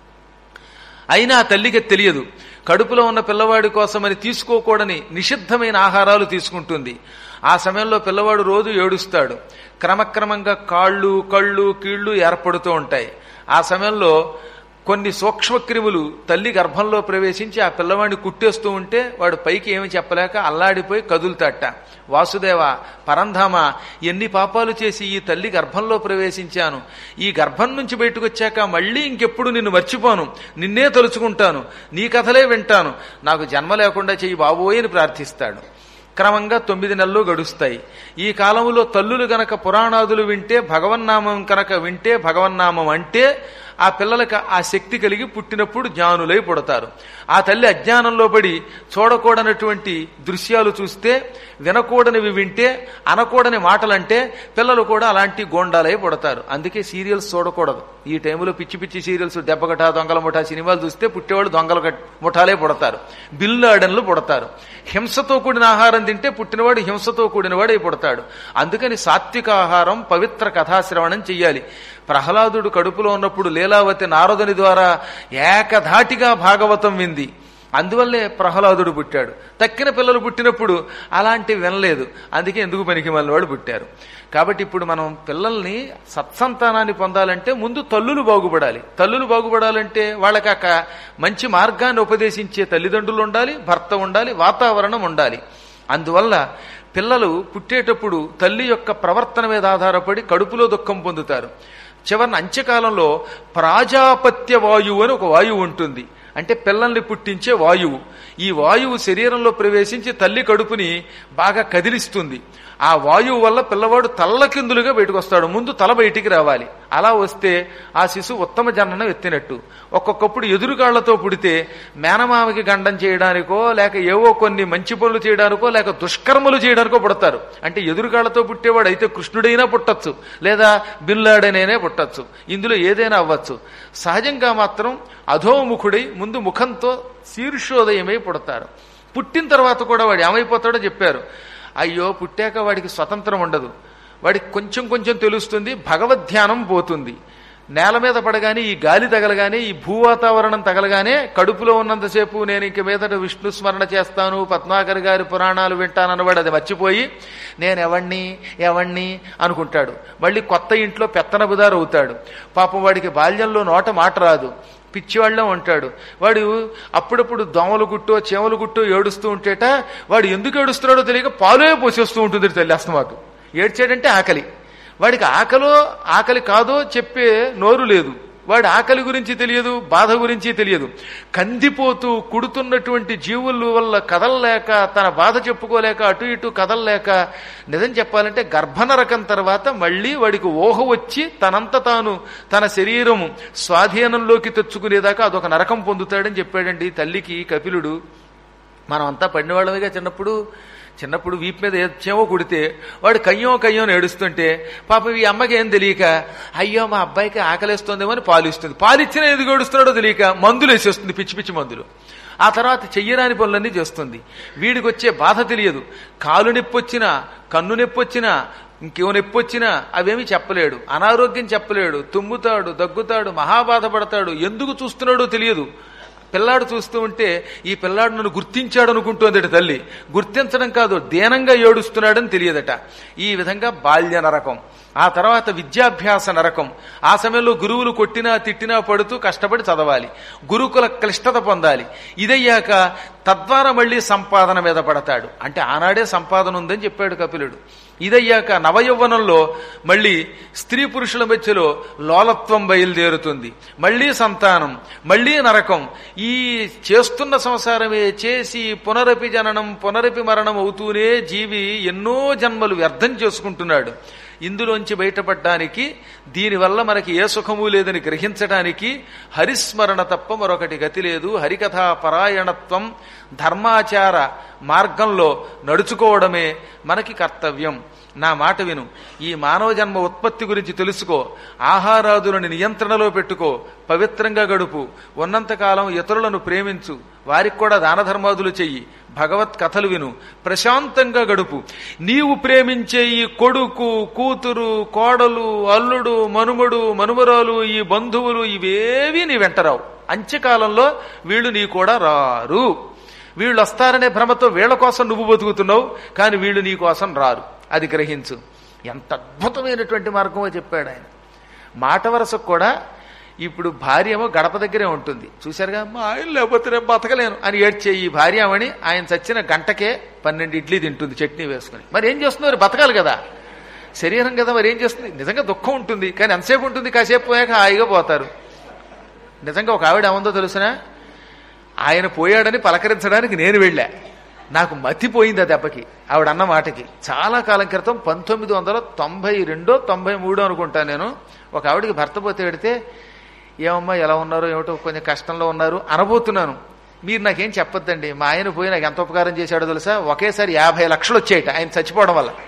అయినా ఆ తల్లికి తెలియదు కడుపులో ఉన్న పిల్లవాడి కోసమని తీసుకోకూడని నిషిద్ధమైన ఆహారాలు తీసుకుంటుంది ఆ సమయంలో పిల్లవాడు రోజు ఏడుస్తాడు క్రమక్రమంగా కాళ్ళు కళ్ళు కీళ్లు ఏర్పడుతూ ఉంటాయి ఆ సమయంలో కొన్ని సూక్ష్మక్రిములు తల్లి గర్భంలో ప్రవేశించి ఆ పిల్లవాడిని కుట్టేస్తూ ఉంటే వాడు పైకి ఏమి చెప్పలేక అల్లాడిపోయి కదులుతాట వాసుదేవ పరంధామ ఎన్ని పాపాలు చేసి ఈ తల్లి గర్భంలో ప్రవేశించాను ఈ గర్భం నుంచి బయటకు వచ్చాక మళ్ళీ ఇంకెప్పుడు నిన్ను మర్చిపోను నిన్నే తలుచుకుంటాను నీ కథలే వింటాను నాకు జన్మ లేకుండా చెయ్యి బాబోయ్ అని ప్రార్థిస్తాడు క్రమంగా తొమ్మిది నెలలు గడుస్తాయి ఈ కాలంలో తల్లులు గనక పురాణాదులు వింటే భగవన్నామం కనుక వింటే భగవన్నామం అంటే ఆ పిల్లలకు ఆ శక్తి కలిగి పుట్టినప్పుడు జ్ఞానులై పుడతారు ఆ తల్లి అజ్ఞానంలో పడి చూడకూడనటువంటి దృశ్యాలు చూస్తే వినకూడనివి వింటే అనకూడని మాటలంటే పిల్లలు కూడా అలాంటి గోండాలై పుడతారు అందుకే సీరియల్స్ చూడకూడదు ఈ టైంలో పిచ్చి పిచ్చి సీరియల్స్ దెబ్బగట దొంగల ముఠా సినిమాలు చూస్తే పుట్టేవాళ్ళు దొంగల గట్- ముఠాలే పుడతారు బిల్లు ఆడన్లు పుడతారు హింసతో కూడిన ఆహారం తింటే పుట్టినవాడు హింసతో కూడినవాడే పుడతాడు అందుకని సాత్విక ఆహారం పవిత్ర కథాశ్రవణం చెయ్యాలి ప్రహ్లాదుడు కడుపులో ఉన్నప్పుడు లీలావతి నారదుని ద్వారా ఏకధాటిగా భాగవతం వింది అందువల్లే ప్రహ్లాదుడు పుట్టాడు తక్కిన పిల్లలు పుట్టినప్పుడు అలాంటివి వినలేదు అందుకే ఎందుకు పనికి వాడు పుట్టారు కాబట్టి ఇప్పుడు మనం పిల్లల్ని సత్సంతానాన్ని పొందాలంటే ముందు తల్లులు బాగుపడాలి తల్లులు బాగుపడాలంటే వాళ్ళకి ఒక మంచి మార్గాన్ని ఉపదేశించే తల్లిదండ్రులు ఉండాలి భర్త ఉండాలి వాతావరణం ఉండాలి అందువల్ల పిల్లలు పుట్టేటప్పుడు తల్లి యొక్క ప్రవర్తన మీద ఆధారపడి కడుపులో దుఃఖం పొందుతారు చివరిన అంత్యకాలంలో ప్రాజాపత్య వాయువు అని ఒక వాయువు ఉంటుంది అంటే పిల్లల్ని పుట్టించే వాయువు ఈ వాయువు శరీరంలో ప్రవేశించి తల్లి కడుపుని బాగా కదిలిస్తుంది ఆ వాయువు వల్ల పిల్లవాడు తల్లకిందులుగా బయటకు వస్తాడు ముందు తల బయటికి రావాలి అలా వస్తే ఆ శిశువు ఉత్తమ జననం ఎత్తినట్టు ఒక్కొక్కప్పుడు ఎదురుగాళ్లతో పుడితే మేనమామకి గండం చేయడానికో లేక ఏవో కొన్ని మంచి పనులు చేయడానికో లేక దుష్కర్మలు చేయడానికో పుడతారు అంటే ఎదురుగాళ్లతో పుట్టేవాడు అయితే కృష్ణుడైనా పుట్టచ్చు లేదా బిల్లాడనైనా పుట్టచ్చు ఇందులో ఏదైనా అవ్వచ్చు సహజంగా మాత్రం అధోముఖుడై ముందు ముఖంతో శీర్షోదయమై పుడతారు పుట్టిన తర్వాత కూడా వాడు ఏమైపోతాడో చెప్పారు అయ్యో పుట్టాక వాడికి స్వతంత్రం ఉండదు వాడికి కొంచెం కొంచెం తెలుస్తుంది భగవద్ధ్యానం పోతుంది నేల మీద పడగానే ఈ గాలి తగలగానే ఈ భూవాతావరణం తగలగానే కడుపులో ఉన్నంతసేపు నేను ఇంక మీదట విష్ణు స్మరణ చేస్తాను పద్మాకర్ గారి పురాణాలు వింటానన్నవాడు అది మర్చిపోయి నేను ఎవణ్ణి ఎవణ్ణి అనుకుంటాడు మళ్ళీ కొత్త ఇంట్లో పెత్తనబుదారు అవుతాడు పాపం వాడికి బాల్యంలో నోట మాట రాదు పిచ్చివాళ్ళం ఉంటాడు వాడు అప్పుడప్పుడు దోమలు గుట్టో చేమలు గుట్టో ఏడుస్తూ ఉంటేట వాడు ఎందుకు ఏడుస్తున్నాడో తెలియక పాలే పోసేస్తూ ఉంటుంది తల్లి అస్తమాటు ఏడ్చాడంటే ఆకలి వాడికి ఆకలో ఆకలి కాదో చెప్పే నోరు లేదు వాడి ఆకలి గురించి తెలియదు బాధ గురించి తెలియదు కందిపోతూ కుడుతున్నటువంటి జీవుల వల్ల కదలలేక తన బాధ చెప్పుకోలేక అటు ఇటు కదలలేక నిజం చెప్పాలంటే గర్భనరకం తర్వాత మళ్ళీ వాడికి ఊహ వచ్చి తనంత తాను తన శరీరము స్వాధీనంలోకి తెచ్చుకునేదాకా అదొక నరకం పొందుతాడని చెప్పాడండి తల్లికి కపిలుడు మనం అంతా పడినవాళ్ళమిగా చిన్నప్పుడు చిన్నప్పుడు వీపు మీద ఏచేమో కుడితే వాడు కయ్యో కయ్యో అని ఏడుస్తుంటే పాపం ఈ అమ్మకి ఏం తెలియక అయ్యో మా అబ్బాయికి ఆకలిస్తుందేమో అని పాలు ఇస్తుంది పాలు ఇచ్చిన ఎందుకు ఏడుస్తున్నాడో తెలియక మందులు వేసేస్తుంది పిచ్చి పిచ్చి మందులు ఆ తర్వాత చెయ్యరాని పనులన్నీ చేస్తుంది వీడికి వచ్చే బాధ తెలియదు కాలు నొప్పి వచ్చినా కన్ను నొప్పి వచ్చినా ఇంకేమో నొప్పి వచ్చినా అవేమి చెప్పలేడు అనారోగ్యం చెప్పలేడు తుమ్ముతాడు దగ్గుతాడు మహాబాధపడతాడు ఎందుకు చూస్తున్నాడో తెలియదు పిల్లాడు చూస్తూ ఉంటే ఈ పిల్లాడు నన్ను గుర్తించాడు అనుకుంటోందట తల్లి గుర్తించడం కాదు దీనంగా ఏడుస్తున్నాడని తెలియదట ఈ విధంగా బాల్య నరకం ఆ తర్వాత విద్యాభ్యాస నరకం ఆ సమయంలో గురువులు కొట్టినా తిట్టినా పడుతూ కష్టపడి చదవాలి గురుకుల క్లిష్టత పొందాలి ఇదయ్యాక తద్వారా మళ్ళీ సంపాదన మీద పడతాడు అంటే ఆనాడే సంపాదన ఉందని చెప్పాడు కపిలుడు ఇదయ్యాక నవయౌవనంలో మళ్ళీ స్త్రీ పురుషుల మధ్యలో లోలత్వం బయలుదేరుతుంది మళ్ళీ సంతానం మళ్ళీ నరకం ఈ చేస్తున్న సంసారమే చేసి పునరపి జననం పునరపి మరణం అవుతూనే జీవి ఎన్నో జన్మలు వ్యర్థం చేసుకుంటున్నాడు ఇందులోంచి బయటపడడానికి దీనివల్ల మనకి ఏ సుఖము లేదని గ్రహించడానికి హరిస్మరణ తప్ప మరొకటి గతి లేదు హరికథా పరాయణత్వం ధర్మాచార మార్గంలో నడుచుకోవడమే మనకి కర్తవ్యం నా మాట విను ఈ మానవ జన్మ ఉత్పత్తి గురించి తెలుసుకో ఆహారాదులను నియంత్రణలో పెట్టుకో పవిత్రంగా గడుపు ఉన్నంతకాలం ఇతరులను ప్రేమించు వారికి కూడా దాన ధర్మాదులు చెయ్యి భగవత్ కథలు విను ప్రశాంతంగా గడుపు నీవు ప్రేమించే ఈ కొడుకు కూతురు కోడలు అల్లుడు మనుమడు మనుమరాలు ఈ బంధువులు ఇవేవి నీ వెంటరావు అంత్యకాలంలో వీళ్ళు నీ కూడా రారు వీళ్ళు వస్తారనే భ్రమతో వీళ్ళ కోసం నువ్వు బతుకుతున్నావు కానీ వీళ్ళు నీ కోసం రారు అది గ్రహించు ఎంత అద్భుతమైనటువంటి మార్గమో చెప్పాడు ఆయన మాట వరసకు కూడా ఇప్పుడు భార్య ఏమో గడప దగ్గరే ఉంటుంది చూశారుగా మా ఆయన లేకపోతే నేను బతకలేను అని ఏడ్చే ఈ భార్యామణి ఆయన చచ్చిన గంటకే పన్నెండు ఇడ్లీ తింటుంది చట్నీ వేసుకుని మరి ఏం చేస్తున్నారు బతకాలి కదా శరీరం కదా మరి ఏం చేస్తుంది నిజంగా దుఃఖం ఉంటుంది కానీ ఎంతసేపు ఉంటుంది కాసేపు పోయాక హాయిగా పోతారు నిజంగా ఒక ఆవిడ ఏముందో తెలుసునా ఆయన పోయాడని పలకరించడానికి నేను వెళ్ళా నాకు మతిపోయింది ఆ దెబ్బకి ఆవిడ అన్న మాటకి చాలా కాలం క్రితం పంతొమ్మిది వందల తొంభై రెండో తొంభై మూడో అనుకుంటా నేను ఒక ఆవిడకి భర్త పోతే పెడితే ఏమమ్మా ఎలా ఉన్నారో ఏమిటో కొంచెం కష్టంలో ఉన్నారు అనబోతున్నాను మీరు నాకేం చెప్పొద్దండి మా ఆయన పోయి నాకు ఎంత ఉపకారం చేశాడో తెలుసా ఒకేసారి యాభై లక్షలు వచ్చాయట ఆయన చచ్చిపోవడం వల్ల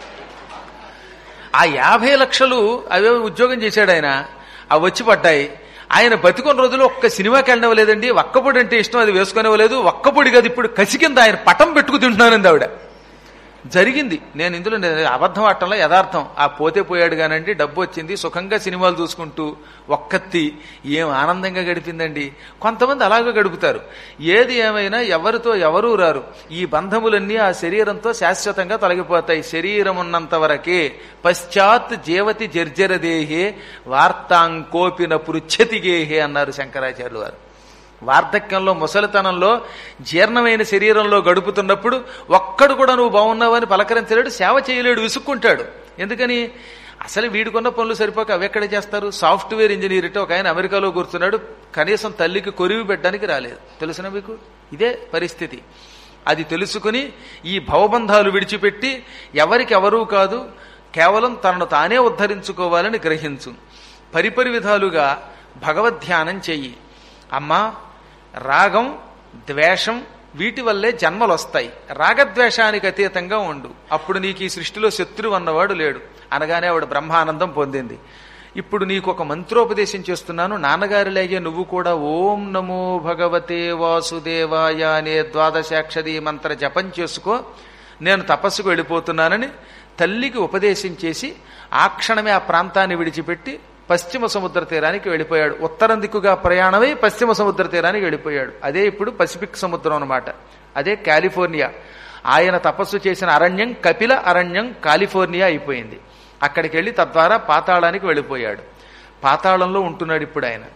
ఆ యాభై లక్షలు అవే ఉద్యోగం చేశాడు ఆయన అవి వచ్చి పడ్డాయి ఆయన బతికొన్న రోజులు ఒక్క సినిమాకి వెళ్ళనివ్వలేదండి ఒక్కపొడి అంటే ఇష్టం అది వేసుకునేవ్వలేదు ఒక్కపొడి కాదు ఇప్పుడు కసి కింద ఆయన పటం పెట్టుకు తింటున్నానండి ఆవిడ జరిగింది నేను ఇందులో నేను అబద్ధం ఆటంలో యథార్థం ఆ పోతే పోయాడు కానండి డబ్బు వచ్చింది సుఖంగా సినిమాలు చూసుకుంటూ ఒక్కత్తి ఏం ఆనందంగా గడిపిందండి కొంతమంది అలాగే గడుపుతారు ఏది ఏమైనా ఎవరితో ఎవరూ రారు ఈ బంధములన్నీ ఆ శరీరంతో శాశ్వతంగా తొలగిపోతాయి శరీరం ఉన్నంత వరకే పశ్చాత్ జీవతి జర్జరదేహే వార్తాంకోపిన పృచ్ఛతిగేహే అన్నారు శంకరాచార్యులు వారు వార్ధక్యంలో ముసలితనంలో జీర్ణమైన శరీరంలో గడుపుతున్నప్పుడు ఒక్కడు కూడా నువ్వు బాగున్నావని పలకరించలేడు సేవ చేయలేడు విసుక్కుంటాడు ఎందుకని అసలు వీడికున్న పనులు సరిపోక అవి ఎక్కడ చేస్తారు సాఫ్ట్వేర్ ఇంజనీర్ అంటే ఒక ఆయన అమెరికాలో కూర్చున్నాడు కనీసం తల్లికి కొరివి పెట్టడానికి రాలేదు తెలుసునా మీకు ఇదే పరిస్థితి అది తెలుసుకుని ఈ భవబంధాలు విడిచిపెట్టి ఎవరికి ఎవరూ కాదు కేవలం తనను తానే ఉద్ధరించుకోవాలని గ్రహించు పరిపరి విధాలుగా భగవద్ధ్యానం చెయ్యి అమ్మా రాగం ద్వేషం వీటి వల్లే జన్మలు వస్తాయి రాగద్వేషానికి అతీతంగా ఉండు అప్పుడు నీకు ఈ సృష్టిలో శత్రువు అన్నవాడు లేడు అనగానే ఆవిడ బ్రహ్మానందం పొందింది ఇప్పుడు నీకు ఒక మంత్రోపదేశం చేస్తున్నాను నాన్నగారిలాగే నువ్వు కూడా ఓం నమో భగవతే వాసుదేవాయ అనే ద్వాదశాక్షరి మంత్ర జపం చేసుకో నేను తపస్సుకు వెళ్ళిపోతున్నానని తల్లికి ఉపదేశం చేసి ఆ క్షణమే ఆ ప్రాంతాన్ని విడిచిపెట్టి పశ్చిమ సముద్ర తీరానికి వెళ్ళిపోయాడు ఉత్తరం దిక్కుగా ప్రయాణమై పశ్చిమ సముద్ర తీరానికి వెళ్ళిపోయాడు అదే ఇప్పుడు పసిఫిక్ సముద్రం అన్నమాట అదే కాలిఫోర్నియా ఆయన తపస్సు చేసిన అరణ్యం కపిల అరణ్యం కాలిఫోర్నియా అయిపోయింది అక్కడికి వెళ్ళి తద్వారా పాతాళానికి వెళ్ళిపోయాడు పాతాళంలో ఉంటున్నాడు ఇప్పుడు ఆయన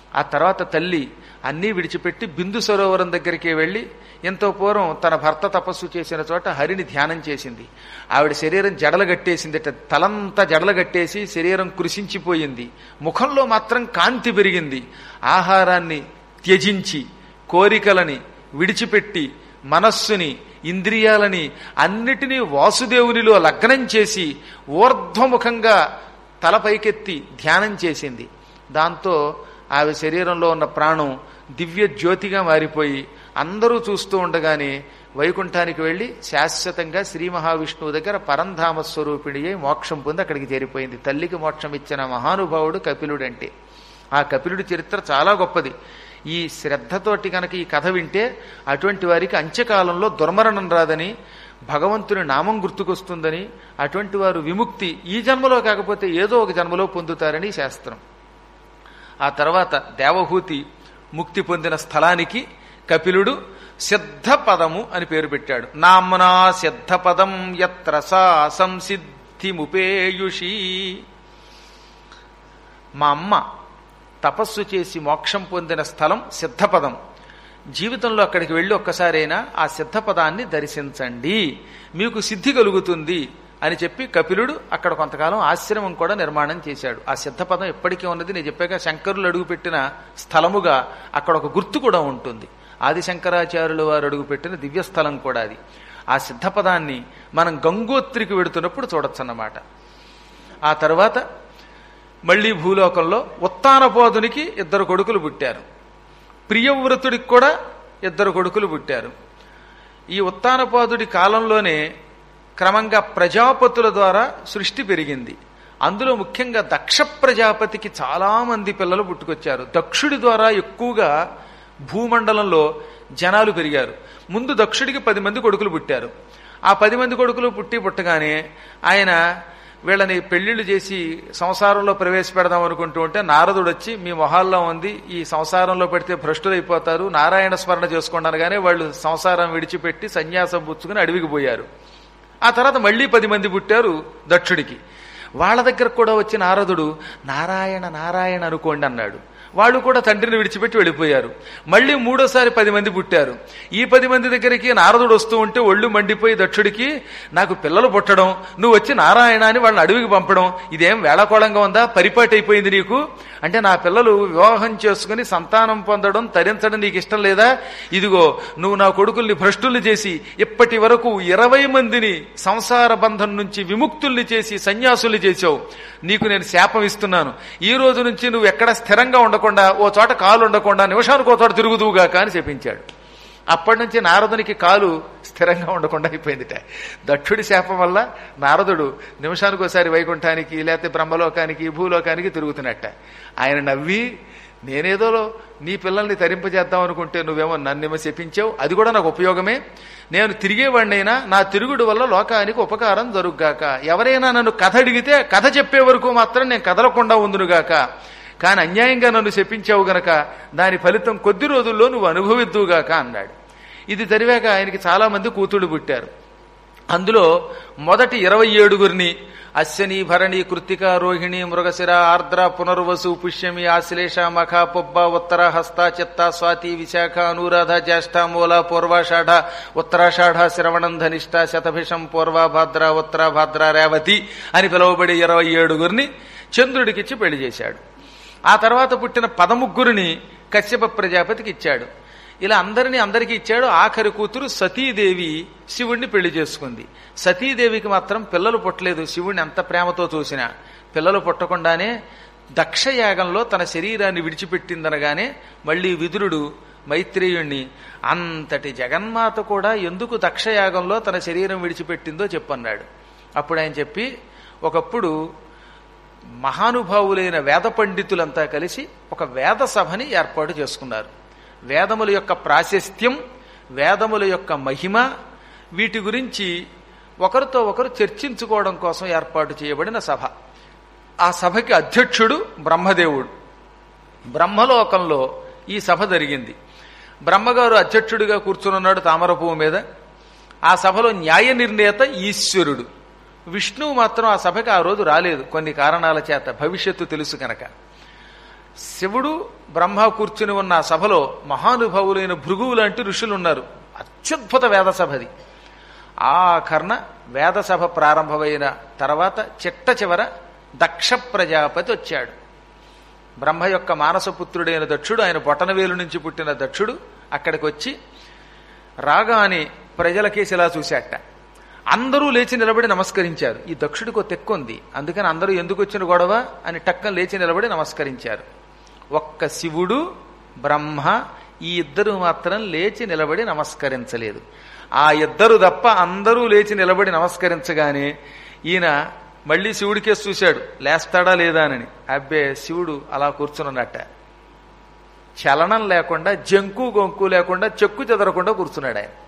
ఆ తర్వాత తల్లి అన్నీ విడిచిపెట్టి బిందు సరోవరం దగ్గరికి వెళ్ళి ఎంతో పూర్వం తన భర్త తపస్సు చేసిన చోట హరిని ధ్యానం చేసింది ఆవిడ శరీరం జడలు గట్టేసింది తలంతా జడలు గట్టేసి శరీరం కృషించిపోయింది ముఖంలో మాత్రం కాంతి పెరిగింది ఆహారాన్ని త్యజించి కోరికలని విడిచిపెట్టి మనస్సుని ఇంద్రియాలని అన్నిటినీ వాసుదేవునిలో లగ్నం చేసి ఊర్ధ్వముఖంగా తల పైకెత్తి ధ్యానం చేసింది దాంతో ఆమె శరీరంలో ఉన్న ప్రాణం దివ్య జ్యోతిగా మారిపోయి అందరూ చూస్తూ ఉండగానే వైకుంఠానికి వెళ్ళి శాశ్వతంగా శ్రీ మహావిష్ణువు దగ్గర పరంధామ స్వరూపిణి అయి మోక్షం పొంది అక్కడికి చేరిపోయింది తల్లికి మోక్షం ఇచ్చిన మహానుభావుడు కపిలుడంటే ఆ కపిలుడి చరిత్ర చాలా గొప్పది ఈ శ్రద్ధతోటి కనుక ఈ కథ వింటే అటువంటి వారికి అంత్యకాలంలో దుర్మరణం రాదని భగవంతుని నామం గుర్తుకొస్తుందని అటువంటి వారు విముక్తి ఈ జన్మలో కాకపోతే ఏదో ఒక జన్మలో పొందుతారని శాస్త్రం ఆ తర్వాత దేవహూతి ముక్తి పొందిన స్థలానికి కపిలుడు సిద్ధపదము అని పేరు పెట్టాడు నామ్నా సిద్ధపదం యత్ర సా సంసిద్ధిముపేయుషి మా అమ్మ తపస్సు చేసి మోక్షం పొందిన స్థలం సిద్ధపదం జీవితంలో అక్కడికి వెళ్ళి ఒక్కసారైనా ఆ సిద్ధపదాన్ని దర్శించండి మీకు సిద్ధి కలుగుతుంది అని చెప్పి కపిలుడు అక్కడ కొంతకాలం ఆశ్రమం కూడా నిర్మాణం చేశాడు ఆ సిద్ధపదం ఎప్పటికీ ఉన్నది నేను చెప్పాక శంకరులు అడుగుపెట్టిన స్థలముగా అక్కడ ఒక గుర్తు కూడా ఉంటుంది ఆది శంకరాచార్యుల వారు అడుగుపెట్టిన దివ్యస్థలం కూడా అది ఆ సిద్ధపదాన్ని మనం గంగోత్రికి వెడుతున్నప్పుడు చూడొచ్చన్నమాట ఆ తర్వాత మళ్ళీ భూలోకంలో ఉత్తానపోదునికి ఇద్దరు కొడుకులు పుట్టారు ప్రియవ్రతుడికి కూడా ఇద్దరు కొడుకులు పుట్టారు ఈ ఉత్తానపాదుడి కాలంలోనే క్రమంగా ప్రజాపతుల ద్వారా సృష్టి పెరిగింది అందులో ముఖ్యంగా దక్ష ప్రజాపతికి చాలా మంది పిల్లలు పుట్టుకొచ్చారు దక్షుడి ద్వారా ఎక్కువగా భూమండలంలో జనాలు పెరిగారు ముందు దక్షుడికి పది మంది కొడుకులు పుట్టారు ఆ పది మంది కొడుకులు పుట్టి పుట్టగానే ఆయన వీళ్ళని పెళ్లిళ్ళు చేసి సంసారంలో ప్రవేశపెడదాం అనుకుంటూ ఉంటే నారదుడు వచ్చి మీ మొహాల్లో ఉంది ఈ సంసారంలో పెడితే భ్రష్టులైపోతారు నారాయణ స్మరణ చేసుకోండి అనగానే వాళ్ళు సంసారం విడిచిపెట్టి సన్యాసం పుచ్చుకుని అడవికి పోయారు ఆ తర్వాత మళ్ళీ పది మంది పుట్టారు దక్షుడికి వాళ్ళ దగ్గర కూడా వచ్చి నారదుడు నారాయణ నారాయణ అనుకోండి అన్నాడు వాళ్ళు కూడా తండ్రిని విడిచిపెట్టి వెళ్ళిపోయారు మళ్ళీ మూడోసారి పది మంది పుట్టారు ఈ పది మంది దగ్గరికి నారదుడు వస్తూ ఉంటే ఒళ్ళు మండిపోయి దక్షుడికి నాకు పిల్లలు పుట్టడం నువ్వు వచ్చి నారాయణ అని వాళ్ళని అడవికి పంపడం ఇదేం వేళకోళంగా ఉందా పరిపాటి అయిపోయింది నీకు అంటే నా పిల్లలు వివాహం చేసుకుని సంతానం పొందడం తరించడం నీకు ఇష్టం లేదా ఇదిగో నువ్వు నా కొడుకుల్ని భ్రష్టుల్ని చేసి ఇప్పటి వరకు ఇరవై మందిని సంసార బంధం నుంచి విముక్తుల్ని చేసి సన్యాసుల్ని చేసావు నీకు నేను శాపం ఇస్తున్నాను ఈ రోజు నుంచి నువ్వు ఎక్కడ స్థిరంగా ఉండకుండా ఓ చోట కాలు ఉండకుండా నిమిషానికి ఓ చోట తిరుగుదువుగాక అని చెప్పించాడు అప్పటి నుంచి నారదునికి కాలు స్థిరంగా ఉండకుండా అయిపోయిందిట దక్షుడి శాపం వల్ల నారదుడు నిమిషానికి ఒకసారి వైకుంఠానికి లేకపోతే బ్రహ్మలోకానికి భూలోకానికి తిరుగుతున్నట్ట ఆయన నవ్వి నేనేదో నీ పిల్లల్ని తరింపజేద్దాం అనుకుంటే నువ్వేమో నన్నేమో చెప్పించావు అది కూడా నాకు ఉపయోగమే నేను తిరిగేవాడినైనా నా తిరుగుడు వల్ల లోకానికి ఉపకారం జరుగుగాక ఎవరైనా నన్ను కథ అడిగితే కథ చెప్పే వరకు మాత్రం నేను కదలకుండా ఉందునుగాక కానీ అన్యాయంగా నన్ను చెప్పించావు గనక దాని ఫలితం కొద్ది రోజుల్లో నువ్వు అనుభవిద్దువుగాక అన్నాడు ఇది జరిగాక ఆయనకి చాలా మంది కూతుళ్ళు పుట్టారు అందులో మొదటి ఇరవై ఏడుగురిని అశ్వని భరణి కృత్తిక రోహిణి మృగశిర ఆర్ద్ర పునర్వసు పుష్యమి ఆశ్లేష మఖ పొబ్బ ఉత్తర హస్త చిత్త స్వాతి విశాఖ అనురాధ జ్యేష్ఠ మూల పూర్వాషాఢ ఉత్తరాషాఢ శ్రవణం ధనిష్ట శతభిషం పూర్వభద్ర ఉత్తరాభద్ర రేవతి అని పిలువబడే ఇరవై ఏడుగురిని చంద్రుడికిచ్చి పెళ్లి చేశాడు ఆ తర్వాత పుట్టిన పదముగ్గురిని కశ్యప ప్రజాపతికి ఇచ్చాడు ఇలా అందరినీ అందరికీ ఇచ్చాడు ఆఖరి కూతురు సతీదేవి శివుణ్ణి పెళ్లి చేసుకుంది సతీదేవికి మాత్రం పిల్లలు పుట్టలేదు శివుణ్ణి ఎంత ప్రేమతో చూసినా పిల్లలు పుట్టకుండానే దక్షయాగంలో తన శరీరాన్ని విడిచిపెట్టిందనగానే మళ్ళీ విదురుడు మైత్రేయుణ్ణి అంతటి జగన్మాత కూడా ఎందుకు దక్షయాగంలో తన శరీరం విడిచిపెట్టిందో చెప్పన్నాడు అప్పుడు ఆయన చెప్పి ఒకప్పుడు మహానుభావులైన వేద పండితులంతా కలిసి ఒక వేద సభని ఏర్పాటు చేసుకున్నారు వేదముల యొక్క ప్రాశస్త్యం వేదముల యొక్క మహిమ వీటి గురించి ఒకరితో ఒకరు చర్చించుకోవడం కోసం ఏర్పాటు చేయబడిన సభ ఆ సభకి అధ్యక్షుడు బ్రహ్మదేవుడు బ్రహ్మలోకంలో ఈ సభ జరిగింది బ్రహ్మగారు అధ్యక్షుడిగా కూర్చునున్నాడు తామర పువ్వు మీద ఆ సభలో న్యాయ నిర్ణేత ఈశ్వరుడు విష్ణువు మాత్రం ఆ సభకి ఆ రోజు రాలేదు కొన్ని కారణాల చేత భవిష్యత్తు తెలుసు కనుక శివుడు బ్రహ్మ కూర్చుని ఉన్న ఆ సభలో మహానుభావులైన భృగువు లాంటి ఋషులు ఉన్నారు అత్యద్భుత వేద సభది ఆ కర్ణ వేద సభ ప్రారంభమైన తర్వాత చిట్ట చివర దక్ష ప్రజాపతి వచ్చాడు బ్రహ్మ యొక్క మానసపుత్రుడైన దక్షుడు ఆయన బొటనవేలు నుంచి పుట్టిన దక్షుడు అక్కడికి వచ్చి రాగానే ప్రజలకేసి ఇలా చూశాట అందరూ లేచి నిలబడి నమస్కరించారు ఈ దక్షుడికి ఒక తెక్కు ఉంది అందుకని అందరూ ఎందుకు వచ్చిన గొడవ అని టక్కన లేచి నిలబడి నమస్కరించారు ఒక్క శివుడు బ్రహ్మ ఈ ఇద్దరు మాత్రం లేచి నిలబడి నమస్కరించలేదు ఆ ఇద్దరు తప్ప అందరూ లేచి నిలబడి నమస్కరించగానే ఈయన మళ్ళీ శివుడికేసి చూశాడు లేస్తాడా లేదా అని అబ్బే శివుడు అలా కూర్చున్నట్ట చలనం లేకుండా జంకు గొంకు లేకుండా చెక్కు చెదరకుండా కూర్చున్నాడు ఆయన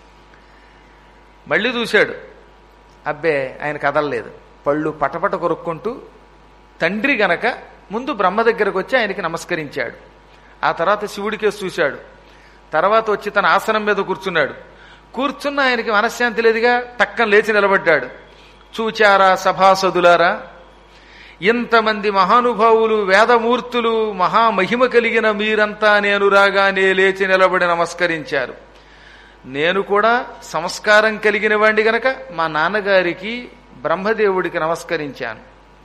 మళ్ళీ చూశాడు అబ్బే ఆయన కదలలేదు పళ్ళు పటపట కొరుక్కుంటూ తండ్రి గనక ముందు బ్రహ్మ దగ్గరకు వచ్చి ఆయనకి నమస్కరించాడు ఆ తర్వాత శివుడికేసి చూశాడు తర్వాత వచ్చి తన ఆసనం మీద కూర్చున్నాడు కూర్చున్న ఆయనకి మనశ్శాంతి లేదుగా టక్కన లేచి నిలబడ్డాడు చూచారా సభాసదులారా ఇంతమంది మహానుభావులు వేదమూర్తులు మహామహిమ కలిగిన మీరంతా నేను రాగానే లేచి నిలబడి నమస్కరించారు నేను కూడా సంస్కారం కలిగిన వాడిని గనక మా నాన్నగారికి బ్రహ్మదేవుడికి నమస్కరించాను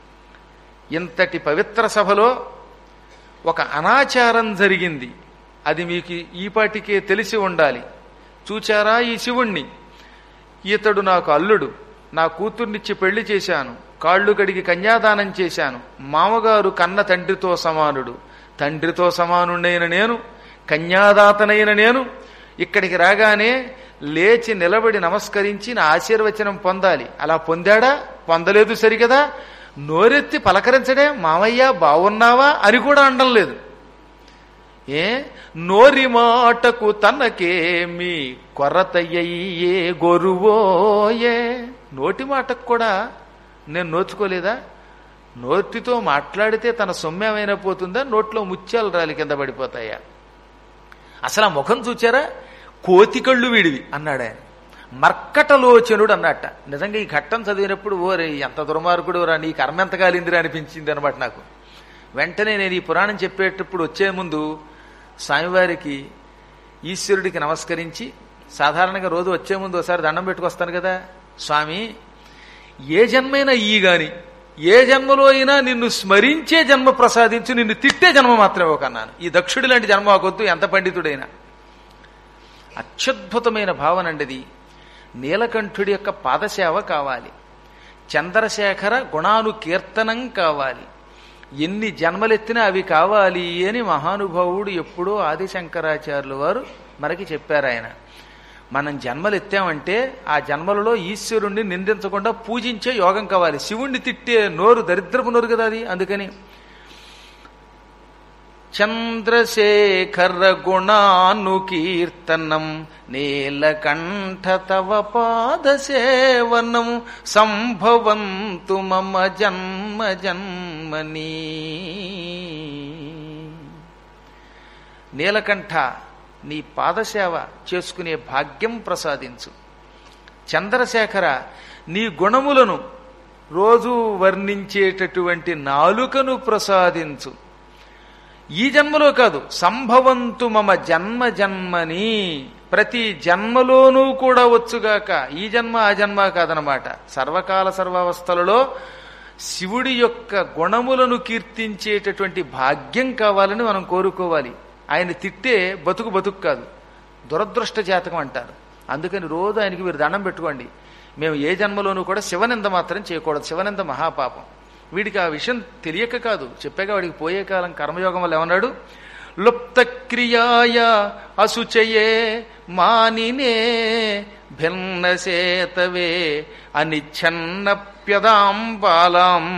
ఇంతటి పవిత్ర సభలో ఒక అనాచారం జరిగింది అది మీకు ఈపాటికే తెలిసి ఉండాలి చూచారా ఈ శివుణ్ణి ఇతడు నాకు అల్లుడు నా కూతుర్నిచ్చి పెళ్లి చేశాను కాళ్ళు కడిగి కన్యాదానం చేశాను మామగారు కన్న తండ్రితో సమానుడు తండ్రితో సమానుడైన నేను కన్యాదాతనైన నేను ఇక్కడికి రాగానే లేచి నిలబడి నమస్కరించి నా ఆశీర్వచనం పొందాలి అలా పొందాడా పొందలేదు సరికదా నోరెత్తి పలకరించడే మామయ్య బాగున్నావా అని కూడా అనడం లేదు ఏ నోరి మాటకు తనకేమి కొరతయ్యే గొరువోయే నోటి మాటకు కూడా నేను నోచుకోలేదా నోటితో మాట్లాడితే తన సొమ్యమైన పోతుందా నోట్లో ముత్యాలు రాలి కింద పడిపోతాయా అసలు ఆ ముఖం చూచారా కోతి కళ్ళు వీడివి అన్నాడు ఆయన మర్కటలోచనుడు అన్నట్ట నిజంగా ఈ ఘట్టం చదివినప్పుడు ఓరే ఎంత దుర్మార్గుడు రా నీ కర్మ ఎంత కాలిందిరా అనిపించింది అనమాట నాకు వెంటనే నేను ఈ పురాణం చెప్పేటప్పుడు వచ్చే ముందు స్వామివారికి ఈశ్వరుడికి నమస్కరించి సాధారణంగా రోజు వచ్చే ముందు ఒకసారి దండం పెట్టుకొస్తాను కదా స్వామి ఏ జన్మైనా ఈ గాని ఏ జన్మలో అయినా నిన్ను స్మరించే జన్మ ప్రసాదించు నిన్ను తిట్టే జన్మ మాత్రమే ఒకన్నాను ఈ దక్షుడి లాంటి జన్మ ఆకొద్దు ఎంత పండితుడైనా అత్యద్భుతమైన భావన అండిది నీలకంఠుడి యొక్క పాదసేవ కావాలి చంద్రశేఖర గుణాను కీర్తనం కావాలి ఎన్ని జన్మలెత్తినా అవి కావాలి అని మహానుభావుడు ఎప్పుడో ఆదిశంకరాచార్యులు వారు మనకి చెప్పారు ఆయన మనం జన్మలు ఎత్తామంటే ఆ జన్మలలో ఈశ్వరుణ్ణి నిందించకుండా పూజించే యోగం కావాలి శివుణ్ణి తిట్టే నోరు దరిద్రపు నోరు కదా అది అందుకని చంద్రశేఖర గుణాను కీర్తనం నీలకంఠ తవ పాద సేవనం సంభవంతు మమ జన్మ జన్మనీ నీలకంఠ నీ పాదసేవ చేసుకునే భాగ్యం ప్రసాదించు చంద్రశేఖర నీ గుణములను రోజు వర్ణించేటటువంటి నాలుకను ప్రసాదించు ఈ జన్మలో కాదు సంభవంతు మమ జన్మ జన్మని ప్రతి జన్మలోనూ కూడా వచ్చుగాక ఈ జన్మ ఆ జన్మ కాదనమాట సర్వకాల సర్వావస్థలలో శివుడి యొక్క గుణములను కీర్తించేటటువంటి భాగ్యం కావాలని మనం కోరుకోవాలి ఆయన తిట్టే బతుకు బతుకు కాదు దురదృష్ట జాతకం అంటారు అందుకని రోజు ఆయనకి మీరు దండం పెట్టుకోండి మేము ఏ జన్మలోనూ కూడా శివనింద మాత్రం చేయకూడదు శివనింద మహాపాపం వీడికి ఆ విషయం తెలియక కాదు చెప్పాక వాడికి పోయే కాలం కర్మయోగం వల్ల ఏమన్నాడు లుప్త క్రియాయ అశుచయే మానినే భిన్నసేతవే అనిచ్ఛన్నప్యదాం బాలాం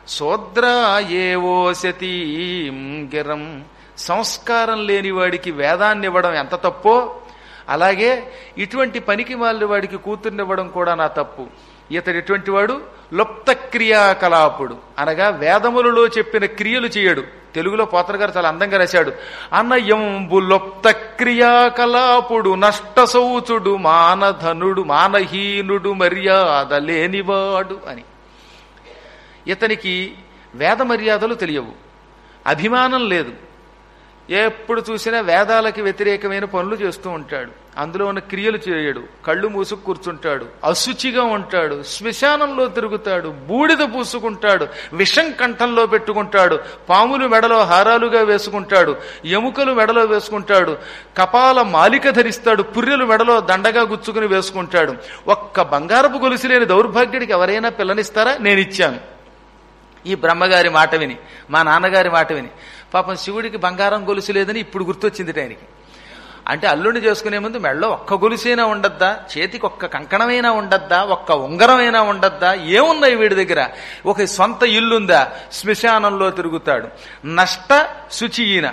శోద్రాయేవోసతీం గిరం సంస్కారం లేని వాడికి వేదాన్ని ఇవ్వడం ఎంత తప్పో అలాగే ఇటువంటి పనికి మాలిన వాడికి కూతుర్నివ్వడం కూడా నా తప్పు ఇతడు ఎటువంటి వాడు లుప్త క్రియాకలాపుడు అనగా వేదములలో చెప్పిన క్రియలు చేయడు తెలుగులో పోతన గారు చాలా అందంగా రాశాడు అన్నయంబు లుప్త క్రియాకలాపుడు నష్ట సౌచుడు మానధనుడు మానహీనుడు మర్యాద లేనివాడు అని ఇతనికి వేద మర్యాదలు తెలియవు అభిమానం లేదు ఎప్పుడు చూసినా వేదాలకి వ్యతిరేకమైన పనులు చేస్తూ ఉంటాడు అందులో ఉన్న క్రియలు చేయడు కళ్ళు మూసుకు కూర్చుంటాడు అశుచిగా ఉంటాడు శ్మశానంలో తిరుగుతాడు బూడిద పూసుకుంటాడు విషం కంఠంలో పెట్టుకుంటాడు పాములు మెడలో హారాలుగా వేసుకుంటాడు ఎముకలు మెడలో వేసుకుంటాడు కపాల మాలిక ధరిస్తాడు పుర్రెలు మెడలో దండగా గుచ్చుకుని వేసుకుంటాడు ఒక్క బంగారపు గొలుసు లేని దౌర్భాగ్యుడికి ఎవరైనా పిల్లనిస్తారా నేను ఇచ్చాను ఈ బ్రహ్మగారి మాట విని మా నాన్నగారి మాట విని పాపం శివుడికి బంగారం గొలుసు లేదని ఇప్పుడు గుర్తొచ్చింది ఆయనకి అంటే అల్లుడిని చేసుకునే ముందు మెళ్ళో ఒక్క గొలుసైనా ఉండద్దా చేతికి ఒక్క కంకణమైనా ఉండద్దా ఒక్క ఉంగరమైనా ఉండద్దా ఏమున్నాయి వీడి దగ్గర ఒక సొంత ఇల్లుందా శ్మశానంలో తిరుగుతాడు నష్ట శుచియిన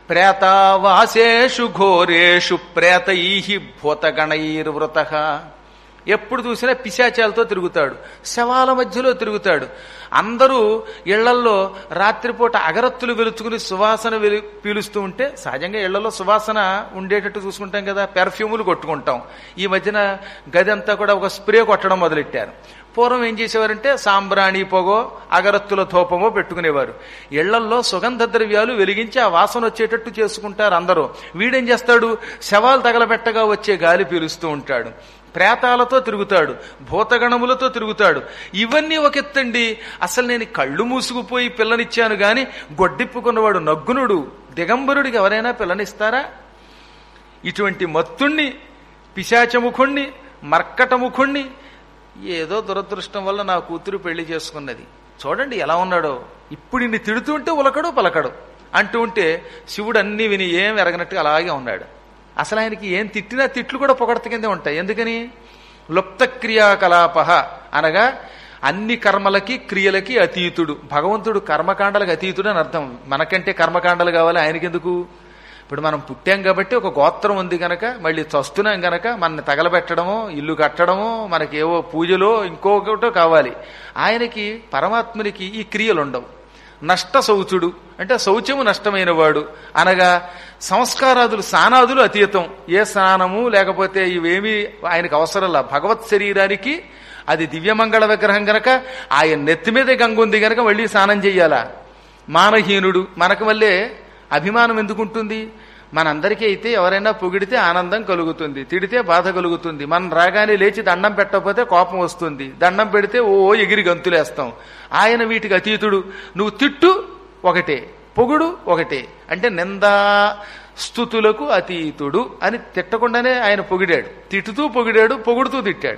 ప్రేతావాసేషు ఘోరేషు ప్రేతైహి భూతగణైర్వృత ఎప్పుడు చూసినా పిశాచాలతో తిరుగుతాడు శవాల మధ్యలో తిరుగుతాడు అందరూ ఇళ్లల్లో రాత్రిపూట అగరత్తులు వెలుచుకుని సువాసన వెలు పీలుస్తూ ఉంటే సహజంగా ఇళ్లలో సువాసన ఉండేటట్టు చూసుకుంటాం కదా పెర్ఫ్యూములు కొట్టుకుంటాం ఈ మధ్యన గది అంతా కూడా ఒక స్ప్రే కొట్టడం మొదలెట్టారు పూర్వం ఏం చేసేవారంటే సాంబ్రాణి పొగో అగరత్తుల ధూపమో పెట్టుకునేవారు ఇళ్లల్లో సుగంధ ద్రవ్యాలు వెలిగించి ఆ వాసన వచ్చేటట్టు చేసుకుంటారు అందరూ వీడేం చేస్తాడు శవాలు తగలబెట్టగా వచ్చే గాలి పీలుస్తూ ఉంటాడు ప్రేతాలతో తిరుగుతాడు భూతగణములతో తిరుగుతాడు ఇవన్నీ ఒక ఎత్తండి అసలు నేను కళ్ళు మూసుకుపోయి పిల్లనిచ్చాను గాని గొడ్డిప్పుకున్నవాడు నగ్గునుడు దిగంబరుడికి ఎవరైనా పిల్లనిస్తారా ఇటువంటి మత్తుణ్ణి పిశాచముఖుణ్ణి మర్కటముఖుణ్ణి ఏదో దురదృష్టం వల్ల నా కూతురు పెళ్లి చేసుకున్నది చూడండి ఎలా ఉన్నాడో ఇప్పుడు ఇన్ని తిడుతుంటే ఉలకడు పలకడు అంటూ ఉంటే శివుడు అన్ని విని ఏం ఎరగనట్టుగా అలాగే ఉన్నాడు అసలు ఆయనకి ఏం తిట్టినా తిట్లు కూడా పొగడత కిందే ఉంటాయి ఎందుకని లుప్త క్రియాకలాప అనగా అన్ని కర్మలకి క్రియలకి అతీతుడు భగవంతుడు కర్మకాండలకు అతీతుడు అని అర్థం మనకంటే కర్మకాండలు కావాలి ఆయనకెందుకు ఇప్పుడు మనం పుట్టాం కాబట్టి ఒక గోత్రం ఉంది గనక మళ్ళీ చస్తున్నాం గనక మనని తగలబెట్టడమో ఇల్లు కట్టడమో మనకి ఏవో పూజలో ఇంకొకటో కావాలి ఆయనకి పరమాత్మునికి ఈ క్రియలు ఉండవు నష్ట శౌచుడు అంటే శౌచము నష్టమైన వాడు అనగా సంస్కారాదులు స్నానాదులు అతీతం ఏ స్నానము లేకపోతే ఇవేమీ ఆయనకు అవసరంలా భగవత్ శరీరానికి అది దివ్యమంగళ విగ్రహం గనక ఆయన నెత్తి మీదే గంగ ఉంది గనక మళ్ళీ స్నానం చెయ్యాలా మానహీనుడు మనకు వల్లే అభిమానం ఎందుకుంటుంది మనందరికీ అయితే ఎవరైనా పొగిడితే ఆనందం కలుగుతుంది తిడితే బాధ కలుగుతుంది మనం రాగానే లేచి దండం పెట్టకపోతే కోపం వస్తుంది దండం పెడితే ఓ ఎగిరి గంతులేస్తాం ఆయన వీటికి అతీతుడు నువ్వు తిట్టు ఒకటే పొగుడు ఒకటే అంటే నిందా స్థుతులకు అతీతుడు అని తిట్టకుండానే ఆయన పొగిడాడు తిట్టుతూ పొగిడాడు పొగుడుతూ తిట్టాడు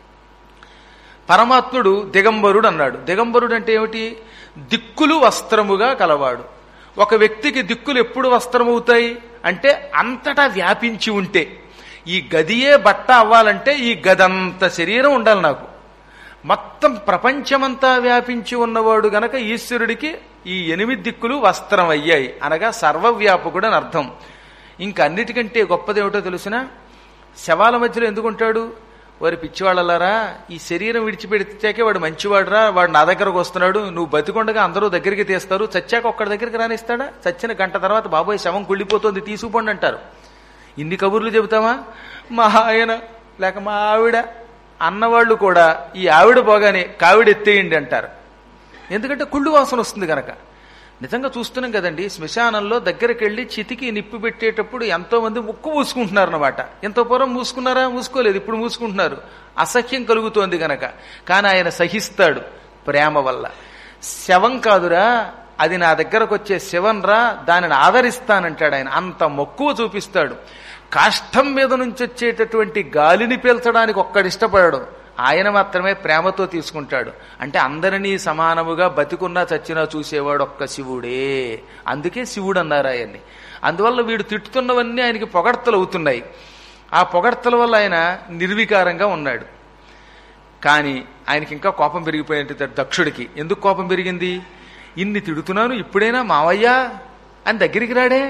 పరమాత్ముడు దిగంబరుడు అన్నాడు దిగంబరుడు అంటే ఏమిటి దిక్కులు వస్త్రముగా కలవాడు ఒక వ్యక్తికి దిక్కులు ఎప్పుడు వస్త్రమవుతాయి అంటే అంతటా వ్యాపించి ఉంటే ఈ గదియే బట్ట అవ్వాలంటే ఈ గదంత శరీరం ఉండాలి నాకు మొత్తం ప్రపంచమంతా వ్యాపించి ఉన్నవాడు గనక ఈశ్వరుడికి ఈ ఎనిమిది దిక్కులు వస్త్రం అయ్యాయి అనగా సర్వవ్యాపకుడు అని అర్థం ఇంకా అన్నిటికంటే గొప్పదేమిటో తెలిసిన శవాల మధ్యలో ఎందుకుంటాడు వారి పిచ్చివాళ్ళలారా ఈ శరీరం విడిచిపెడితే వాడు మంచివాడురా వాడు నా దగ్గరకు వస్తున్నాడు నువ్వు బతికొండగా అందరూ దగ్గరికి తీస్తారు చచ్చాక ఒక్కడి దగ్గరికి రానిస్తాడా చచ్చిన గంట తర్వాత బాబోయ్ శవం కుళ్ళిపోతుంది తీసుకుపోండి అంటారు ఇన్ని కబుర్లు చెబుతామా మా ఆయన లేక మా ఆవిడ అన్నవాళ్ళు కూడా ఈ ఆవిడ పోగానే కావిడ ఎత్తేయండి అంటారు ఎందుకంటే కుళ్ళు వాసన వస్తుంది కనుక నిజంగా చూస్తున్నాం కదండి శ్మశానంలో దగ్గరికి వెళ్ళి చితికి నిప్పు పెట్టేటప్పుడు ఎంతో మంది ముక్కు మూసుకుంటున్నారు అనమాట ఎంతో పూర్వం మూసుకున్నారా మూసుకోలేదు ఇప్పుడు మూసుకుంటున్నారు అసహ్యం కలుగుతోంది గనక కానీ ఆయన సహిస్తాడు ప్రేమ వల్ల శవం కాదురా అది నా దగ్గరకు వచ్చే శవం రా దానిని ఆదరిస్తానంటాడు ఆయన అంత మక్కువ చూపిస్తాడు కాష్టం మీద నుంచి వచ్చేటటువంటి గాలిని పీల్చడానికి ఒక్కడు ఇష్టపడాడు ఆయన మాత్రమే ప్రేమతో తీసుకుంటాడు అంటే అందరినీ సమానముగా బతికున్నా చచ్చినా చూసేవాడు ఒక్క శివుడే అందుకే శివుడు అన్నారు ఆయన్ని అందువల్ల వీడు తిట్టుతున్నవన్నీ ఆయనకి పొగడ్తలు అవుతున్నాయి ఆ పొగడ్తల వల్ల ఆయన నిర్వికారంగా ఉన్నాడు కానీ ఆయనకి ఇంకా కోపం పెరిగిపోయింది దక్షుడికి ఎందుకు కోపం పెరిగింది ఇన్ని తిడుతున్నాను ఇప్పుడైనా మావయ్యా అని దగ్గరికి రాడే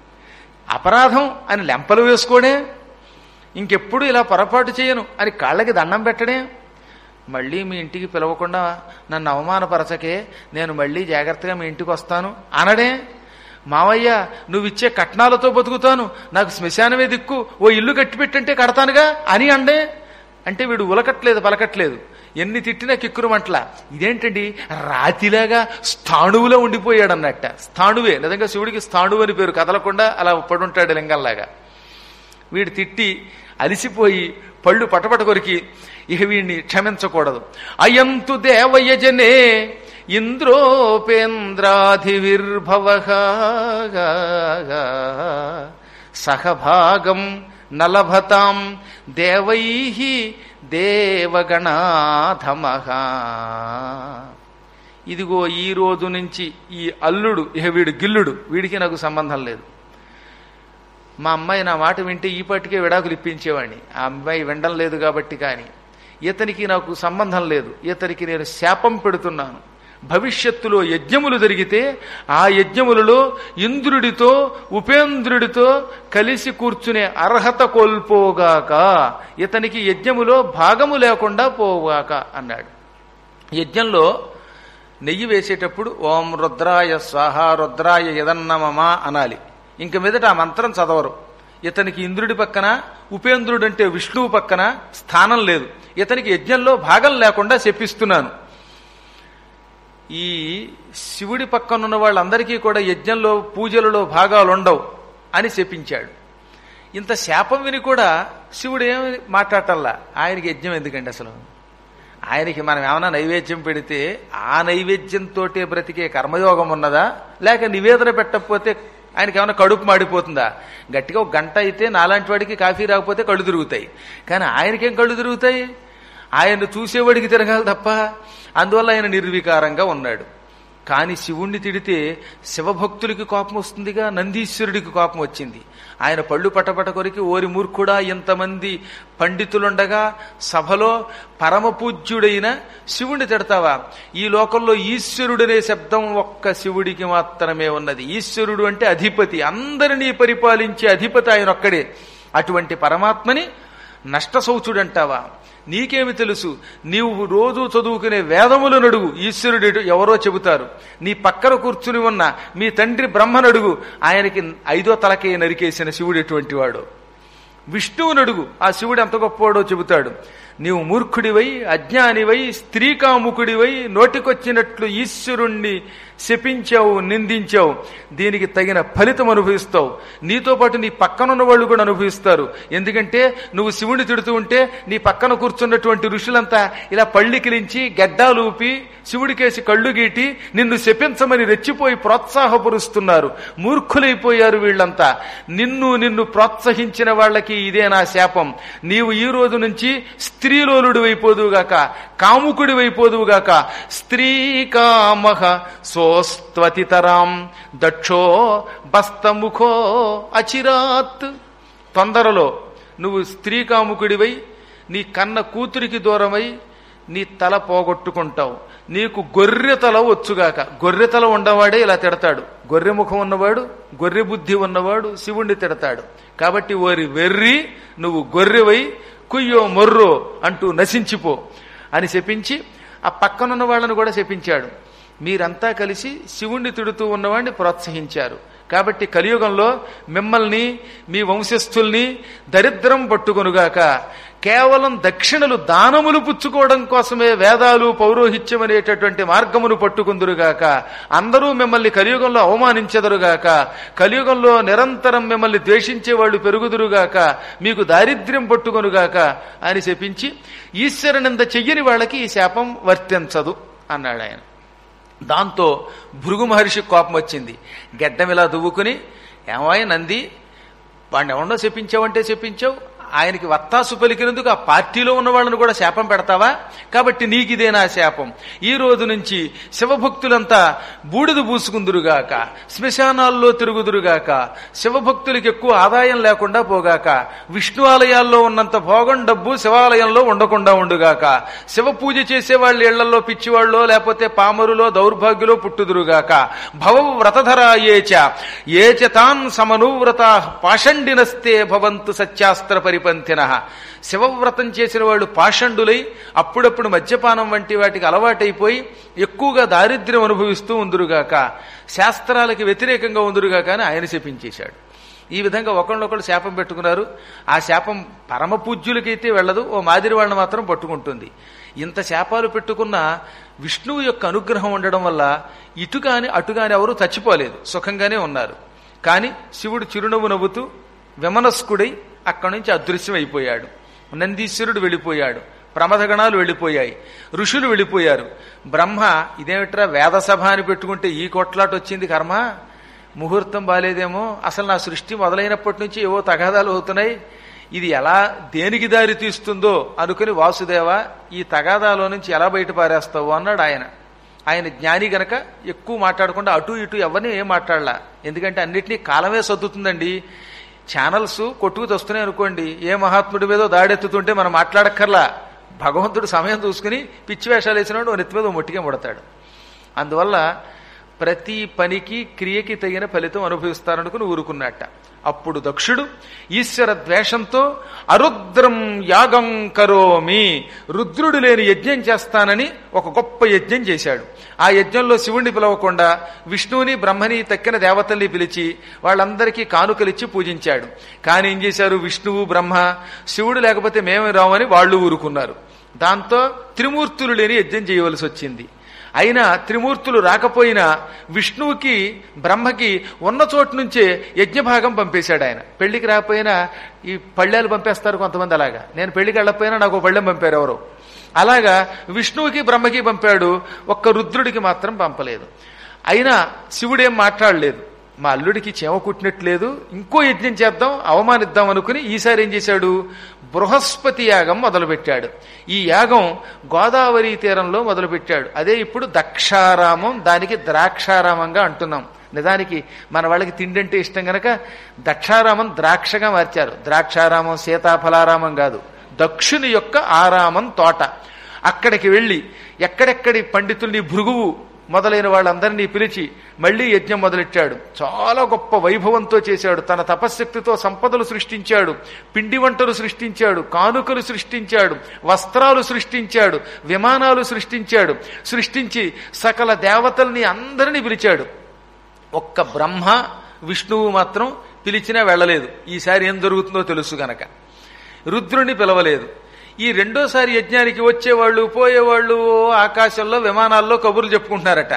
అపరాధం అని లెంపలు వేసుకోడే ఇంకెప్పుడు ఇలా పొరపాటు చేయను అని కాళ్ళకి దండం పెట్టడే మళ్ళీ మీ ఇంటికి పిలవకుండా నన్ను అవమానపరచకే నేను మళ్ళీ జాగ్రత్తగా మీ ఇంటికి వస్తాను అనడే మావయ్య నువ్వు ఇచ్చే కట్నాలతో బతుకుతాను నాకు శ్మశానమే దిక్కు ఓ ఇల్లు కట్టిపెట్టంటే కడతానుగా అని అండే అంటే వీడు ఉలకట్లేదు పలకట్లేదు ఎన్ని తిట్టినా కిక్కురుమంటల ఇదేంటండి రాతిలాగా స్థాణువులో ఉండిపోయాడు అన్నట్ట స్థాణువే నిజంగా శివుడికి స్థాణువు అని పేరు కదలకుండా అలా పడుంటాడు లింగంలాగా వీడు తిట్టి అలిసిపోయి పళ్ళు పటపట కొరికి ఇక వీడిని క్షమించకూడదు అయంతు దేవయజనే ఇంద్రోపేంద్రాధివిర్భవ సహభాగం నలభతాం దేవై దేవగణాధమ ఇదిగో ఈ రోజు నుంచి ఈ అల్లుడు ఇక వీడు గిల్లుడు వీడికి నాకు సంబంధం లేదు మా అమ్మాయి నా మాట వింటే ఈ పాటికే విడాకులు ఇప్పించేవాడిని ఆ అమ్మాయి వినడం లేదు కాబట్టి కానీ ఇతనికి నాకు సంబంధం లేదు ఇతనికి నేను శాపం పెడుతున్నాను భవిష్యత్తులో యజ్ఞములు జరిగితే ఆ యజ్ఞములలో ఇంద్రుడితో ఉపేంద్రుడితో కలిసి కూర్చునే అర్హత కోల్పోగాక ఇతనికి యజ్ఞములో భాగము లేకుండా పోగాక అన్నాడు యజ్ఞంలో నెయ్యి వేసేటప్పుడు ఓం రుద్రాయ స్వాహ రుద్రాయ యదన్నమమా అనాలి ఇంక మీదట ఆ మంత్రం చదవరు ఇతనికి ఇంద్రుడి పక్కన ఉపేంద్రుడు అంటే విష్ణువు పక్కన స్థానం లేదు ఇతనికి యజ్ఞంలో భాగం లేకుండా చెప్పిస్తున్నాను ఈ శివుడి పక్కనున్న వాళ్ళందరికీ కూడా యజ్ఞంలో పూజలలో భాగాలు ఉండవు అని చెప్పించాడు ఇంత శాపం విని కూడా శివుడు ఏమి మాట్లాడటల్లా ఆయనకి యజ్ఞం ఎందుకండి అసలు ఆయనకి మనం ఏమైనా నైవేద్యం పెడితే ఆ నైవేద్యంతో బ్రతికే కర్మయోగం ఉన్నదా లేక నివేదన పెట్టకపోతే ఆయనకి ఏమైనా కడుపు మాడిపోతుందా గట్టిగా ఒక గంట అయితే నాలాంటి వాడికి కాఫీ రాకపోతే కళ్ళు తిరుగుతాయి కానీ ఆయనకేం కళ్ళు తిరుగుతాయి ఆయన చూసేవాడికి తిరగాలి తప్ప అందువల్ల ఆయన నిర్వికారంగా ఉన్నాడు కానీ శివుణ్ణి తిడితే శివభక్తులకి కోపం వస్తుందిగా నందీశ్వరుడికి కోపం వచ్చింది ఆయన పళ్ళు పటపట కొరికి ఓరి మూర్ఖుడా ఇంతమంది పండితులుండగా సభలో పరమ పూజ్యుడైన శివుణ్ణి తిడతావా ఈ లోకంలో ఈశ్వరుడనే శబ్దం ఒక్క శివుడికి మాత్రమే ఉన్నది ఈశ్వరుడు అంటే అధిపతి అందరినీ పరిపాలించే అధిపతి ఆయన ఒక్కడే అటువంటి పరమాత్మని నష్టశౌచుడంటావా నీకేమి తెలుసు నీవు రోజు చదువుకునే వేదములు నడుగు ఈశ్వరుడు ఎవరో చెబుతారు నీ పక్కన కూర్చుని ఉన్న మీ తండ్రి బ్రహ్మనడుగు ఆయనకి ఐదో తలకే నరికేసిన శివుడు ఎటువంటి వాడు విష్ణువు నడుగు ఆ శివుడు ఎంత గొప్పవాడో చెబుతాడు నీవు మూర్ఖుడివై అజ్ఞానివై స్త్రీకాముకుడివై నోటికొచ్చినట్లు ఈశ్వరుణ్ణి శపించావు నిందించావు దీనికి తగిన ఫలితం అనుభవిస్తావు నీతో పాటు నీ పక్కనున్న వాళ్ళు కూడా అనుభవిస్తారు ఎందుకంటే నువ్వు శివుని తిడుతూ ఉంటే నీ పక్కన కూర్చున్నటువంటి ఋషులంతా ఇలా పళ్ళికిలించి గడ్డాలు ఊపి శివుడికేసి కళ్ళు గీటి నిన్ను శపించమని రెచ్చిపోయి ప్రోత్సాహపరుస్తున్నారు మూర్ఖులైపోయారు వీళ్ళంతా నిన్ను నిన్ను ప్రోత్సహించిన వాళ్ళకి ఇదే నా శాపం నీవు ఈ రోజు నుంచి స్త్రీలోలుడు అయిపోదువుగాక కాముకుడి అయిపోదువుగాక స్త్రీ కామహ సోస్త్వతితరాం దక్షో బస్తముఖో అచిరాత్ తొందరలో నువ్వు స్త్రీ కాముకుడివై నీ కన్న కూతురికి దూరమై నీ తల పోగొట్టుకుంటావు నీకు గొర్రె తల వచ్చుగాక గొర్రె తల ఉన్నవాడే ఇలా తిడతాడు గొర్రె ముఖం ఉన్నవాడు గొర్రె బుద్ధి ఉన్నవాడు శివుణ్ణి తిడతాడు కాబట్టి ఓరి వెర్రి నువ్వు గొర్రెవై కుయ్యో మొర్రో అంటూ నశించిపో అని చెప్పించి ఆ పక్కనున్న వాళ్ళను కూడా చెప్పించాడు మీరంతా కలిసి శివుణ్ణి తిడుతూ ఉన్నవాడిని ప్రోత్సహించారు కాబట్టి కలియుగంలో మిమ్మల్ని మీ వంశస్థుల్ని దరిద్రం పట్టుకొనుగాక కేవలం దక్షిణలు దానములు పుచ్చుకోవడం కోసమే వేదాలు పౌరోహిత్యం అనేటటువంటి మార్గమును పట్టుకుందురుగాక అందరూ మిమ్మల్ని కలియుగంలో అవమానించెదరుగాక కలియుగంలో నిరంతరం మిమ్మల్ని ద్వేషించే వాళ్ళు పెరుగుదురుగాక మీకు దారిద్ర్యం పట్టుకొనుగాక అని చెప్పించి ఈశ్వరనింద చెయ్యని వాళ్ళకి ఈ శాపం వర్తించదు అన్నాడు ఆయన దాంతో భృగు మహర్షి కోపం వచ్చింది గెడ్డం ఇలా దువ్వుకుని ఏమాయి నంది వాడిని ఎవడో చెప్పించావంటే చెప్పించావు ఆయనకి వత్తాసు పలికినందుకు ఆ పార్టీలో ఉన్న వాళ్ళని కూడా శాపం పెడతావా కాబట్టి నీకిదే నా శాపం ఈ రోజు నుంచి శివభక్తులంతా బూడిద పూసుకుందురుగాక శ్మశానాల్లో తిరుగుదురుగాక శివభక్తులకి ఎక్కువ ఆదాయం లేకుండా పోగాక విష్ణు ఆలయాల్లో ఉన్నంత భోగం డబ్బు శివాలయంలో ఉండకుండా ఉండుగాక శివ పూజ చేసే వాళ్ళ ఇళ్లలో పిచ్చివాళ్ళో లేకపోతే పామరులో దౌర్భాగ్యులో పుట్టుదురుగాక భవ వ్రతధరా ఏచ ఏచ తాన్ సమనువ్రత పాషండినస్తే భవంతు సత్యాస్త్ర పరిపంథిన శివవ్రతం చేసిన వాళ్ళు పాషండులై అప్పుడప్పుడు మద్యపానం వంటి వాటికి అలవాటైపోయి ఎక్కువగా దారిద్ర్యం అనుభవిస్తూ ఉందురుగాక శాస్త్రాలకి వ్యతిరేకంగా ఉందురుగాక అని ఆయన శపించేశాడు ఈ విధంగా ఒకళ్ళొకళ్ళు శాపం పెట్టుకున్నారు ఆ శాపం పరమ పూజ్యులకైతే వెళ్ళదు ఓ మాదిరి వాళ్ళని మాత్రం పట్టుకుంటుంది ఇంత శాపాలు పెట్టుకున్న విష్ణువు యొక్క అనుగ్రహం ఉండడం వల్ల ఇటు కాని అటు కాని ఎవరు చచ్చిపోలేదు సుఖంగానే ఉన్నారు కానీ శివుడు చిరునవ్వు నవ్వుతూ విమనస్కుడై అక్కడి నుంచి అదృశ్యం అయిపోయాడు నందీశ్వరుడు వెళ్ళిపోయాడు ప్రమథగణాలు వెళ్ళిపోయాయి ఋషులు వెళ్ళిపోయారు బ్రహ్మ ఇదేమిట్రా వేదసభ అని పెట్టుకుంటే ఈ కొట్లాట వచ్చింది కర్మ ముహూర్తం బాలేదేమో అసలు నా సృష్టి మొదలైనప్పటి నుంచి ఏవో తగాదాలు అవుతున్నాయి ఇది ఎలా దేనికి దారి తీస్తుందో అనుకుని వాసుదేవ ఈ తగాదాలో నుంచి ఎలా బయట పారేస్తావు అన్నాడు ఆయన ఆయన జ్ఞాని గనక ఎక్కువ మాట్లాడకుండా అటు ఇటు ఎవరిని ఏం మాట్లాడలా ఎందుకంటే అన్నిటినీ కాలమే సర్దుతుందండి ఛానల్స్ కొట్టుకు వస్తున్నాయి అనుకోండి ఏ మహాత్ముడి మీదో దాడెత్తుతుంటే మనం మాట్లాడక్కర్లా భగవంతుడు సమయం చూసుకుని పిచ్చి వేషాలు వేసినాడు నెత్తి మీద మొట్టిగా ముడతాడు అందువల్ల ప్రతి పనికి క్రియకి తగిన ఫలితం అనుభవిస్తారనుకుని ఊరుకున్నట్ట అప్పుడు దక్షుడు ఈశ్వర ద్వేషంతో అరుద్రం యాగం కరోమి రుద్రుడు లేని యజ్ఞం చేస్తానని ఒక గొప్ప యజ్ఞం చేశాడు ఆ యజ్ఞంలో శివుణ్ణి పిలవకుండా విష్ణువుని బ్రహ్మని తక్కిన దేవతల్ని పిలిచి వాళ్ళందరికీ కానుకలిచ్చి పూజించాడు కానీ ఏం చేశారు విష్ణువు బ్రహ్మ శివుడు లేకపోతే మేమే రామని వాళ్ళు ఊరుకున్నారు దాంతో త్రిమూర్తులు లేని యజ్ఞం చేయవలసి వచ్చింది అయినా త్రిమూర్తులు రాకపోయినా విష్ణువుకి బ్రహ్మకి ఉన్న చోటు నుంచే యజ్ఞభాగం పంపేశాడు ఆయన పెళ్లికి రాకపోయినా ఈ పళ్ళేలు పంపేస్తారు కొంతమంది అలాగా నేను పెళ్లికి వెళ్ళకపోయినా నాకు ఓ పళ్ళెం పంపారు ఎవరు అలాగా విష్ణువుకి బ్రహ్మకి పంపాడు ఒక్క రుద్రుడికి మాత్రం పంపలేదు అయినా శివుడేం మాట్లాడలేదు మా అల్లుడికి చేమ కుట్టినట్లేదు ఇంకో యజ్ఞం చేద్దాం అవమానిద్దాం అనుకుని ఈసారి ఏం చేశాడు బృహస్పతి యాగం మొదలుపెట్టాడు ఈ యాగం గోదావరి తీరంలో మొదలుపెట్టాడు అదే ఇప్పుడు దక్షారామం దానికి ద్రాక్షారామంగా అంటున్నాం నిజానికి మన వాళ్ళకి తిండి అంటే ఇష్టం గనక దక్షారామం ద్రాక్షగా మార్చారు ద్రాక్షారామం సీతాఫలారామం కాదు దక్షుని యొక్క ఆరామం తోట అక్కడికి వెళ్ళి ఎక్కడెక్కడి పండితుల్ని భృగువు మొదలైన వాళ్ళందరినీ పిలిచి మళ్లీ యజ్ఞం మొదలెట్టాడు చాలా గొప్ప వైభవంతో చేశాడు తన తపశ్శక్తితో సంపదలు సృష్టించాడు పిండి వంటలు సృష్టించాడు కానుకలు సృష్టించాడు వస్త్రాలు సృష్టించాడు విమానాలు సృష్టించాడు సృష్టించి సకల దేవతల్ని అందరినీ పిలిచాడు ఒక్క బ్రహ్మ విష్ణువు మాత్రం పిలిచినా వెళ్ళలేదు ఈసారి ఏం జరుగుతుందో తెలుసు గనక రుద్రుని పిలవలేదు ఈ రెండోసారి యజ్ఞానికి వచ్చేవాళ్ళు పోయేవాళ్ళు ఆకాశంలో విమానాల్లో కబుర్లు చెప్పుకుంటున్నారట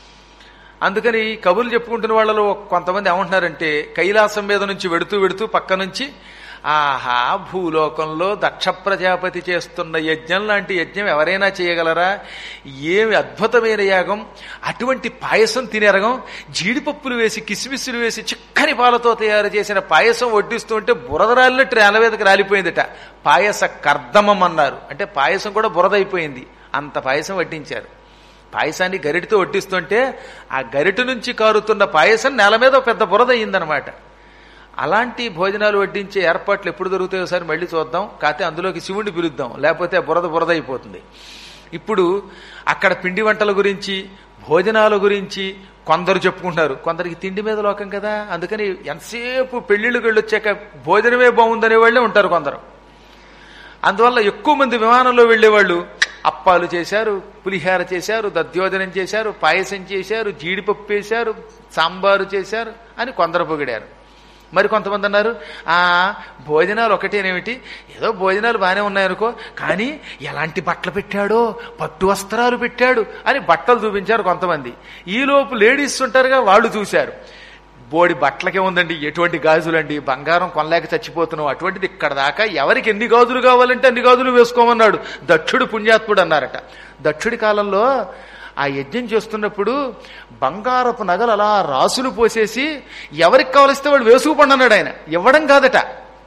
అందుకని ఈ కబుర్లు చెప్పుకుంటున్న వాళ్ళలో కొంతమంది ఏమంటున్నారంటే కైలాసం మీద నుంచి వెడుతూ వెడుతూ పక్క నుంచి ఆహా భూలోకంలో దక్ష ప్రజాపతి చేస్తున్న యజ్ఞం లాంటి యజ్ఞం ఎవరైనా చేయగలరా ఏమి అద్భుతమైన యాగం అటువంటి పాయసం తినేరగం జీడిపప్పులు వేసి కిసిమిస్సులు వేసి చిక్కని పాలతో తయారు చేసిన పాయసం వడ్డిస్తుంటే బురదరాలినట్టు నేలవేదకి రాలిపోయిందట పాయస కర్దమం అన్నారు అంటే పాయసం కూడా బురదైపోయింది అంత పాయసం వడ్డించారు పాయసాన్ని గరిటితో వడ్డిస్తుంటే ఆ గరిట నుంచి కారుతున్న పాయసం నేల మీద ఒక పెద్ద బురద అయిందనమాట అలాంటి భోజనాలు వడ్డించే ఏర్పాట్లు ఎప్పుడు దొరుకుతాయో ఒకసారి మళ్ళీ చూద్దాం కాకపోతే అందులోకి శివుణ్ణి పిలుద్దాం లేకపోతే బురద బురద అయిపోతుంది ఇప్పుడు అక్కడ పిండి వంటల గురించి భోజనాల గురించి కొందరు చెప్పుకుంటున్నారు కొందరికి తిండి మీద లోకం కదా అందుకని ఎంతసేపు పెళ్లిళ్ళకి వెళ్ళొచ్చాక భోజనమే బాగుందనే వాళ్ళే ఉంటారు కొందరు అందువల్ల ఎక్కువ మంది విమానంలో వెళ్లేవాళ్ళు అప్పాలు చేశారు పులిహార చేశారు దద్యోజనం చేశారు పాయసం చేశారు జీడిపప్పు వేశారు సాంబారు చేశారు అని కొందరు పొగిడారు మరి కొంతమంది అన్నారు ఆ భోజనాలు ఒకటేనేమిటి ఏదో భోజనాలు బాగానే ఉన్నాయనుకో కానీ ఎలాంటి బట్టలు పెట్టాడో పట్టు వస్త్రాలు పెట్టాడు అని బట్టలు చూపించారు కొంతమంది ఈలోపు లేడీస్ ఉంటారుగా వాళ్ళు చూశారు బోడి బట్టలకే ఉందండి ఎటువంటి గాజులండి బంగారం కొనలేక చచ్చిపోతున్నాం అటువంటిది ఇక్కడ దాకా ఎవరికి ఎన్ని గాజులు కావాలంటే అన్ని గాజులు వేసుకోమన్నాడు దక్షుడు పుణ్యాత్ముడు అన్నారట దక్షుడి కాలంలో ఆ యజ్ఞం చేస్తున్నప్పుడు బంగారపు నగలు అలా రాసులు పోసేసి ఎవరికి కావలిస్తే వాళ్ళు వేసుకుపండి అన్నాడు ఆయన ఇవ్వడం కాదట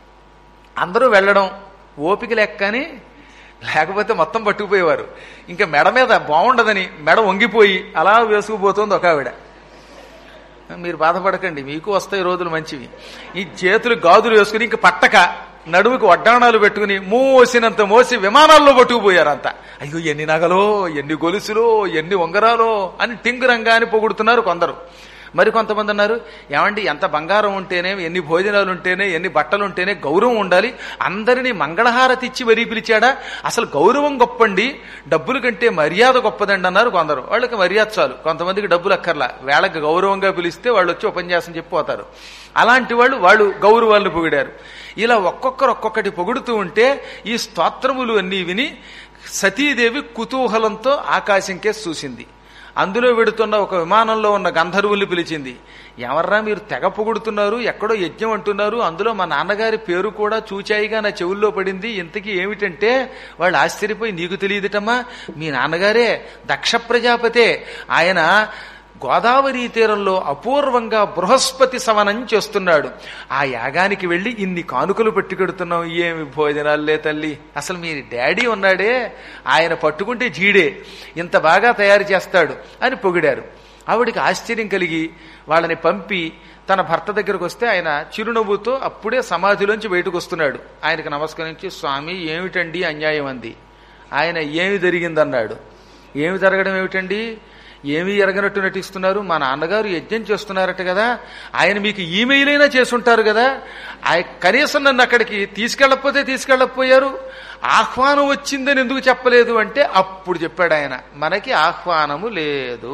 అందరూ వెళ్ళడం ఓపిక లెక్కని లేకపోతే మొత్తం పట్టుకుపోయేవారు ఇంకా మెడ మీద బాగుండదని మెడ వంగిపోయి అలా వేసుకుపోతుంది ఒక ఆవిడ మీరు బాధపడకండి మీకు వస్తాయి రోజులు మంచివి ఈ చేతులు గాజులు వేసుకుని ఇంక పట్టక నడుముకి వడ్డాణాలు పెట్టుకుని మోసినంత మోసి విమానాల్లో పట్టుకుపోయారు అంతా అయ్యో ఎన్ని నగలో ఎన్ని గొలుసులో ఎన్ని ఉంగరాలో అని టింగురంగా అని పొగుడుతున్నారు కొందరు మరి కొంతమంది అన్నారు ఏమండి ఎంత బంగారం ఉంటేనే ఎన్ని భోజనాలు ఉంటేనే ఎన్ని బట్టలు ఉంటేనే గౌరవం ఉండాలి అందరినీ మంగళహారతి ఇచ్చి మరీ పిలిచాడా అసలు గౌరవం గొప్పండి డబ్బుల కంటే మర్యాద గొప్పదండి అన్నారు కొందరు వాళ్ళకి మర్యాద చాలు కొంతమందికి డబ్బులు అక్కర్లా వేళకి గౌరవంగా పిలిస్తే వాళ్ళు వచ్చి ఉపన్యాసం చెప్పిపోతారు అలాంటి వాళ్ళు వాళ్ళు గౌరవాలను పొగిడారు ఇలా ఒక్కొక్కరు ఒక్కొక్కటి పొగుడుతూ ఉంటే ఈ స్తోత్రములు అన్నీ విని సతీదేవి కుతూహలంతో ఆకాశంకే చూసింది అందులో వెడుతున్న ఒక విమానంలో ఉన్న గంధర్వుల్ని పిలిచింది ఎవర్రా మీరు తెగ పొగుడుతున్నారు ఎక్కడో యజ్ఞం అంటున్నారు అందులో మా నాన్నగారి పేరు కూడా చూచాయిగా నా చెవుల్లో పడింది ఇంతకీ ఏమిటంటే వాళ్ళు ఆశ్చర్యపోయి నీకు తెలియదుటమ్మా మీ నాన్నగారే దక్ష ప్రజాపతే ఆయన గోదావరి తీరంలో అపూర్వంగా బృహస్పతి సవనం చేస్తున్నాడు ఆ యాగానికి వెళ్లి ఇన్ని కానుకలు పట్టుకెడుతున్నాం ఏమి భోజనాలే తల్లి అసలు మీ డాడీ ఉన్నాడే ఆయన పట్టుకుంటే జీడే ఇంత బాగా తయారు చేస్తాడు అని పొగిడారు ఆవిడికి ఆశ్చర్యం కలిగి వాళ్ళని పంపి తన భర్త దగ్గరకు వస్తే ఆయన చిరునవ్వుతో అప్పుడే సమాధిలోంచి బయటకు వస్తున్నాడు ఆయనకు నమస్కరించి స్వామి ఏమిటండి అన్యాయం అంది ఆయన ఏమి జరిగిందన్నాడు ఏమి జరగడం ఏమిటండి ఏమీ ఎరగనట్టు నటిస్తున్నారు మా నాన్నగారు యజ్ఞం చేస్తున్నారట కదా ఆయన మీకు ఈమెయిల్ అయినా చేసుంటారు కదా ఆయన కనీసం నన్ను అక్కడికి తీసుకెళ్ళకపోతే తీసుకెళ్ళకపోయారు ఆహ్వానం వచ్చిందని ఎందుకు చెప్పలేదు అంటే అప్పుడు చెప్పాడు ఆయన మనకి ఆహ్వానము లేదు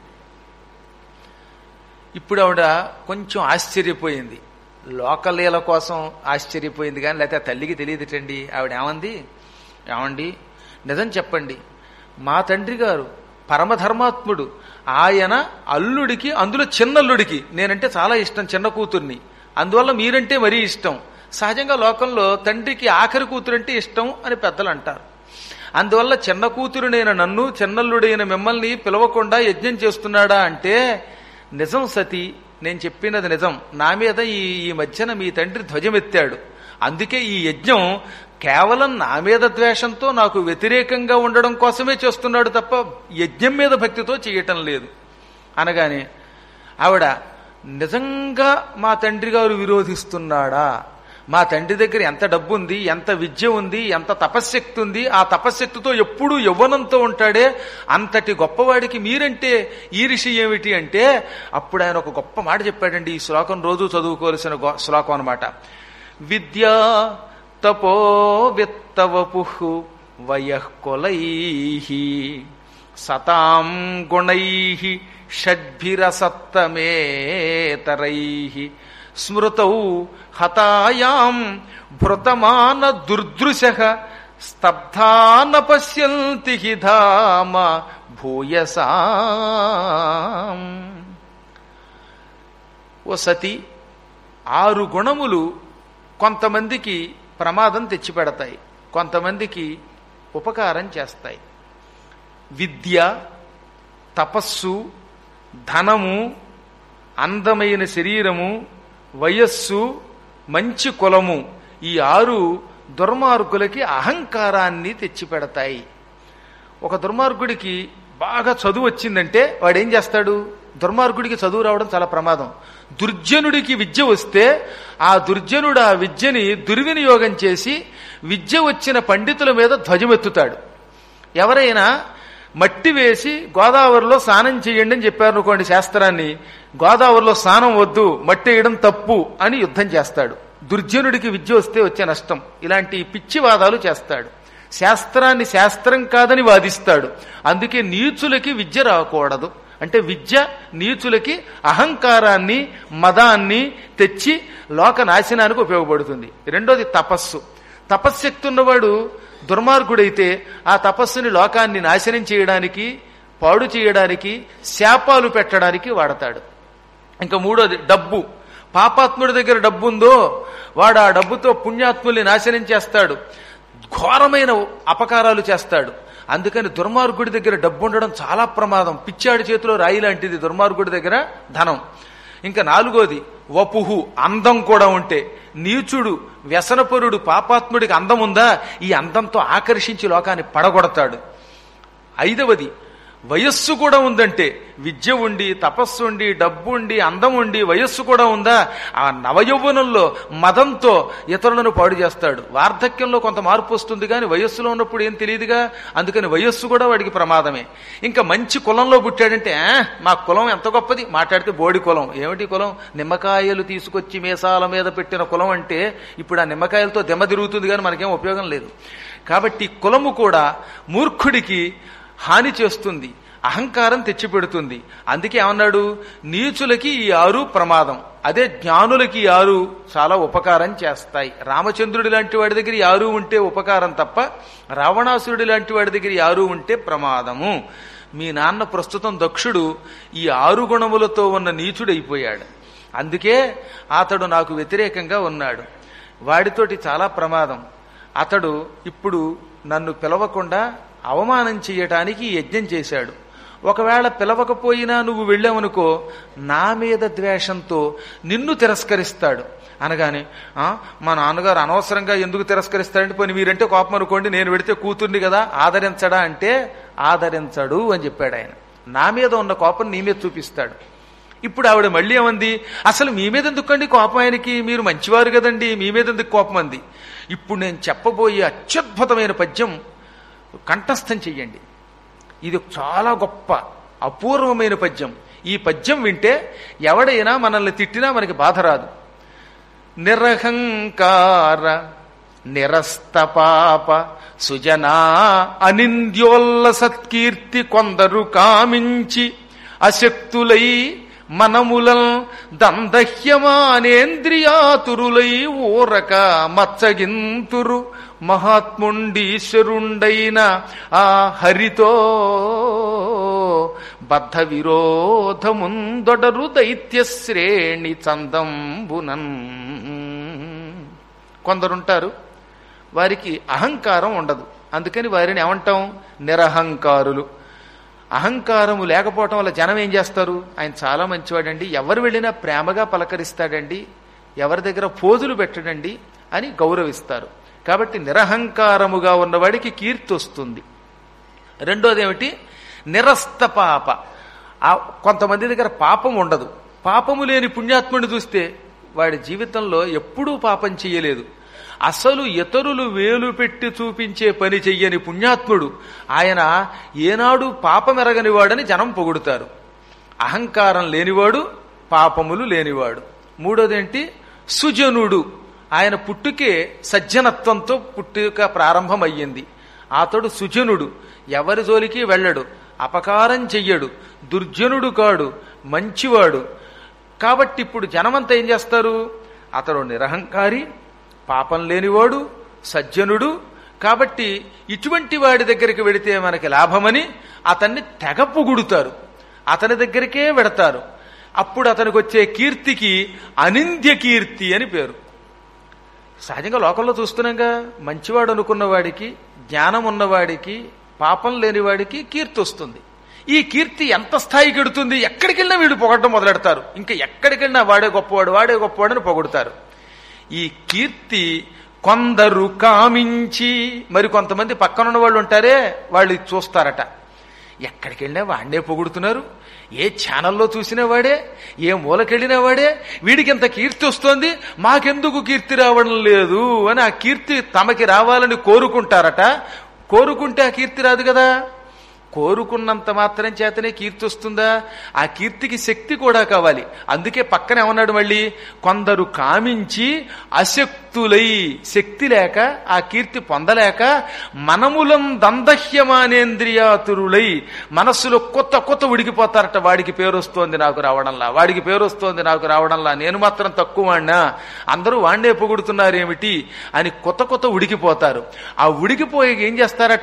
ఇప్పుడు ఆవిడ కొంచెం ఆశ్చర్యపోయింది లోకలీల కోసం ఆశ్చర్యపోయింది కానీ లేకపోతే ఆ తల్లికి తెలియదుటండి ఆవిడ ఏమంది ఏమండి నిజం చెప్పండి మా తండ్రి గారు పరమధర్మాత్ముడు ఆయన అల్లుడికి అందులో చిన్నల్లుడికి నేనంటే చాలా ఇష్టం చిన్న కూతుర్ని అందువల్ల మీరంటే మరీ ఇష్టం సహజంగా లోకంలో తండ్రికి ఆఖరి కూతురంటే ఇష్టం అని పెద్దలు అంటారు అందువల్ల చిన్న కూతురునైన నన్ను చిన్నల్లుడైన మిమ్మల్ని పిలవకుండా యజ్ఞం చేస్తున్నాడా అంటే నిజం సతి నేను చెప్పినది నిజం నా మీద ఈ ఈ మధ్యన మీ తండ్రి ధ్వజమెత్తాడు అందుకే ఈ యజ్ఞం కేవలం నా మీద ద్వేషంతో నాకు వ్యతిరేకంగా ఉండడం కోసమే చేస్తున్నాడు తప్ప యజ్ఞం మీద భక్తితో చేయటం లేదు అనగానే ఆవిడ నిజంగా మా తండ్రి గారు విరోధిస్తున్నాడా మా తండ్రి దగ్గర ఎంత డబ్బు ఉంది ఎంత విద్య ఉంది ఎంత తపశ్శక్తి ఉంది ఆ తపశ్శక్తితో ఎప్పుడూ యవ్వనంతో ఉంటాడే అంతటి గొప్పవాడికి మీరంటే ఈ ఋషి ఏమిటి అంటే అప్పుడు ఆయన ఒక గొప్ప మాట చెప్పాడండి ఈ శ్లోకం రోజు చదువుకోవలసిన గొ- శ్లోకం అనమాట విద్యా తపో విత్తవపు వయఃకొలై సతాం గుణై షడ్భిరసత్తమేతరై స్మృతౌ హతాయాం భృతమాన దుర్దృశ స్తబ్ధాన పశ్యంతి హి ధామ భూయసాం ఓ సతి ఆరు గుణములు కొంతమందికి ప్రమాదం తెచ్చిపెడతాయి కొంతమందికి ఉపకారం చేస్తాయి విద్య తపస్సు ధనము అందమైన శరీరము వయస్సు మంచి కులము ఈ ఆరు దుర్మార్గులకి అహంకారాన్ని తెచ్చిపెడతాయి ఒక దుర్మార్గుడికి బాగా చదువు వచ్చిందంటే వాడు ఏం చేస్తాడు దుర్మార్గుడికి చదువు రావడం చాలా ప్రమాదం దుర్జనుడికి విద్య వస్తే ఆ దుర్జనుడు ఆ విద్యని దుర్వినియోగం చేసి విద్య వచ్చిన పండితుల మీద ధ్వజమెత్తుతాడు ఎవరైనా మట్టి వేసి గోదావరిలో స్నానం చేయండి అని చెప్పారు అనుకోండి శాస్త్రాన్ని గోదావరిలో స్నానం వద్దు మట్టి వేయడం తప్పు అని యుద్ధం చేస్తాడు దుర్జనుడికి విద్య వస్తే వచ్చే నష్టం ఇలాంటి పిచ్చి వాదాలు చేస్తాడు శాస్త్రాన్ని శాస్త్రం కాదని వాదిస్తాడు అందుకే నీచులకి విద్య రాకూడదు అంటే విద్య నీచులకి అహంకారాన్ని మదాన్ని తెచ్చి లోక నాశనానికి ఉపయోగపడుతుంది రెండోది తపస్సు తపశ్శక్తి ఉన్నవాడు దుర్మార్గుడైతే ఆ తపస్సుని లోకాన్ని నాశనం చేయడానికి పాడు చేయడానికి శాపాలు పెట్టడానికి వాడతాడు ఇంకా మూడోది డబ్బు పాపాత్ముడి దగ్గర డబ్బు ఉందో వాడు ఆ డబ్బుతో పుణ్యాత్ముల్ని నాశనం చేస్తాడు ఘోరమైన అపకారాలు చేస్తాడు అందుకని దుర్మార్గుడి దగ్గర డబ్బు ఉండడం చాలా ప్రమాదం పిచ్చాడి చేతిలో రాయి లాంటిది దుర్మార్గుడి దగ్గర ధనం ఇంకా నాలుగోది వపుహు అందం కూడా ఉంటే నీచుడు వ్యసనపరుడు పాపాత్ముడికి అందం ఉందా ఈ అందంతో ఆకర్షించి లోకాన్ని పడగొడతాడు ఐదవది వయస్సు కూడా ఉందంటే విద్య ఉండి తపస్సు ఉండి డబ్బు ఉండి అందం ఉండి వయస్సు కూడా ఉందా ఆ నవయౌవనంలో మదంతో ఇతరులను పాడు చేస్తాడు వార్ధక్యంలో కొంత మార్పు వస్తుంది కానీ వయస్సులో ఉన్నప్పుడు ఏం తెలియదుగా అందుకని వయస్సు కూడా వాడికి ప్రమాదమే ఇంకా మంచి కులంలో పుట్టాడంటే "ఆ, మా కులం ఎంత గొప్పది మాట్లాడితే బోడి కులం ఏమిటి కులం నిమ్మకాయలు తీసుకొచ్చి మీసాల మీద పెట్టిన కులం అంటే ఇప్పుడు ఆ నిమ్మకాయలతో దెమ్మ తిరుగుతుంది కానీ మనకేం ఉపయోగం లేదు కాబట్టి కులము కూడా మూర్ఖుడికి హాని చేస్తుంది అహంకారం తెచ్చిపెడుతుంది అందుకే ఏమన్నాడు నీచులకి ఈ ఆరు ప్రమాదం అదే జ్ఞానులకి ఈ ఆరు చాలా ఉపకారం చేస్తాయి రామచంద్రుడి లాంటి వాడి దగ్గర ఈ ఆరు ఉంటే ఉపకారం తప్ప రావణాసురుడి లాంటి వాడి దగ్గర ఈ ఆరు ఉంటే ప్రమాదము మీ నాన్న ప్రస్తుతం దక్షుడు ఈ ఆరు గుణములతో ఉన్న నీచుడైపోయాడు అందుకే అతడు నాకు వ్యతిరేకంగా ఉన్నాడు వాడితోటి చాలా ప్రమాదం అతడు ఇప్పుడు నన్ను పిలవకుండా అవమానం చెయ్యటానికి ఈ యజ్ఞం చేశాడు ఒకవేళ పిలవకపోయినా నువ్వు వెళ్ళావనుకో నా మీద ద్వేషంతో నిన్ను తిరస్కరిస్తాడు అనగానే "ఆ, మా నాన్నగారు అనవసరంగా ఎందుకు తిరస్కరిస్తాడంటే పోనీ మీరంటే కోపం అనుకోండి నేను పెడితే కూతుర్ని కదా ఆదరించడా అంటే ఆదరించడు అని చెప్పాడు ఆయన నా మీద ఉన్న కోపం నీ మీద చూపిస్తాడు ఇప్పుడు ఆవిడ మళ్ళీ ఏమంది అసలు మీ మీద ఎందుకండి కోపం ఆయనకి మీరు మంచివారు కదండి మీ మీద ఎందుకు కోపం అంది ఇప్పుడు నేను చెప్పబోయే అత్యద్భుతమైన పద్యం కంఠస్థం చెయ్యండి ఇది చాలా గొప్ప అపూర్వమైన పద్యం ఈ పద్యం వింటే ఎవడైనా మనల్ని తిట్టినా మనకి బాధ రాదు నిరహంకార నిరస్త పాప సుజనా అనింద్యోల్ల సత్కీర్తి కొందరు కామించి అశక్తులై మనములం దందహ్యమానేంద్రియాతురులై ఊరక మచ్చగింతురు మహాత్ముండీశ్వరుండైన ఆ హరితో బద్ధ విరోధముందొడరు దైత్యశ్రేణి చందంబునన్ కొందరుంటారు వారికి అహంకారం ఉండదు అందుకని వారిని ఏమంటాం నిరహంకారులు అహంకారము లేకపోవటం వల్ల జనం ఏం చేస్తారు ఆయన చాలా మంచివాడండి ఎవరు వెళ్ళినా ప్రేమగా పలకరిస్తాడండి ఎవరి దగ్గర పోజులు పెట్టడండి అని గౌరవిస్తారు కాబట్టి నిరహంకారముగా ఉన్నవాడికి కీర్తి వస్తుంది రెండోది ఏమిటి నిరస్త పాప ఆ కొంతమంది దగ్గర పాపం ఉండదు పాపము లేని పుణ్యాత్ముడిని చూస్తే వాడి జీవితంలో ఎప్పుడూ పాపం చెయ్యలేదు అసలు ఇతరులు వేలు పెట్టి చూపించే పని చెయ్యని పుణ్యాత్ముడు ఆయన ఏనాడు పాపమెరగని వాడని జనం పొగుడుతారు అహంకారం లేనివాడు పాపములు లేనివాడు మూడోదేంటి సుజనుడు ఆయన పుట్టుకే సజ్జనత్వంతో పుట్టుక ప్రారంభమయ్యింది అతడు సుజనుడు ఎవరి జోలికి వెళ్ళడు అపకారం చెయ్యడు దుర్జనుడు కాడు మంచివాడు కాబట్టి ఇప్పుడు జనమంతా ఏం చేస్తారు అతడు నిరహంకారి పాపం లేనివాడు సజ్జనుడు కాబట్టి ఇటువంటి వాడి దగ్గరికి వెడితే మనకి లాభమని అతన్ని తెగ పొగుడుతారు అతని దగ్గరికే వెడతారు అప్పుడు అతనికి వచ్చే కీర్తికి అనింద్య కీర్తి అని పేరు సహజంగా లోకంలో చూస్తున్నాగా మంచివాడు అనుకున్న వాడికి జ్ఞానం ఉన్నవాడికి పాపం లేని వాడికి కీర్తి వస్తుంది ఈ కీర్తి ఎంత స్థాయికి ఎడుతుంది ఎక్కడికి వెళ్ళినా వీడు పొగడటం మొదలెడతారు ఇంకా ఎక్కడికి వెళ్ళినా వాడే గొప్పవాడు వాడే గొప్పవాడని పొగుడుతారు ఈ కీర్తి కొందరు కామించి మరి కొంతమంది పక్కనున్న వాళ్ళు ఉంటారే వాళ్ళు ఇది చూస్తారట ఎక్కడికి వెళ్ళినా వాడినే పొగుడుతున్నారు ఏ ఛానల్లో చూసినా వాడే ఏ మూలకెళ్ళినా వాడే వీడికి ఇంత కీర్తి వస్తోంది మాకెందుకు కీర్తి రావడం లేదు అని ఆ కీర్తి తమకి రావాలని కోరుకుంటారట కోరుకుంటే ఆ కీర్తి రాదు కదా కోరుకున్నంత మాత్రం చేతనే కీర్తి వస్తుందా ఆ కీర్తికి శక్తి కూడా కావాలి అందుకే పక్కన ఏమన్నాడు మళ్ళీ కొందరు కామించి అశక్తులై శక్తి లేక ఆ కీర్తి పొందలేక మనములం దందహ్యమానేంద్రియాతురులై మనస్సులో కొత్త కొత్త ఉడికిపోతారట వాడికి పేరు వస్తోంది నాకు రావడంలా వాడికి పేరు వస్తోంది నాకు రావడంలా నేను మాత్రం తక్కువ వాడినా అందరూ వాణ్ణే పొగుడుతున్నారేమిటి అని కొత్త కొత్త ఉడికిపోతారు ఆ ఉడికిపోయి ఏం చేస్తారట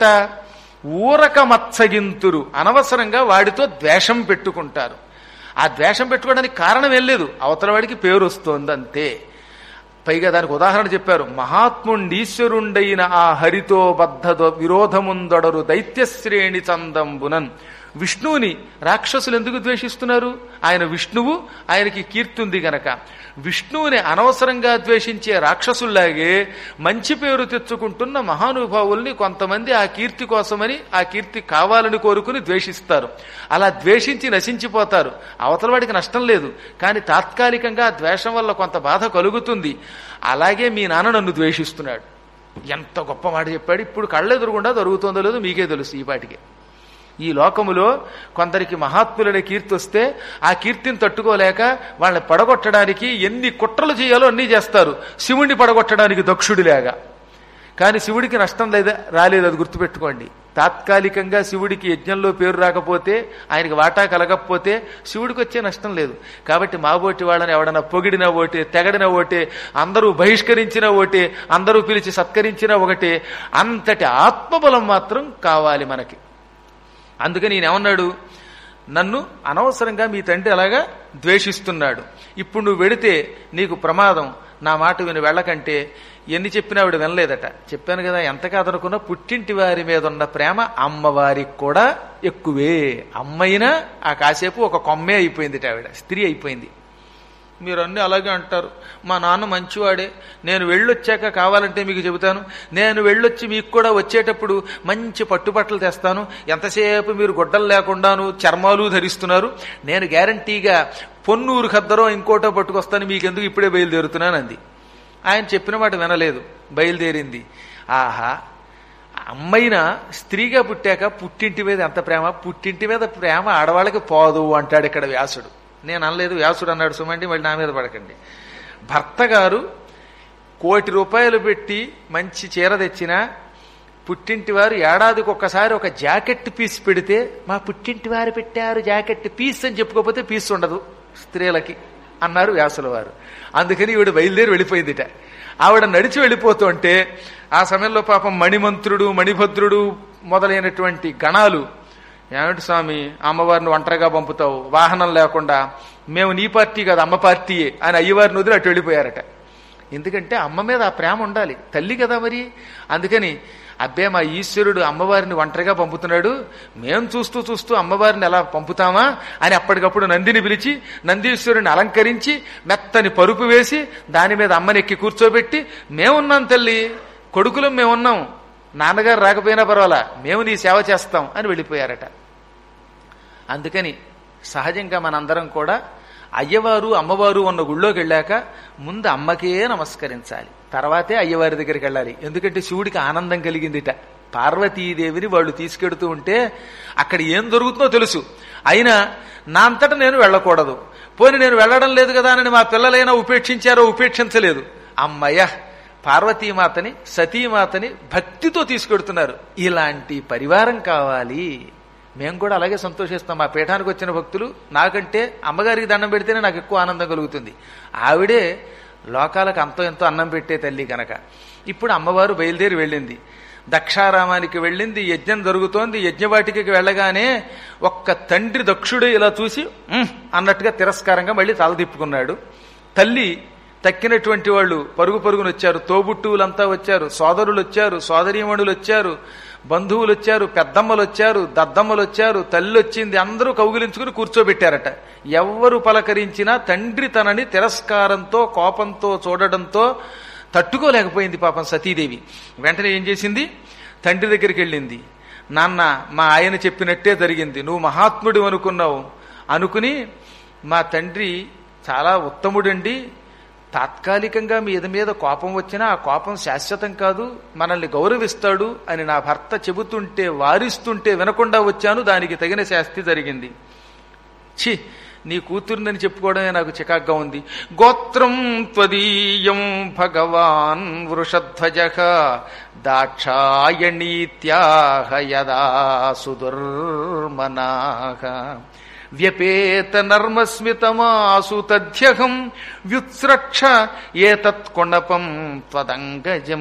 ఊరక మత్సగింతురు అనవసరంగా వాడితో ద్వేషం పెట్టుకుంటారు ఆ ద్వేషం పెట్టుకోవడానికి కారణం ఏం లేదు అవతల వాడికి పేరు వస్తోంది అంతే పైగా దానికి ఉదాహరణ చెప్పారు మహాత్ముండీశ్వరుండైన ఆ హరితో బద్ధ విరోధముందొడరు దైత్యశ్రేణి చందంబునన్ విష్ణువుని రాక్షసులు ఎందుకు ద్వేషిస్తున్నారు ఆయన విష్ణువు ఆయనకి కీర్తి ఉంది గనక విష్ణువుని అనవసరంగా ద్వేషించే రాక్షసుల్లాగే మంచి పేరు తెచ్చుకుంటున్న మహానుభావుల్ని కొంతమంది ఆ కీర్తి కోసమని ఆ కీర్తి కావాలని కోరుకుని ద్వేషిస్తారు అలా ద్వేషించి నశించిపోతారు అవతల వాడికి నష్టం లేదు కానీ తాత్కాలికంగా ఆ ద్వేషం వల్ల కొంత బాధ కలుగుతుంది అలాగే మీ నాన్న నన్ను ద్వేషిస్తున్నాడు ఎంత గొప్ప మాట చెప్పాడు ఇప్పుడు కళ్ళెదురుగుండా జరుగుతుందో లేదో మీకే తెలుసు ఈ పాటికి ఈ లోకములో కొందరికి మహాత్ములనే కీర్తి వస్తే ఆ కీర్తిని తట్టుకోలేక వాళ్ళని పడగొట్టడానికి ఎన్ని కుట్రలు చేయాలో అన్నీ చేస్తారు శివుణ్ణి పడగొట్టడానికి దక్షుడిలాగా కానీ శివుడికి నష్టం లేదా రాలేదు అది గుర్తుపెట్టుకోండి తాత్కాలికంగా శివుడికి యజ్ఞంలో పేరు రాకపోతే ఆయనకి వాటా కలగకపోతే శివుడికి వచ్చే నష్టం లేదు కాబట్టి మాబోటి వాళ్ళని ఎవడన్నా పొగిడినా ఓటే తెగడిన ఓటే అందరూ బహిష్కరించిన ఓటే అందరూ పిలిచి సత్కరించిన ఒకటే అంతటి ఆత్మబలం మాత్రం కావాలి మనకి అందుకని ఈయన ఏమన్నాడు నన్ను అనవసరంగా మీ తండ్రి అలాగా ద్వేషిస్తున్నాడు ఇప్పుడు నువ్వు వెడితే నీకు ప్రమాదం నా మాట విని వెళ్ళకంటే ఎన్ని చెప్పినా ఆవిడ వినలేదట చెప్పాను కదా ఎంత కాదనుకున్నా పుట్టింటి వారి మీద ఉన్న ప్రేమ అమ్మవారికి కూడా ఎక్కువే అమ్మైనా ఆ కాసేపు ఒక కొమ్మే అయిపోయింది ఆవిడ స్త్రీ అయిపోయింది మీరు అన్నీ అలాగే అంటారు మా నాన్న మంచివాడే నేను వెళ్ళొచ్చాక కావాలంటే మీకు చెబుతాను నేను వెళ్ళొచ్చి మీకు కూడా వచ్చేటప్పుడు మంచి పట్టుబట్టలు తెస్తాను ఎంతసేపు మీరు గుడ్డలు లేకుండాను చర్మాలు ధరిస్తున్నారు నేను గ్యారంటీగా పొన్నూరు ఖద్దరో ఇంకోటో పట్టుకొస్తాను మీకెందుకు ఇప్పుడే బయలుదేరుతున్నాను అంది ఆయన చెప్పిన మాట వినలేదు బయలుదేరింది ఆహా అమ్మైనా స్త్రీగా పుట్టాక పుట్టింటి మీద ఎంత ప్రేమ పుట్టింటి మీద ప్రేమ ఆడవాళ్ళకి పోదు అంటాడు ఇక్కడ వ్యాసుడు నేను అనలేదు వ్యాసుడు అన్నాడు సుమండి మళ్ళీ నా మీద పడకండి భర్త గారు కోటి రూపాయలు పెట్టి మంచి చీర తెచ్చినా పుట్టింటి వారు ఏడాదికి ఒక్కసారి ఒక జాకెట్ పీస్ పెడితే మా పుట్టింటి వారు పెట్టారు జాకెట్ పీస్ అని చెప్పుకోకపోతే పీస్ ఉండదు స్త్రీలకి అన్నారు వ్యాసుల వారు అందుకని ఈవిడ బయలుదేరి వెళ్ళిపోయిందిట ఆవిడ నడిచి వెళ్ళిపోతుంటే ఆ సమయంలో పాపం మణిమంత్రుడు మణిభద్రుడు మొదలైనటువంటి గణాలు ఏమిటి స్వామి అమ్మవారిని ఒంటరిగా పంపుతావు వాహనం లేకుండా మేము నీ పార్టీ కాదు అమ్మ పార్టీయే అని అయ్యవారిని వదిలి అటు వెళ్ళిపోయారట ఎందుకంటే అమ్మ మీద ఆ ప్రేమ ఉండాలి తల్లి కదా మరి అందుకని అబ్బే మా ఈశ్వరుడు అమ్మవారిని ఒంటరిగా పంపుతున్నాడు మేం చూస్తూ చూస్తూ అమ్మవారిని ఎలా పంపుతామా అని అప్పటికప్పుడు నందిని పిలిచి నందీశ్వరుని అలంకరించి మెత్తని పరుపు వేసి దాని మీద అమ్మని ఎక్కి కూర్చోబెట్టి మేమున్నాం తల్లి కొడుకులం మేమున్నాం నాన్నగారు రాకపోయినా పర్వాలా మేము నీ సేవ చేస్తాం అని వెళ్ళిపోయారట అందుకని సహజంగా మనందరం కూడా అయ్యవారు అమ్మవారు ఉన్న గుళ్ళోకి వెళ్ళాక ముందు అమ్మకే నమస్కరించాలి తర్వాతే అయ్యవారి దగ్గరికి వెళ్ళాలి ఎందుకంటే శివుడికి ఆనందం కలిగిందిట పార్వతీదేవిని వాళ్ళు తీసుకెడుతూ ఉంటే అక్కడ ఏం జరుగుతుందో తెలుసు అయినా నా అంతటా నేను వెళ్ళకూడదు పోని నేను వెళ్ళడం లేదు కదా అని మా పిల్లలైనా ఉపేక్షించారో ఉపేక్షించలేదు అమ్మయ్య పార్వతీమాతని సతీమాతని భక్తితో తీసుకెడుతున్నారు ఇలాంటి పరివారం కావాలి మేము కూడా అలాగే సంతోషిస్తాం మా పీఠానికి వచ్చిన భక్తులు నాకంటే అమ్మగారికి దండం పెడితేనే నాకు ఎక్కువ ఆనందం కలుగుతుంది ఆవిడే లోకాలకు అంతో ఎంతో అన్నం పెట్టే తల్లి కనుక ఇప్పుడు అమ్మవారు బయలుదేరి వెళ్ళింది దక్షారామానికి వెళ్ళింది యజ్ఞం జరుగుతోంది యజ్ఞవాటికి వెళ్ళగానే ఒక్క తండ్రి దక్షుడు ఇలా చూసి "ఉమ్" అన్నట్టుగా తిరస్కారంగా మళ్ళీ తల తిప్పుకున్నాడు తల్లి తక్కినటువంటి వాళ్ళు పరుగు పరుగును వచ్చారు తోబుట్టువులంతా వచ్చారు సోదరులు వచ్చారు సోదరీమణులు వచ్చారు బంధువులు వచ్చారు పెద్దమ్మలు వచ్చారు దద్దమ్మలు వచ్చారు తల్లి వచ్చింది అందరూ కౌగిలించుకుని కూర్చోబెట్టారట ఎవ్వరు పలకరించినా తండ్రి తనని తిరస్కారంతో కోపంతో చూడడంతో తట్టుకోలేకపోయింది పాపం సతీదేవి వెంటనే ఏం చేసింది తండ్రి దగ్గరికి వెళ్ళింది నాన్న మా ఆయన చెప్పినట్టే జరిగింది నువ్వు మహాత్ముడు అనుకున్నావు అనుకుని మా తండ్రి చాలా ఉత్తముడండి తాత్కాలికంగా మీద మీద కోపం వచ్చినా ఆ కోపం శాశ్వతం కాదు మనల్ని గౌరవిస్తాడు అని నా భర్త చెబుతుంటే వారిస్తుంటే వినకుండా వచ్చాను దానికి తగిన శాస్తి జరిగింది ఛీ నీ కూతురునని చెప్పుకోవడమే నాకు చికాగ్గా ఉంది గోత్రం త్వదీయం భగవాన్ వృషధ్వజ దాక్షాయణీత్యాహ యదా సుదుర్మనాహ వ్యపేత నర్మస్మితమాసు తథ్యహం వ్యుత్స్రక్ష ఏతత్ కొండపం త్వదంగజం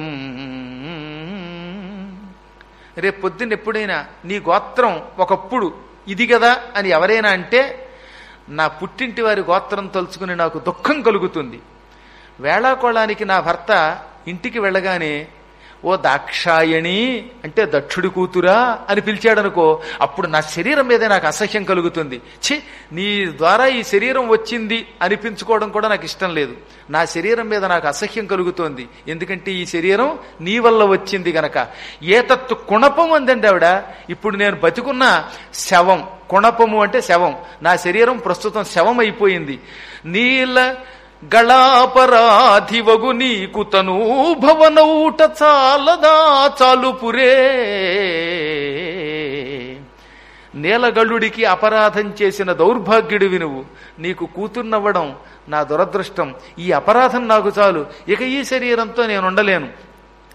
రేపు పొద్దున్న ఎప్పుడైనా నీ గోత్రం ఒకప్పుడు ఇది కదా అని ఎవరైనా అంటే నా పుట్టింటి వారి గోత్రం తలుచుకుని నాకు దుఃఖం కలుగుతుంది వేళాకోళానికి నా భర్త ఇంటికి వెళ్ళగానే ఓ దాక్షాయణి అంటే దక్షుడి కూతురా అని పిలిచాడనుకో అప్పుడు నా శరీరం మీద నాకు అసహ్యం కలుగుతుంది ఛీ నీ ద్వారా ఈ శరీరం వచ్చింది అనిపించుకోవడం కూడా నాకు ఇష్టం లేదు నా శరీరం మీద నాకు అసహ్యం కలుగుతోంది ఎందుకంటే ఈ శరీరం నీ వల్ల వచ్చింది గనక ఏ తత్తు కుణపం అందండి ఆవిడ ఇప్పుడు నేను బతికున్న శవం కుణపము అంటే శవం నా శరీరం ప్రస్తుతం శవం అయిపోయింది నీల గళాపరాధివగు నీకు తనూభవనౌట చాలదా చాలుపురే నేలగళ్ళుడికి అపరాధం చేసిన దౌర్భాగ్యుడివి నువ్వు నీకు కూతుర్నవ్వడం నా దురదృష్టం ఈ అపరాధం నాకు చాలు ఇక ఈ శరీరంతో నేను ఉండలేను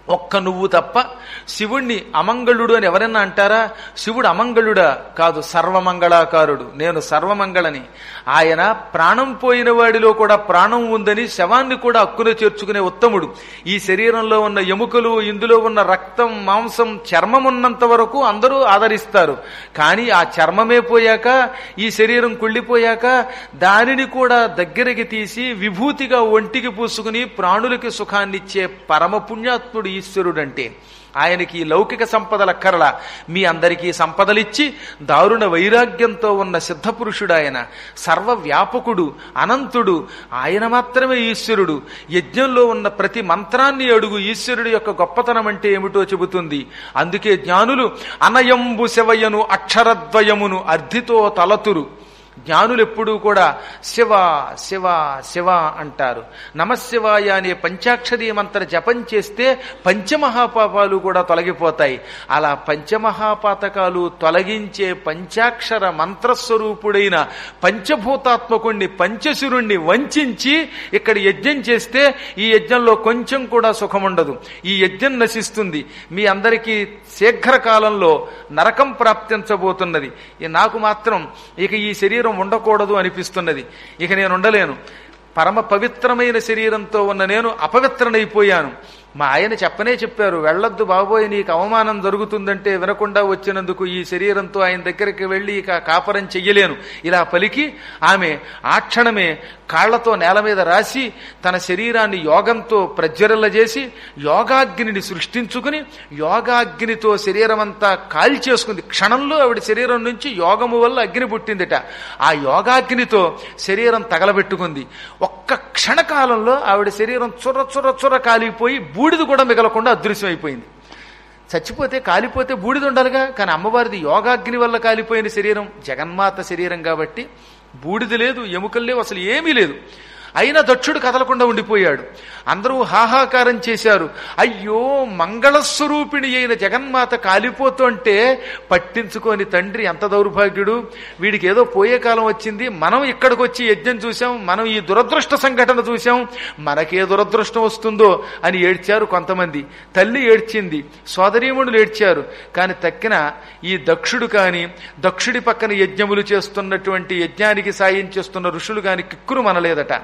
ఒక్క నువ్వు తప్ప శివుణ్ణి అమంగళుడు అని ఎవరన్నా అంటారా శివుడు అమంగళుడా కాదు సర్వమంగళాకారుడు నేను సర్వమంగళని ఆయన ప్రాణం పోయిన వాడిలో కూడా ప్రాణం ఉందని శవాన్ని కూడా అక్కున చేర్చుకునే ఉత్తముడు ఈ శరీరంలో ఉన్న ఎముకలు ఇందులో ఉన్న రక్తం మాంసం చర్మం ఉన్నంత వరకు అందరూ ఆదరిస్తారు కానీ ఆ చర్మమే పోయాక ఈ శరీరం కుళ్ళిపోయాక దానిని కూడా దగ్గరికి తీసి విభూతిగా ఒంటికి పూసుకుని ప్రాణులకి సుఖాన్నిచ్చే పరమ పుణ్యాత్ముడు ఈశ్వరుడంటే ఆయనకి ఈ లౌకిక సంపదల కరల మీ అందరికీ సంపదలిచ్చి దారుణ వైరాగ్యంతో ఉన్న సిద్ధపురుషుడు ఆయన సర్వవ్యాపకుడు అనంతుడు ఆయన మాత్రమే ఈశ్వరుడు యజ్ఞంలో ఉన్న ప్రతి మంత్రాన్ని అడుగు ఈశ్వరుడు యొక్క గొప్పతనం అంటే ఏమిటో చెబుతుంది అందుకే జ్ఞానులు అనయంబు శవయను అక్షరద్వయమును అర్ధితో తలతురు జ్ఞానులు ఎప్పుడూ కూడా శివ శివ శివ అంటారు నమశివాయ అనే పంచాక్షరీ మంత్ర జపం చేస్తే పంచమహాపాపాలు కూడా తొలగిపోతాయి అలా పంచమహాపాతకాలు తొలగించే పంచాక్షర మంత్రస్వరూపుడైన పంచభూతాత్మకుణ్ణి పంచశురుణ్ణి వంచి ఇక్కడ యజ్ఞం చేస్తే ఈ యజ్ఞంలో కొంచెం కూడా సుఖం ఉండదు ఈ యజ్ఞం నశిస్తుంది మీ అందరికీ శీఘ్రకాలంలో నరకం ప్రాప్తించబోతున్నది ఈ నాకు మాత్రం ఇక ఈ శరీరం ఉండకూడదు అనిపిస్తున్నది ఇక నేను ఉండలేను పరమ పవిత్రమైన శరీరంతో ఉన్న నేను అపవిత్రనైపోయాను మా ఆయన చెప్పనే చెప్పారు వెళ్ళొద్దు బాబోయ్ నీకు అవమానం జరుగుతుందంటే వినకుండా వచ్చినందుకు ఈ శరీరంతో ఆయన దగ్గరికి వెళ్ళి ఇక కాపరం చెయ్యలేను ఇలా పలికి ఆమె ఆ క్షణమే కాళ్లతో నేల మీద రాసి తన శరీరాన్ని యోగంతో ప్రజ్వరల్లజేసి యోగాగ్నిని సృష్టించుకుని యోగాగ్నితో శరీరం అంతా కాల్చేసుకుంది క్షణంలో ఆవిడ శరీరం నుంచి యోగము వల్ల అగ్ని పుట్టిందిట ఆ యోగాగ్నితో శరీరం తగలబెట్టుకుంది ఒక్క క్షణకాలంలో ఆవిడ శరీరం చుర్ర చుర్ర చుర్ర కాలిపోయి బూడిద కూడా మిగలకుండా అదృశ్యం అయిపోయింది చచ్చిపోతే కాలిపోతే బూడిద ఉండాలిగా కానీ అమ్మవారిది యోగాగ్ని వల్ల కాలిపోయిన శరీరం జగన్మాత శరీరం కాబట్టి బూడిద లేదు ఎముకలు లేవు అసలు ఏమీ లేదు అయినా దక్షుడు కదలకుండా ఉండిపోయాడు అందరూ హాహాకారం చేశారు అయ్యో మంగళస్వరూపిణి అయిన జగన్మాత కాలిపోతుంటే పట్టించుకొని తండ్రి ఎంత దౌర్భాగ్యుడు వీడికి ఏదో పోయే కాలం వచ్చింది మనం ఇక్కడికి వచ్చి యజ్ఞం చూసాం మనం ఈ దురదృష్ట సంఘటన చూసాం మనకే దురదృష్టం వస్తుందో అని ఏడ్చారు కొంతమంది తల్లి ఏడ్చింది సోదరీమణులు ఏడ్చారు కానీ తక్కిన ఈ దక్షుడు కాని దక్షుడి పక్కన యజ్ఞములు చేస్తున్నటువంటి యజ్ఞానికి సాయం చేస్తున్న ఋషులు కాని కిక్కురు మనలేదట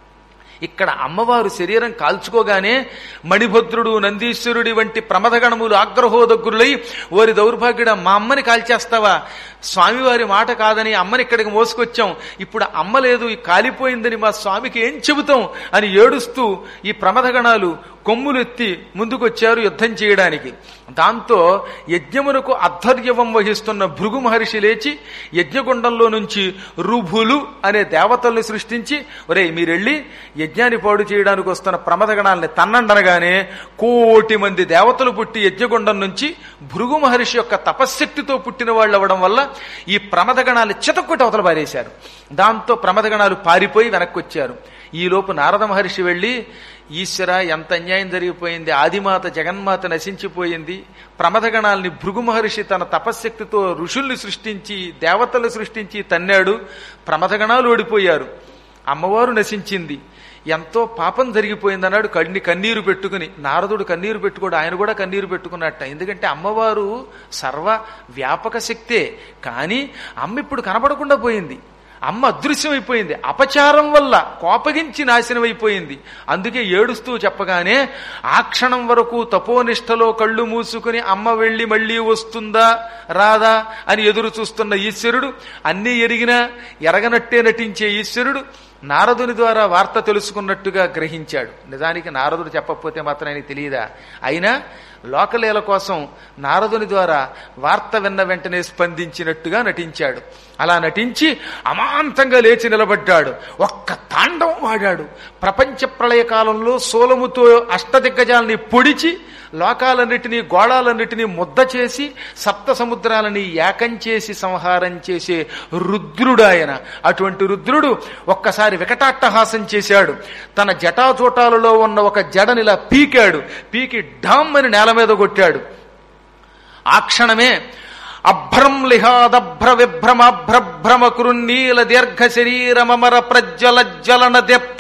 ఇక్కడ అమ్మవారు శరీరం కాల్చుకోగానే మణిభద్రుడు నందీశ్వరుడి వంటి ప్రమదగణములు ఆగ్రహోదగ్గురులై ఓరి దౌర్భాగ్యుడ మా అమ్మని కాల్చేస్తావా స్వామివారి మాట కాదని అమ్మని ఇక్కడికి మోసుకొచ్చాం ఇప్పుడు అమ్మ లేదు ఈ కాలిపోయిందని మా స్వామికి ఏం చెబుతాం అని ఏడుస్తూ ఈ ప్రమదగణాలు కొమ్ములెత్తి ముందుకొచ్చారు యుద్ధం చేయడానికి దాంతో యజ్ఞమునకు అధర్యవం వహిస్తున్న భృగు మహర్షి లేచి యజ్ఞగుండంలో నుంచి రుభులు అనే దేవతల్ని సృష్టించి ఒరే మీరెళ్ళి యజ్ఞాన్ని పాడు చేయడానికి వస్తున్న ప్రమదగణాలని తన్నండనగానే కోటి మంది దేవతలు పుట్టి యజ్ఞగుండం నుంచి భృగు మహర్షి యొక్క తపశ్శక్తితో పుట్టిన వాళ్ళు అవ్వడం వల్ల ఈ ప్రమదగణాలు చితక్కుటి అవతల పారేశారు దాంతో ప్రమదగణాలు పారిపోయి వెనక్కి వచ్చారు ఈలోపు నారద మహర్షి వెళ్ళి ఈశ్వర ఎంత అన్యాయం జరిగిపోయింది ఆదిమాత జగన్మాత నశించిపోయింది ప్రమదగణాల్ని భృగు మహర్షి తన తపశ్శక్తితో ఋషుల్ని సృష్టించి దేవతలు సృష్టించి తన్నాడు ప్రమదగణాలు ఓడిపోయారు అమ్మవారు నశించింది ఎంతో పాపం జరిగిపోయిందన్నాడు కన్ని కన్నీరు పెట్టుకుని నారదుడు కన్నీరు పెట్టుకోడు ఆయన కూడా కన్నీరు పెట్టుకున్నట్ట ఎందుకంటే అమ్మవారు సర్వ వ్యాపక శక్తే కానీ అమ్మ ఇప్పుడు కనబడకుండా పోయింది అమ్మ అదృశ్యమైపోయింది అపచారం వల్ల కోపగించి నాశనం అయిపోయింది అందుకే ఏడుస్తూ చెప్పగానే ఆ క్షణం వరకు తపోనిష్టలో కళ్ళు మూసుకుని అమ్మ వెళ్ళి మళ్ళీ వస్తుందా రాదా అని ఎదురు చూస్తున్న ఈశ్వరుడు అన్నీ ఎరిగినా ఎరగనట్టే నటించే ఈశ్వరుడు నారదుని ద్వారా వార్త తెలుసుకున్నట్టుగా గ్రహించాడు నిజానికి నారదుడు చెప్పకపోతే మాత్రం ఆయనకి తెలియదా అయినా లోకలీల కోసం నారదుని ద్వారా వార్త విన్న వెంటనే స్పందించినట్టుగా నటించాడు అలా నటించి అమాంతంగా లేచి నిలబడ్డాడు ఒక్క తాండవం వాడాడు ప్రపంచ ప్రళయ కాలంలో సోలముతో అష్టదిగ్గజాలని పొడిచి లోకాలన్నిటినీ గోళాలన్నిటినీ ముద్ద చేసి సప్త సముద్రాలని ఏకం చేసి సంహారం చేసే రుద్రుడాయన అటువంటి రుద్రుడు ఒక్కసారి వికటాట్టహాసం చేశాడు తన జటాజోటాలలో ఉన్న ఒక జడనిలా పీకాడు పీకి ఢమ్ అని నేల మీద కొట్టాడు ఆ క్షణమే అభ్రంలిహాదభ్ర విభ్రమాభ్రభ్రమ కురున్నీల దీర్ఘ శరీరమర ప్రజ్వల జ్వలన దీప్త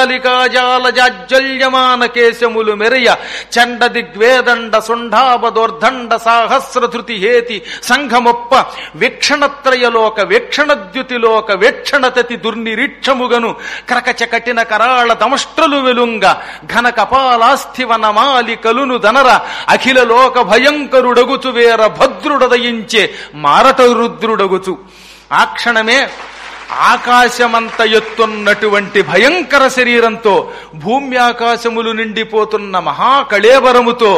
జాలికాజాలజాజ్వల్యమాన కేశములు మెరయ చండ దిగ్వేదండ సుంఢాబదోర్ధండ సాహస్రధృతి హేతి సంఘమొప్ప వీక్షణత్రయలోక వీక్షణద్యుతిలోక వీక్షణతతి దుర్నిరీక్షముగను క్రకచ కఠిన కరాళ దమష్ట్రలు వెలుంగ ఘన కపాలాస్థివనమాలి కలును దనర అఖిల లోక భయంకరుడగుచు వేర భద్రుడదయించే మారట రుద్రుడగుచు ఆ క్షణమే ఆకాశమంత ఎత్తున్నటువంటి భయంకర శరీరంతో భూమి ఆకాశములు నిండిపోతున్న మహాకళేబరముతో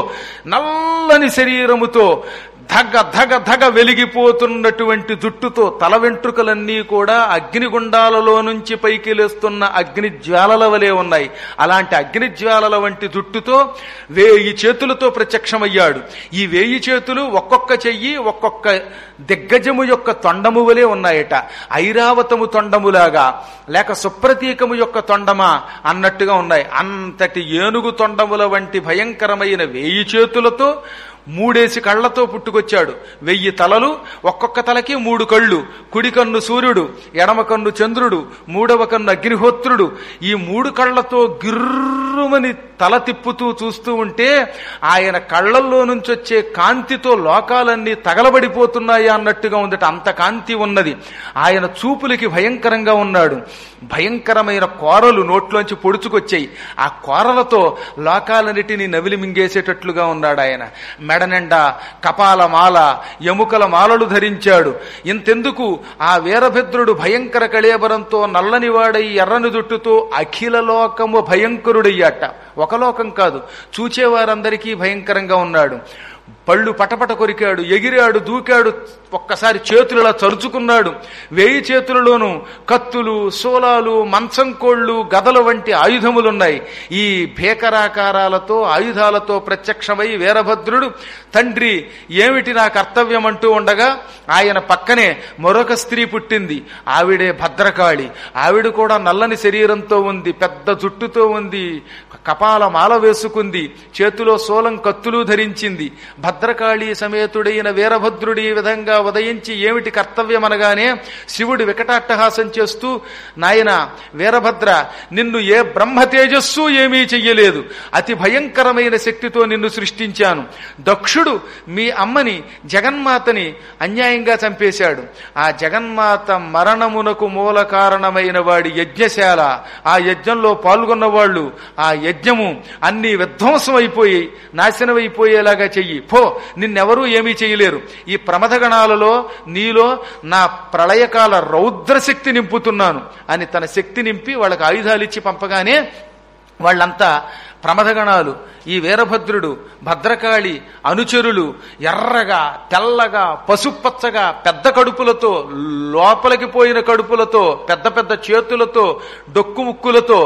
నల్లని శరీరముతో ధగ ధగ ధగ వెలిగిపోతున్నటువంటి జుట్టుతో తల వెంట్రుకలన్నీ కూడా అగ్నిగుండాలలో నుంచి పైకి లేస్తున్న అగ్ని జ్వాలల వలె ఉన్నాయి అలాంటి అగ్ని జ్వాలల వంటి జుట్టుతో వేయి చేతులతో ప్రత్యక్షమయ్యాడు ఈ వేయి చేతులు ఒక్కొక్క చెయ్యి ఒక్కొక్క దిగ్గజము యొక్క తొండము వలె ఉన్నాయట ఐరావతము తొండములాగా లేక సుప్రతీకము యొక్క తొండమా అన్నట్టుగా ఉన్నాయి అంతటి ఏనుగు తొండముల వంటి భయంకరమైన వేయి చేతులతో మూడేసి కళ్ళతో పుట్టుకొచ్చాడు వెయ్యి తలలు ఒక్కొక్క తలకి మూడు కళ్ళు కుడి కన్ను సూర్యుడు ఎడమ కన్ను చంద్రుడు మూడవ కన్ను అగ్నిహోత్రుడు ఈ మూడు కళ్ళతో గిర్రుమని తల తిప్పుతూ చూస్తూ ఉంటే ఆయన కళ్ళల్లో నుంచి వచ్చే కాంతితో లోకాలన్నీ తగలబడిపోతున్నాయి అన్నట్టుగా ఉందట అంత కాంతి ఉన్నది ఆయన చూపులకి భయంకరంగా ఉన్నాడు భయంకరమైన కోరలు నోట్లోంచి పొడుచుకొచ్చాయి ఆ కోరలతో లోకాలన్నిటినీ నవిలి మింగేసేటట్లుగా ఉన్నాడు ఆయన మెడనిండా కపాల మాల ఎముకల మాలలు ధరించాడు ఇంతెందుకు ఆ వీరభద్రుడు భయంకర కళేబరంతో నల్లనివాడై ఎర్రని జుట్టుతో అఖిల లోకము భయంకరుడయ్యాట ఒక లోకం కాదు చూచేవారందరికీ భయంకరంగా ఉన్నాడు పళ్ళు పటపట కొరికాడు ఎగిరాడు దూకాడు ఒక్కసారి చేతులలా చరుచుకున్నాడు వేయి చేతులలోనూ కత్తులు శూలాలు మంచం కోళ్లు గదలు వంటి ఆయుధములున్నాయి ఈ భేకరాకారాలతో ఆయుధాలతో ప్రత్యక్షమై వీరభద్రుడు తండ్రి ఏమిటి నా కర్తవ్యం అంటూ ఉండగా ఆయన పక్కనే మరొక స్త్రీ పుట్టింది ఆవిడే భద్రకాళి ఆవిడ కూడా నల్లని శరీరంతో ఉంది పెద్ద జుట్టుతో ఉంది కపాల మాల వేసుకుంది చేతిలో శూలం కత్తులు ధరించింది భద్రకాళి సమేతుడైన వీరభద్రుడి ఈ విధంగా ఉదయించి ఏమిటి కర్తవ్యం అనగానే శివుడు వికటాట్టహాసం చేస్తూ నాయన వీరభద్ర నిన్ను ఏ బ్రహ్మ తేజస్సు ఏమీ చెయ్యలేదు అతి భయంకరమైన శక్తితో నిన్ను సృష్టించాను దక్షుడు మీ అమ్మని జగన్మాతని అన్యాయంగా చంపేశాడు ఆ జగన్మాత మరణమునకు మూల కారణమైన వాడి యజ్ఞశాల ఆ యజ్ఞంలో పాల్గొన్న వాళ్ళు ఆ యజ్ఞము అన్ని విధ్వంసం అయిపోయి నాశనం అయిపోయేలాగా చెయ్యి పో నిన్నెవరూ ఏమీ చేయలేరు ఈ ప్రమథగణాలలో నీలో నా ప్రళయకాల రౌద్రశక్తి నింపుతున్నాను అని తన శక్తి నింపి వాళ్ళకి ఆయుధాలు ఇచ్చి పంపగానే వాళ్ళంతా ప్రమథగణాలు ఈ వీరభద్రుడు భద్రకాళి అనుచరులు ఎర్రగా తెల్లగా పసుపచ్చగా పెద్ద కడుపులతో లోపలికి పోయిన కడుపులతో పెద్ద పెద్ద చేతులతో డొక్కు ముక్కులతో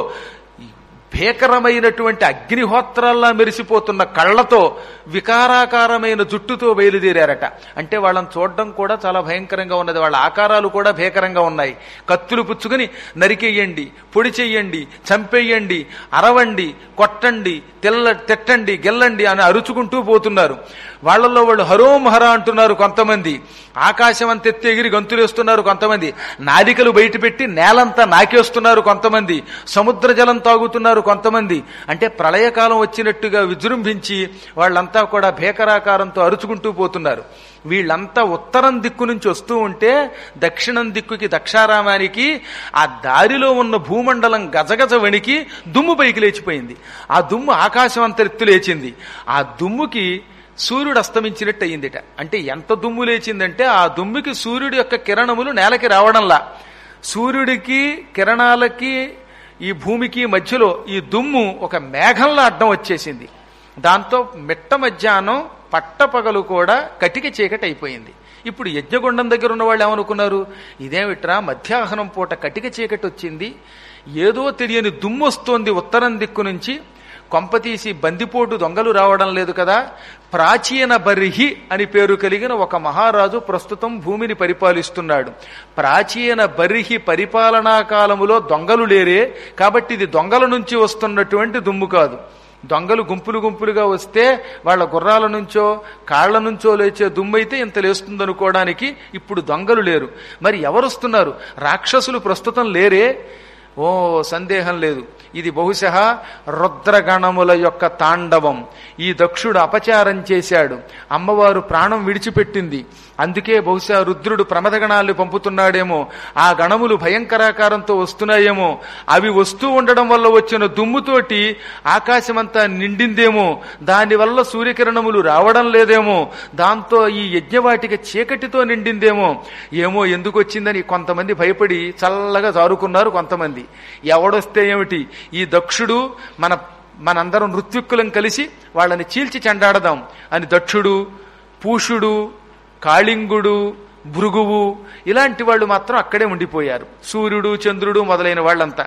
భీకరమైనటువంటి అగ్నిహోత్రాల్లా మెరిసిపోతున్న కళ్ళతో వికారాకారమైన జుట్టుతో బయలుదేరారట అంటే వాళ్ళని చూడడం కూడా చాలా భయంకరంగా ఉన్నది వాళ్ళ ఆకారాలు కూడా భీకరంగా ఉన్నాయి కత్తులు పుచ్చుకుని నరికేయండి పొడి చెయ్యండి చంపేయండి అరవండి కొట్టండి తెల్ల తిట్టండి గెల్లండి అని అరుచుకుంటూ పోతున్నారు వాళ్ళల్లో వాళ్ళు హరోం హర అంటున్నారు కొంతమంది ఆకాశం అంత ఎత్తి ఎగిరి గంతులేస్తున్నారు కొంతమంది నాలికలు బయట పెట్టి నేలంతా నాకేస్తున్నారు కొంతమంది సముద్ర జలం తాగుతున్నారు కొంతమంది అంటే ప్రళయకాలం వచ్చినట్టుగా విజృంభించి వాళ్ళంతా కూడా భేకరాకారంతో అరుచుకుంటూ పోతున్నారు వీళ్ళంతా ఉత్తరం దిక్కు నుంచి వస్తూ ఉంటే దక్షిణం దిక్కుకి దక్షారామానికి ఆ దారిలో ఉన్న భూమండలం గజగజ వణికి దుమ్ము పైకి లేచిపోయింది ఆ దుమ్ము ఆకాశం అంత ఎత్తు లేచింది ఆ దుమ్ముకి సూర్యుడు అస్తమించినట్టు అయ్యిందిట అంటే ఎంత దుమ్ము లేచిందంటే ఆ దుమ్ముకి సూర్యుడి యొక్క కిరణములు నేలకి రావడంలా సూర్యుడికి కిరణాలకి ఈ భూమికి మధ్యలో ఈ దుమ్ము ఒక మేఘంలా అడ్డం వచ్చేసింది దాంతో మిట్ట మధ్యాహ్నం పట్టపగలు కూడా కటిక చీకటి అయిపోయింది ఇప్పుడు యజ్ఞగుండం దగ్గర ఉన్న వాళ్ళు ఏమనుకున్నారు ఇదేమిట్రా మధ్యాహ్నం పూట కటిక చీకటి వచ్చింది ఏదో తెలియని దుమ్ము వస్తోంది ఉత్తరం దిక్కు నుంచి కొంపతీసి బందిపోటు దొంగలు రావడం లేదు కదా ప్రాచీన బర్హి అని పేరు కలిగిన ఒక మహారాజు ప్రస్తుతం భూమిని పరిపాలిస్తున్నాడు ప్రాచీన బర్హి పరిపాలనా కాలములో దొంగలు లేరే కాబట్టి ఇది దొంగల నుంచి వస్తున్నటువంటి దుమ్ము కాదు దొంగలు గుంపులు గుంపులుగా వస్తే వాళ్ళ గుర్రాల నుంచో కాళ్ల నుంచో లేచే దుమ్మైతే ఇంత లేస్తుందనుకోవడానికి ఇప్పుడు దొంగలు లేరు మరి ఎవరు వస్తున్నారు రాక్షసులు ప్రస్తుతం లేరే ఓ సందేహం లేదు ఇది బహుశः రుద్రగణముల యొక్క తాండవం ఈ దక్షుడు అపచారం చేశాడు అమ్మవారు ప్రాణం విడిచిపెట్టింది అందుకే బహుశా రుద్రుడు ప్రమదగణాల్ని పంపుతున్నాడేమో ఆ గణములు భయంకరాకారంతో వస్తున్నాయేమో అవి వస్తూ ఉండడం వల్ల వచ్చిన దుమ్ముతోటి ఆకాశమంతా నిండిందేమో దానివల్ల సూర్యకిరణములు రావడం లేదేమో దాంతో ఈ యజ్ఞవాటిక చీకటితో నిండిందేమో ఏమో ఎందుకు వచ్చిందని కొంతమంది భయపడి చల్లగా జారుకున్నారు కొంతమంది ఎవడొస్తే ఏమిటి ఈ దక్షుడు మన మనందరం నృత్యుక్కులం కలిసి వాళ్ళని చీల్చి చెండాడదాం అని దక్షుడు పూషుడు కాళింగుడు భృగువు ఇలాంటి వాళ్ళు మాత్రం అక్కడే ఉండిపోయారు సూర్యుడు చంద్రుడు మొదలైన వాళ్ళంతా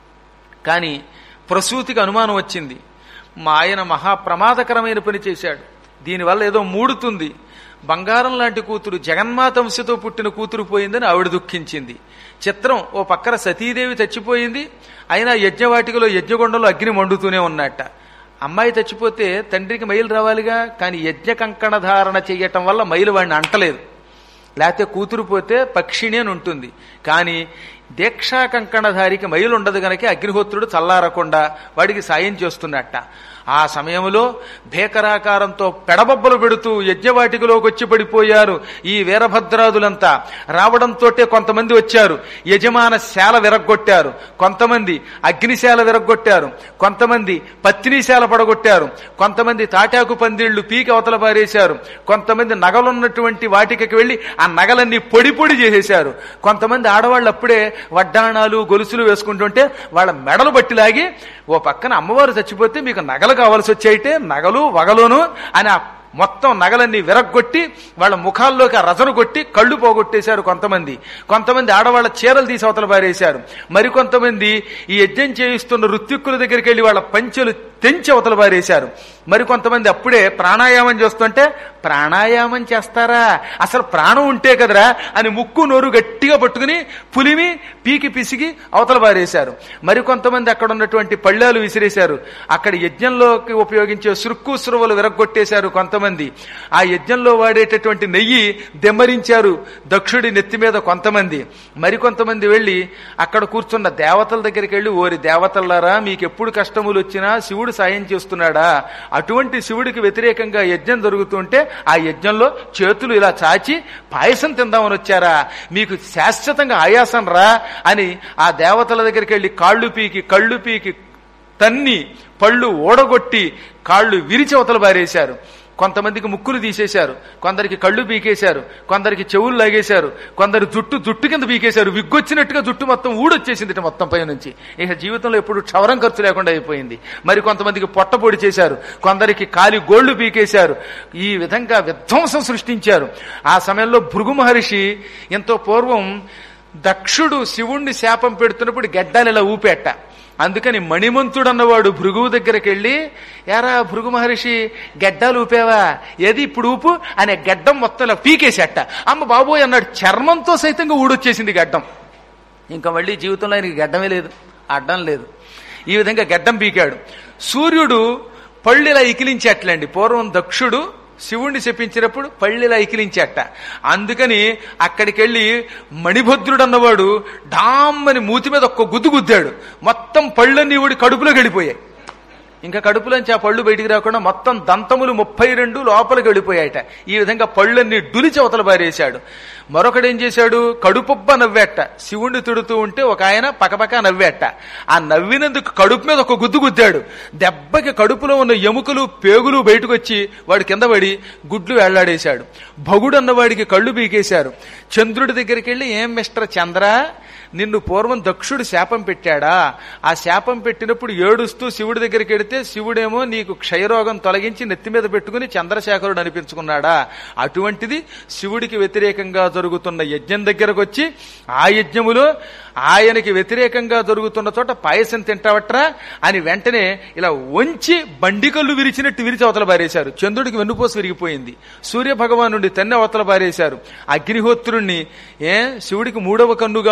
కానీ ప్రసూతికి అనుమానం వచ్చింది మా ఆయన మహాప్రమాదకరమైన పని చేశాడు దీనివల్ల ఏదో మూడుతుంది బంగారం లాంటి కూతురు జగన్మాత వంశతో పుట్టిన కూతురు పోయిందని ఆవిడ దుఃఖించింది చిత్రం ఓ పక్కన సతీదేవి చచ్చిపోయింది అయినా యజ్ఞవాటికలో యజ్ఞగొండంలో అగ్ని మండుతూనే ఉన్నట్ట అమ్మాయి చచ్చిపోతే తండ్రికి మైలు రావాలిగా కానీ యజ్ఞ కంకణ ధారణ చెయ్యటం వల్ల మైలు వాడిని అంటలేదు లేకపోతే కూతురు పోతే పక్షిణి అని ఉంటుంది కానీ దీక్షా కంకణధారికి మైలు ఉండదు గనక అగ్నిహోత్రుడు చల్లారకుండా వాడికి సాయం చేస్తున్నట్ట ఆ సమయంలో భేకరాకారంతో పెడబొబ్బలు పెడుతూ యజ్ఞవాటికలోకి వచ్చి పడిపోయారు ఈ వీరభద్రాదులంతా రావడంతో కొంతమంది వచ్చారు యజమాన శాల విరగ్గొట్టారు కొంతమంది అగ్నిశాల విరగ్గొట్టారు కొంతమంది పత్తినిశాల పడగొట్టారు కొంతమంది తాటాకు పందిళ్లు పీకి అవతల పారేశారు కొంతమంది నగలున్నటువంటి వాటికకి వెళ్లి ఆ నగలన్నీ పొడి పొడి చేసేశారు కొంతమంది ఆడవాళ్ళు అప్పుడే వడ్డాణాలు గొలుసులు వేసుకుంటుంటే వాళ్ళ మెడలు బట్టి లాగి ఓ పక్కన అమ్మవారు చచ్చిపోతే మీకు నగలు కావాల్సి వచ్చాయితే నగలు వగలును అని ఆ మొత్తం నగలన్నీ విరగ్గొట్టి వాళ్ళ ముఖాల్లోకి ఆ రజను కొట్టి కళ్ళు పోగొట్టేశారు కొంతమంది కొంతమంది ఆడవాళ్ళ చీరలు తీసి అవతల పారేశారు మరికొంతమంది ఈ యజ్ఞం చేయిస్తున్న ఋత్విక్కుల దగ్గరికి వెళ్ళి వాళ్ళ పంచెలు తెంచి అవతల పారేశారు మరికొంతమంది అప్పుడే ప్రాణాయామం చేస్తుంటే ప్రాణాయామం చేస్తారా అసలు ప్రాణం ఉంటే కదరా అని ముక్కు నోరు గట్టిగా పట్టుకుని పులిమి పీకి పిసిగి అవతల పారేశారు మరికొంతమంది అక్కడ ఉన్నటువంటి పళ్ళాలు విసిరేశారు అక్కడ యజ్ఞంలోకి ఉపయోగించే సురుక్కు సురువులు విరగ్గొట్టేశారు కొంతమంది ఆ యజ్ఞంలో వాడేటటువంటి నెయ్యి దెమ్మరించారు దక్షుడి నెత్తి మీద కొంతమంది మరికొంతమంది వెళ్ళి అక్కడ కూర్చున్న దేవతల దగ్గరికి వెళ్ళి ఓరి దేవతల్లారా మీకు ఎప్పుడు కష్టములు వచ్చినా శివుడు సాయం చేస్తున్నాడా అటువంటి శివుడికి వ్యతిరేకంగా యజ్ఞం జరుగుతుంటే ఆ యజ్ఞంలో చేతులు ఇలా చాచి పాయసం తిందామని వచ్చారా మీకు శాశ్వతంగా ఆయాసం రా అని ఆ దేవతల దగ్గరికి వెళ్ళి కాళ్ళు పీకి కళ్ళు పీకి తన్ని పళ్ళు ఓడగొట్టి కాళ్ళు విరిచి అవతల బారేశారు కొంతమందికి ముక్కులు తీసేశారు కొందరికి కళ్ళు పీకేశారు కొందరికి చెవులు లాగేశారు కొందరు జుట్టు జుట్టు కింద పీకేశారు విగ్గొచ్చినట్టుగా జుట్టు మొత్తం ఊడొచ్చేసింది ఇటు మొత్తం పై నుంచి ఇక జీవితంలో ఎప్పుడు క్షవరం ఖర్చు లేకుండా అయిపోయింది మరి కొంతమందికి పొట్ట పొడి చేశారు కొందరికి కాలి గోళ్లు పీకేశారు ఈ విధంగా విధ్వంసం సృష్టించారు ఆ సమయంలో భృగు మహర్షి ఎంతో పూర్వం దక్షుడు శివుణ్ణి శాపం పెడుతున్నప్పుడు గెడ్డాలు ఇలా ఊపేట అందుకని మణిమంతుడు అన్నవాడు భృగువు దగ్గరికి వెళ్ళి యారా భృగు మహర్షి గెడ్డాలు ఊపేవా ఏది ఇప్పుడు ఊపు అనే గెడ్డం మొత్తం ఇలా పీకేసేట అమ్మ బాబోయ్ అన్నాడు చర్మంతో సైతంగా ఊడొచ్చేసింది గడ్డం ఇంకా మళ్ళీ జీవితంలో ఆయనకి గడ్డమే లేదు అడ్డం లేదు ఈ విధంగా గడ్డం పీకాడు సూర్యుడు పళ్ళు ఇలా ఇకిలించేట్లండి పూర్వం దక్షుడు శివుణ్ణి చెప్పించినప్పుడు పళ్ళిలా ఇకిలించేట అందుకని అక్కడికి వెళ్ళి మణిభద్రుడు అన్నవాడు డామ్మని మూతి మీద ఒక్క గుద్దు గుద్దాడు మొత్తం పళ్ళన్నీ ఊడి కడుపులోకి వెళ్ళిపోయాయి ఇంకా కడుపులోంచి ఆ పళ్ళు బయటికి రాకుండా మొత్తం దంతములు ముప్పై రెండు లోపలికి వెళ్ళిపోయాయట ఈ విధంగా పళ్ళన్నీ డులిచి అవతల బారేశాడు మరొకడు ఏం చేశాడు కడుపుబ్బ నవ్వేట శివుణ్ణి తిడుతూ ఉంటే ఒక ఆయన పకపక నవ్వేట ఆ నవ్వినందుకు కడుపు మీద ఒక గుద్దు గుద్దాడు దెబ్బకి కడుపులో ఉన్న ఎముకలు పేగులు బయటకు వచ్చి వాడు కింద పడి గుడ్లు వెళ్లాడేశాడు భగుడు అన్నవాడికి కళ్ళు పీకేశారు చంద్రుడి దగ్గరికి వెళ్ళి ఏం మిస్టర్ చంద్ర నిన్ను పూర్వం దక్షుడు శాపం పెట్టాడా ఆ శాపం పెట్టినప్పుడు ఏడుస్తూ శివుడి దగ్గరికి వెడితే శివుడేమో నీకు క్షయరోగం తొలగించి నెత్తి మీద పెట్టుకుని చంద్రశేఖరుడు అనిపించుకున్నాడా అటువంటిది శివుడికి వ్యతిరేకంగా జరుగుతున్న యజ్ఞం దగ్గరకు వచ్చి ఆ యజ్ఞములో ఆయనకి వ్యతిరేకంగా జరుగుతున్న చోట పాయసం తింటావట్రా అని వెంటనే ఇలా వంచి బండికల్లు విరిచినట్టు విరిచి అవతల పారేశారు చంద్రుడికి వెన్నుపోసు విరిగిపోయింది సూర్య భగవానుడి తన్ని అవతల పారేశారు అగ్నిహోత్రుణ్ణి ఏ శివుడికి మూడవ కన్నుగా ఉండవలసి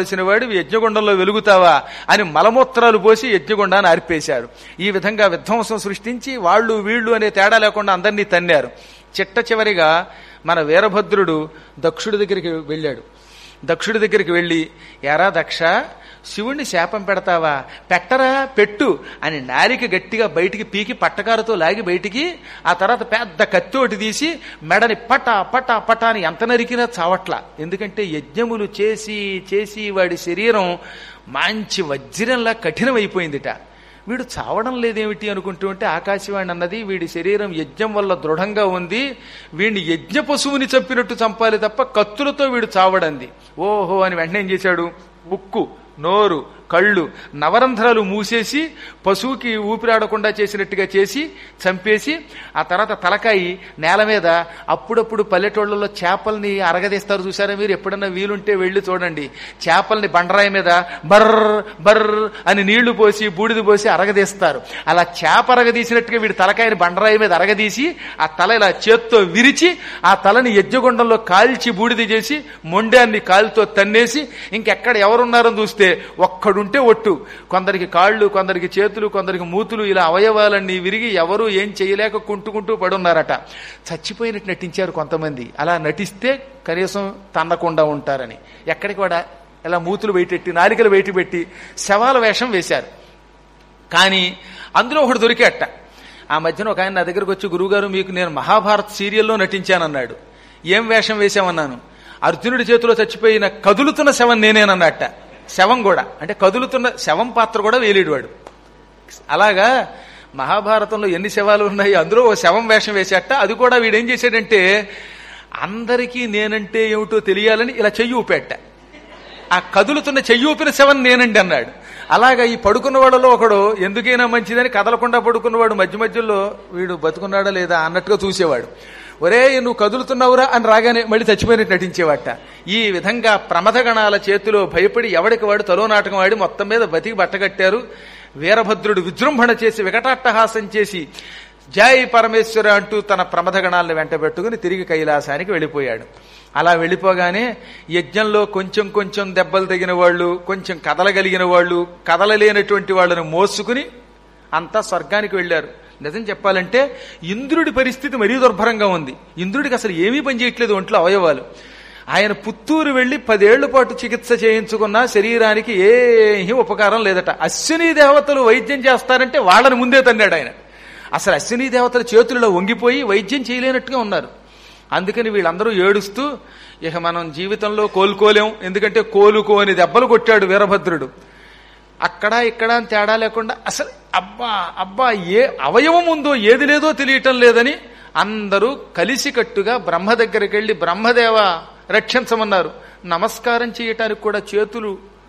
కావలసిన వాడు యజ్ఞగుండంలో వెలుగుతావా అని మలమూత్రాలు పోసి యజ్ఞగుండాన్ని ఆర్పేశారు ఈ విధంగా విధ్వంసం సృష్టించి వాళ్ళు వీళ్ళు అనే తేడా లేకుండా అందరినీ తన్నారు చిట్ట చివరిగా మన వీరభద్రుడు దక్షుడి దగ్గరికి వెళ్ళాడు దక్షుడి దగ్గరికి వెళ్ళి ఎరా దక్ష శివుణ్ణి శాపం పెడతావా పెట్టరా పెట్టు అని నాలిక గట్టిగా బయటికి పీకి పట్టకారుతో లాగి బయటికి ఆ తర్వాత పెద్ద కత్తోటి తీసి మెడని పట పట పట అని ఎంత నరికినా చావట్లా ఎందుకంటే యజ్ఞములు చేసి చేసి వాడి శరీరం మంచి వజ్రంలా కఠినమైపోయిందిట వీడు చావడం లేదేమిటి అనుకుంటూ ఉంటే ఆకాశవాణి అన్నది వీడి శరీరం యజ్ఞం వల్ల దృఢంగా ఉంది వీడిని యజ్ఞ పశువుని చంపినట్టు చంపాలి తప్ప కత్తులతో వీడు చావడంది ఓహో అని వెంటనే ఏం చేశాడు ఉక్కు నోరు కళ్ళు నవరంధ్రాలు మూసేసి పశువుకి ఊపిరాడకుండా చేసినట్టుగా చేసి చంపేసి ఆ తర్వాత తలకాయి నేల మీద అప్పుడప్పుడు పల్లెటూళ్ళలో చేపల్ని అరగదీస్తారు చూసారా మీరు ఎప్పుడన్నా వీలుంటే వెళ్ళి చూడండి చేపల్ని బండరాయి మీద బర్ర బర్ర అని నీళ్లు పోసి బూడిద పోసి అరగదీస్తారు అలా చేప అరగదీసినట్టుగా వీడి తలకాయని బండరాయి మీద అరగదీసి ఆ తల ఇలా చేత్తో విరిచి ఆ తలని యజ్ఞగుండంలో కాల్చి బూడిద చేసి మొండాన్ని కాలుతో తన్నేసి ఇంకెక్కడ ఎవరున్నారని చూస్తే ఒక్కడుంటే ఒట్టు కొందరికి కాళ్ళు కొందరికి చేతులు కొందరికి మూతులు ఇలా అవయవాలన్నీ విరిగి ఎవరు ఏం చేయలేక కుంటుకుంటూ పడున్నారట చచ్చిపోయినట్టు నటించారు కొంతమంది అలా నటిస్తే కనీసం తన్నకుండా ఉంటారని ఎక్కడికి కూడా ఇలా మూతులు బయటెట్టి నాలికలు బయట పెట్టి శవాల వేషం వేశారు కానీ అందులో ఒకడు దొరికేట ఆ మధ్యన ఒక ఆయన నా దగ్గరకు వచ్చి గురువుగారు మీకు నేను మహాభారత్ సీరియల్లో నటించానన్నాడు ఏం వేషం వేశామన్నాను అర్జునుడి చేతిలో చచ్చిపోయిన కదులుతున్న శవం నేనేనన్నట్ట శవం కూడా అంటే కదులుతున్న శవం పాత్ర కూడా వేలేడు వాడు అలాగా మహాభారతంలో ఎన్ని శవాలు ఉన్నాయి అందులో ఓ శవం వేషం వేసేట అది కూడా వీడేం చేశాడంటే అందరికీ నేనంటే ఏమిటో తెలియాలని ఇలా చెయ్యి ఊపేట ఆ కదులుతున్న చెయ్యి ఊపిన శవం నేనండి అన్నాడు అలాగా ఈ పడుకున్న వాళ్ళలో ఒకడు ఎందుకైనా మంచిదని కదలకుండా పడుకున్నవాడు మధ్య మధ్యలో వీడు బతుకున్నాడా లేదా అన్నట్టుగా చూసేవాడు ఒరే నువ్వు కదులుతున్నావురా అని రాగానే మళ్ళీ చచ్చిపోయినట్టు నటించేవాట ఈ విధంగా ప్రమథగణాల చేతిలో భయపడి ఎవడికి వాడు తలో నాటకం ఆడి మొత్తం మీద బతికి బట్టగట్టారు వీరభద్రుడు విజృంభణ చేసి వికటాట్టహాసం చేసి జై పరమేశ్వర అంటూ తన ప్రమథగణాలను వెంట పెట్టుకుని తిరిగి కైలాసానికి వెళ్ళిపోయాడు అలా వెళ్ళిపోగానే యజ్ఞంలో కొంచెం కొంచెం దెబ్బలు తగిన వాళ్ళు కొంచెం కదలగలిగిన వాళ్ళు కదలలేనటువంటి వాళ్ళని మోసుకుని అంతా స్వర్గానికి వెళ్ళారు నిజం చెప్పాలంటే ఇంద్రుడి పరిస్థితి మరీ దుర్భరంగా ఉంది ఇంద్రుడికి అసలు ఏమీ పనిచేయట్లేదు ఒంట్లో అవయవాలు ఆయన పుత్తూరు వెళ్లి పదేళ్ల పాటు చికిత్స చేయించుకున్న శరీరానికి ఏమీ ఉపకారం లేదట అశ్విని దేవతలు వైద్యం చేస్తారంటే వాళ్ళని ముందే తన్నాడు ఆయన అసలు అశ్విని దేవతల చేతుల్లో వంగిపోయి వైద్యం చేయలేనట్టుగా ఉన్నారు అందుకని వీళ్ళందరూ ఏడుస్తూ ఇక మనం జీవితంలో కోలుకోలేం ఎందుకంటే కోలుకోని దెబ్బలు కొట్టాడు వీరభద్రుడు అక్కడ ఇక్కడ అని తేడా లేకుండా అసలు అబ్బా అబ్బా ఏ అవయవం ఉందో ఏది లేదో తెలియటం లేదని అందరూ కలిసికట్టుగా బ్రహ్మ దగ్గరికి వెళ్ళి బ్రహ్మదేవ రక్షించమన్నారు నమస్కారం చేయటానికి కూడా చేతులు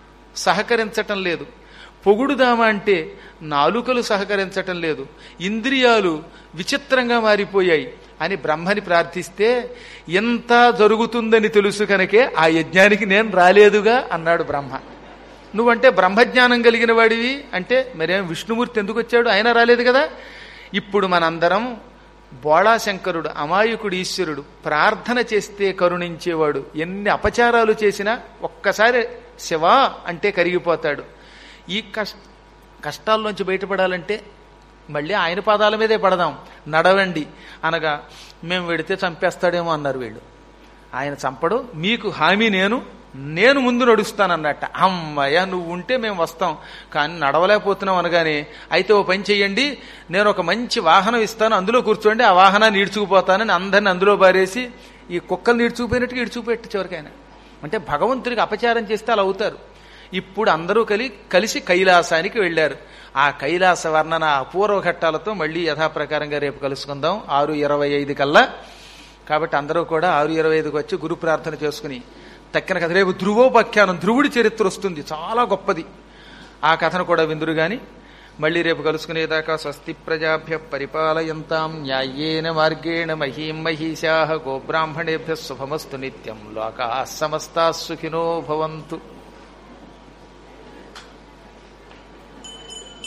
సహకరించటం లేదు పొగుడుదామా అంటే నాలుకలు సహకరించటం లేదు ఇంద్రియాలు విచిత్రంగా మారిపోయాయి అని బ్రహ్మని ప్రార్థిస్తే ఎంత జరుగుతుందని తెలుసు కనుకే ఆ యజ్ఞానికి నేను రాలేదుగా అన్నాడు బ్రహ్మ నువ్వంటే బ్రహ్మజ్ఞానం కలిగిన వాడివి అంటే మరేం విష్ణుమూర్తి ఎందుకు వచ్చాడు ఆయన రాలేదు కదా ఇప్పుడు మనందరం బోళాశంకరుడు అమాయకుడు ఈశ్వరుడు ప్రార్థన చేస్తే కరుణించేవాడు ఎన్ని అపచారాలు చేసినా ఒక్కసారి శివా అంటే కరిగిపోతాడు ఈ కష్ట కష్టాల్లోంచి బయటపడాలంటే మళ్ళీ ఆయన పాదాల మీదే పడదాం నడవండి అనగా మేము వెడితే చంపేస్తాడేమో అన్నారు వీళ్ళు ఆయన చంపడు మీకు హామీ నేను నేను ముందు నడుస్తానన్నట్ట అమ్మయ్య నువ్వు ఉంటే మేము వస్తాం కానీ నడవలేకపోతున్నాం అనగానే అయితే ఓ పని చెయ్యండి నేను ఒక మంచి వాహనం ఇస్తాను అందులో కూర్చోండి ఆ వాహనాన్ని ఈడ్చుకుపోతానని అందరిని అందులో బారేసి ఈ కుక్కలు ఈడ్చుకుపోయినట్టుగా ఈడ్చుకుపెట్టు చివరికైనా అంటే భగవంతుడికి అపచారం చేస్తే అలా అవుతారు ఇప్పుడు అందరూ కలి కలిసి కైలాసానికి వెళ్ళారు ఆ కైలాస వర్ణన అపూర్వ ఘట్టాలతో మళ్ళీ యథాప్రకారంగా రేపు కలుసుకుందాం ఆరు ఇరవై ఐదు కల్లా కాబట్టి అందరూ కూడా ఆరు ఇరవై ఐదుకి వచ్చి గురు ప్రార్థన చేసుకుని తక్కిన కథ రేపు ధ్రువోపాఖ్యానం ధ్రువుడి చరిత్ర వస్తుంది చాలా గొప్పది ఆ కథను కూడా విందురు గాని మళ్ళీ రేపు కలుసుకునేదాకా స్వస్తి ప్రజాభ్య పరిపాలయంతాం న్యాయేన మార్గేణ మహీం మహిషా గోబ్రాహ్మణేభ్య శుభమస్తు నిత్యం లోకా సమస్తా సుఖినో భవంతు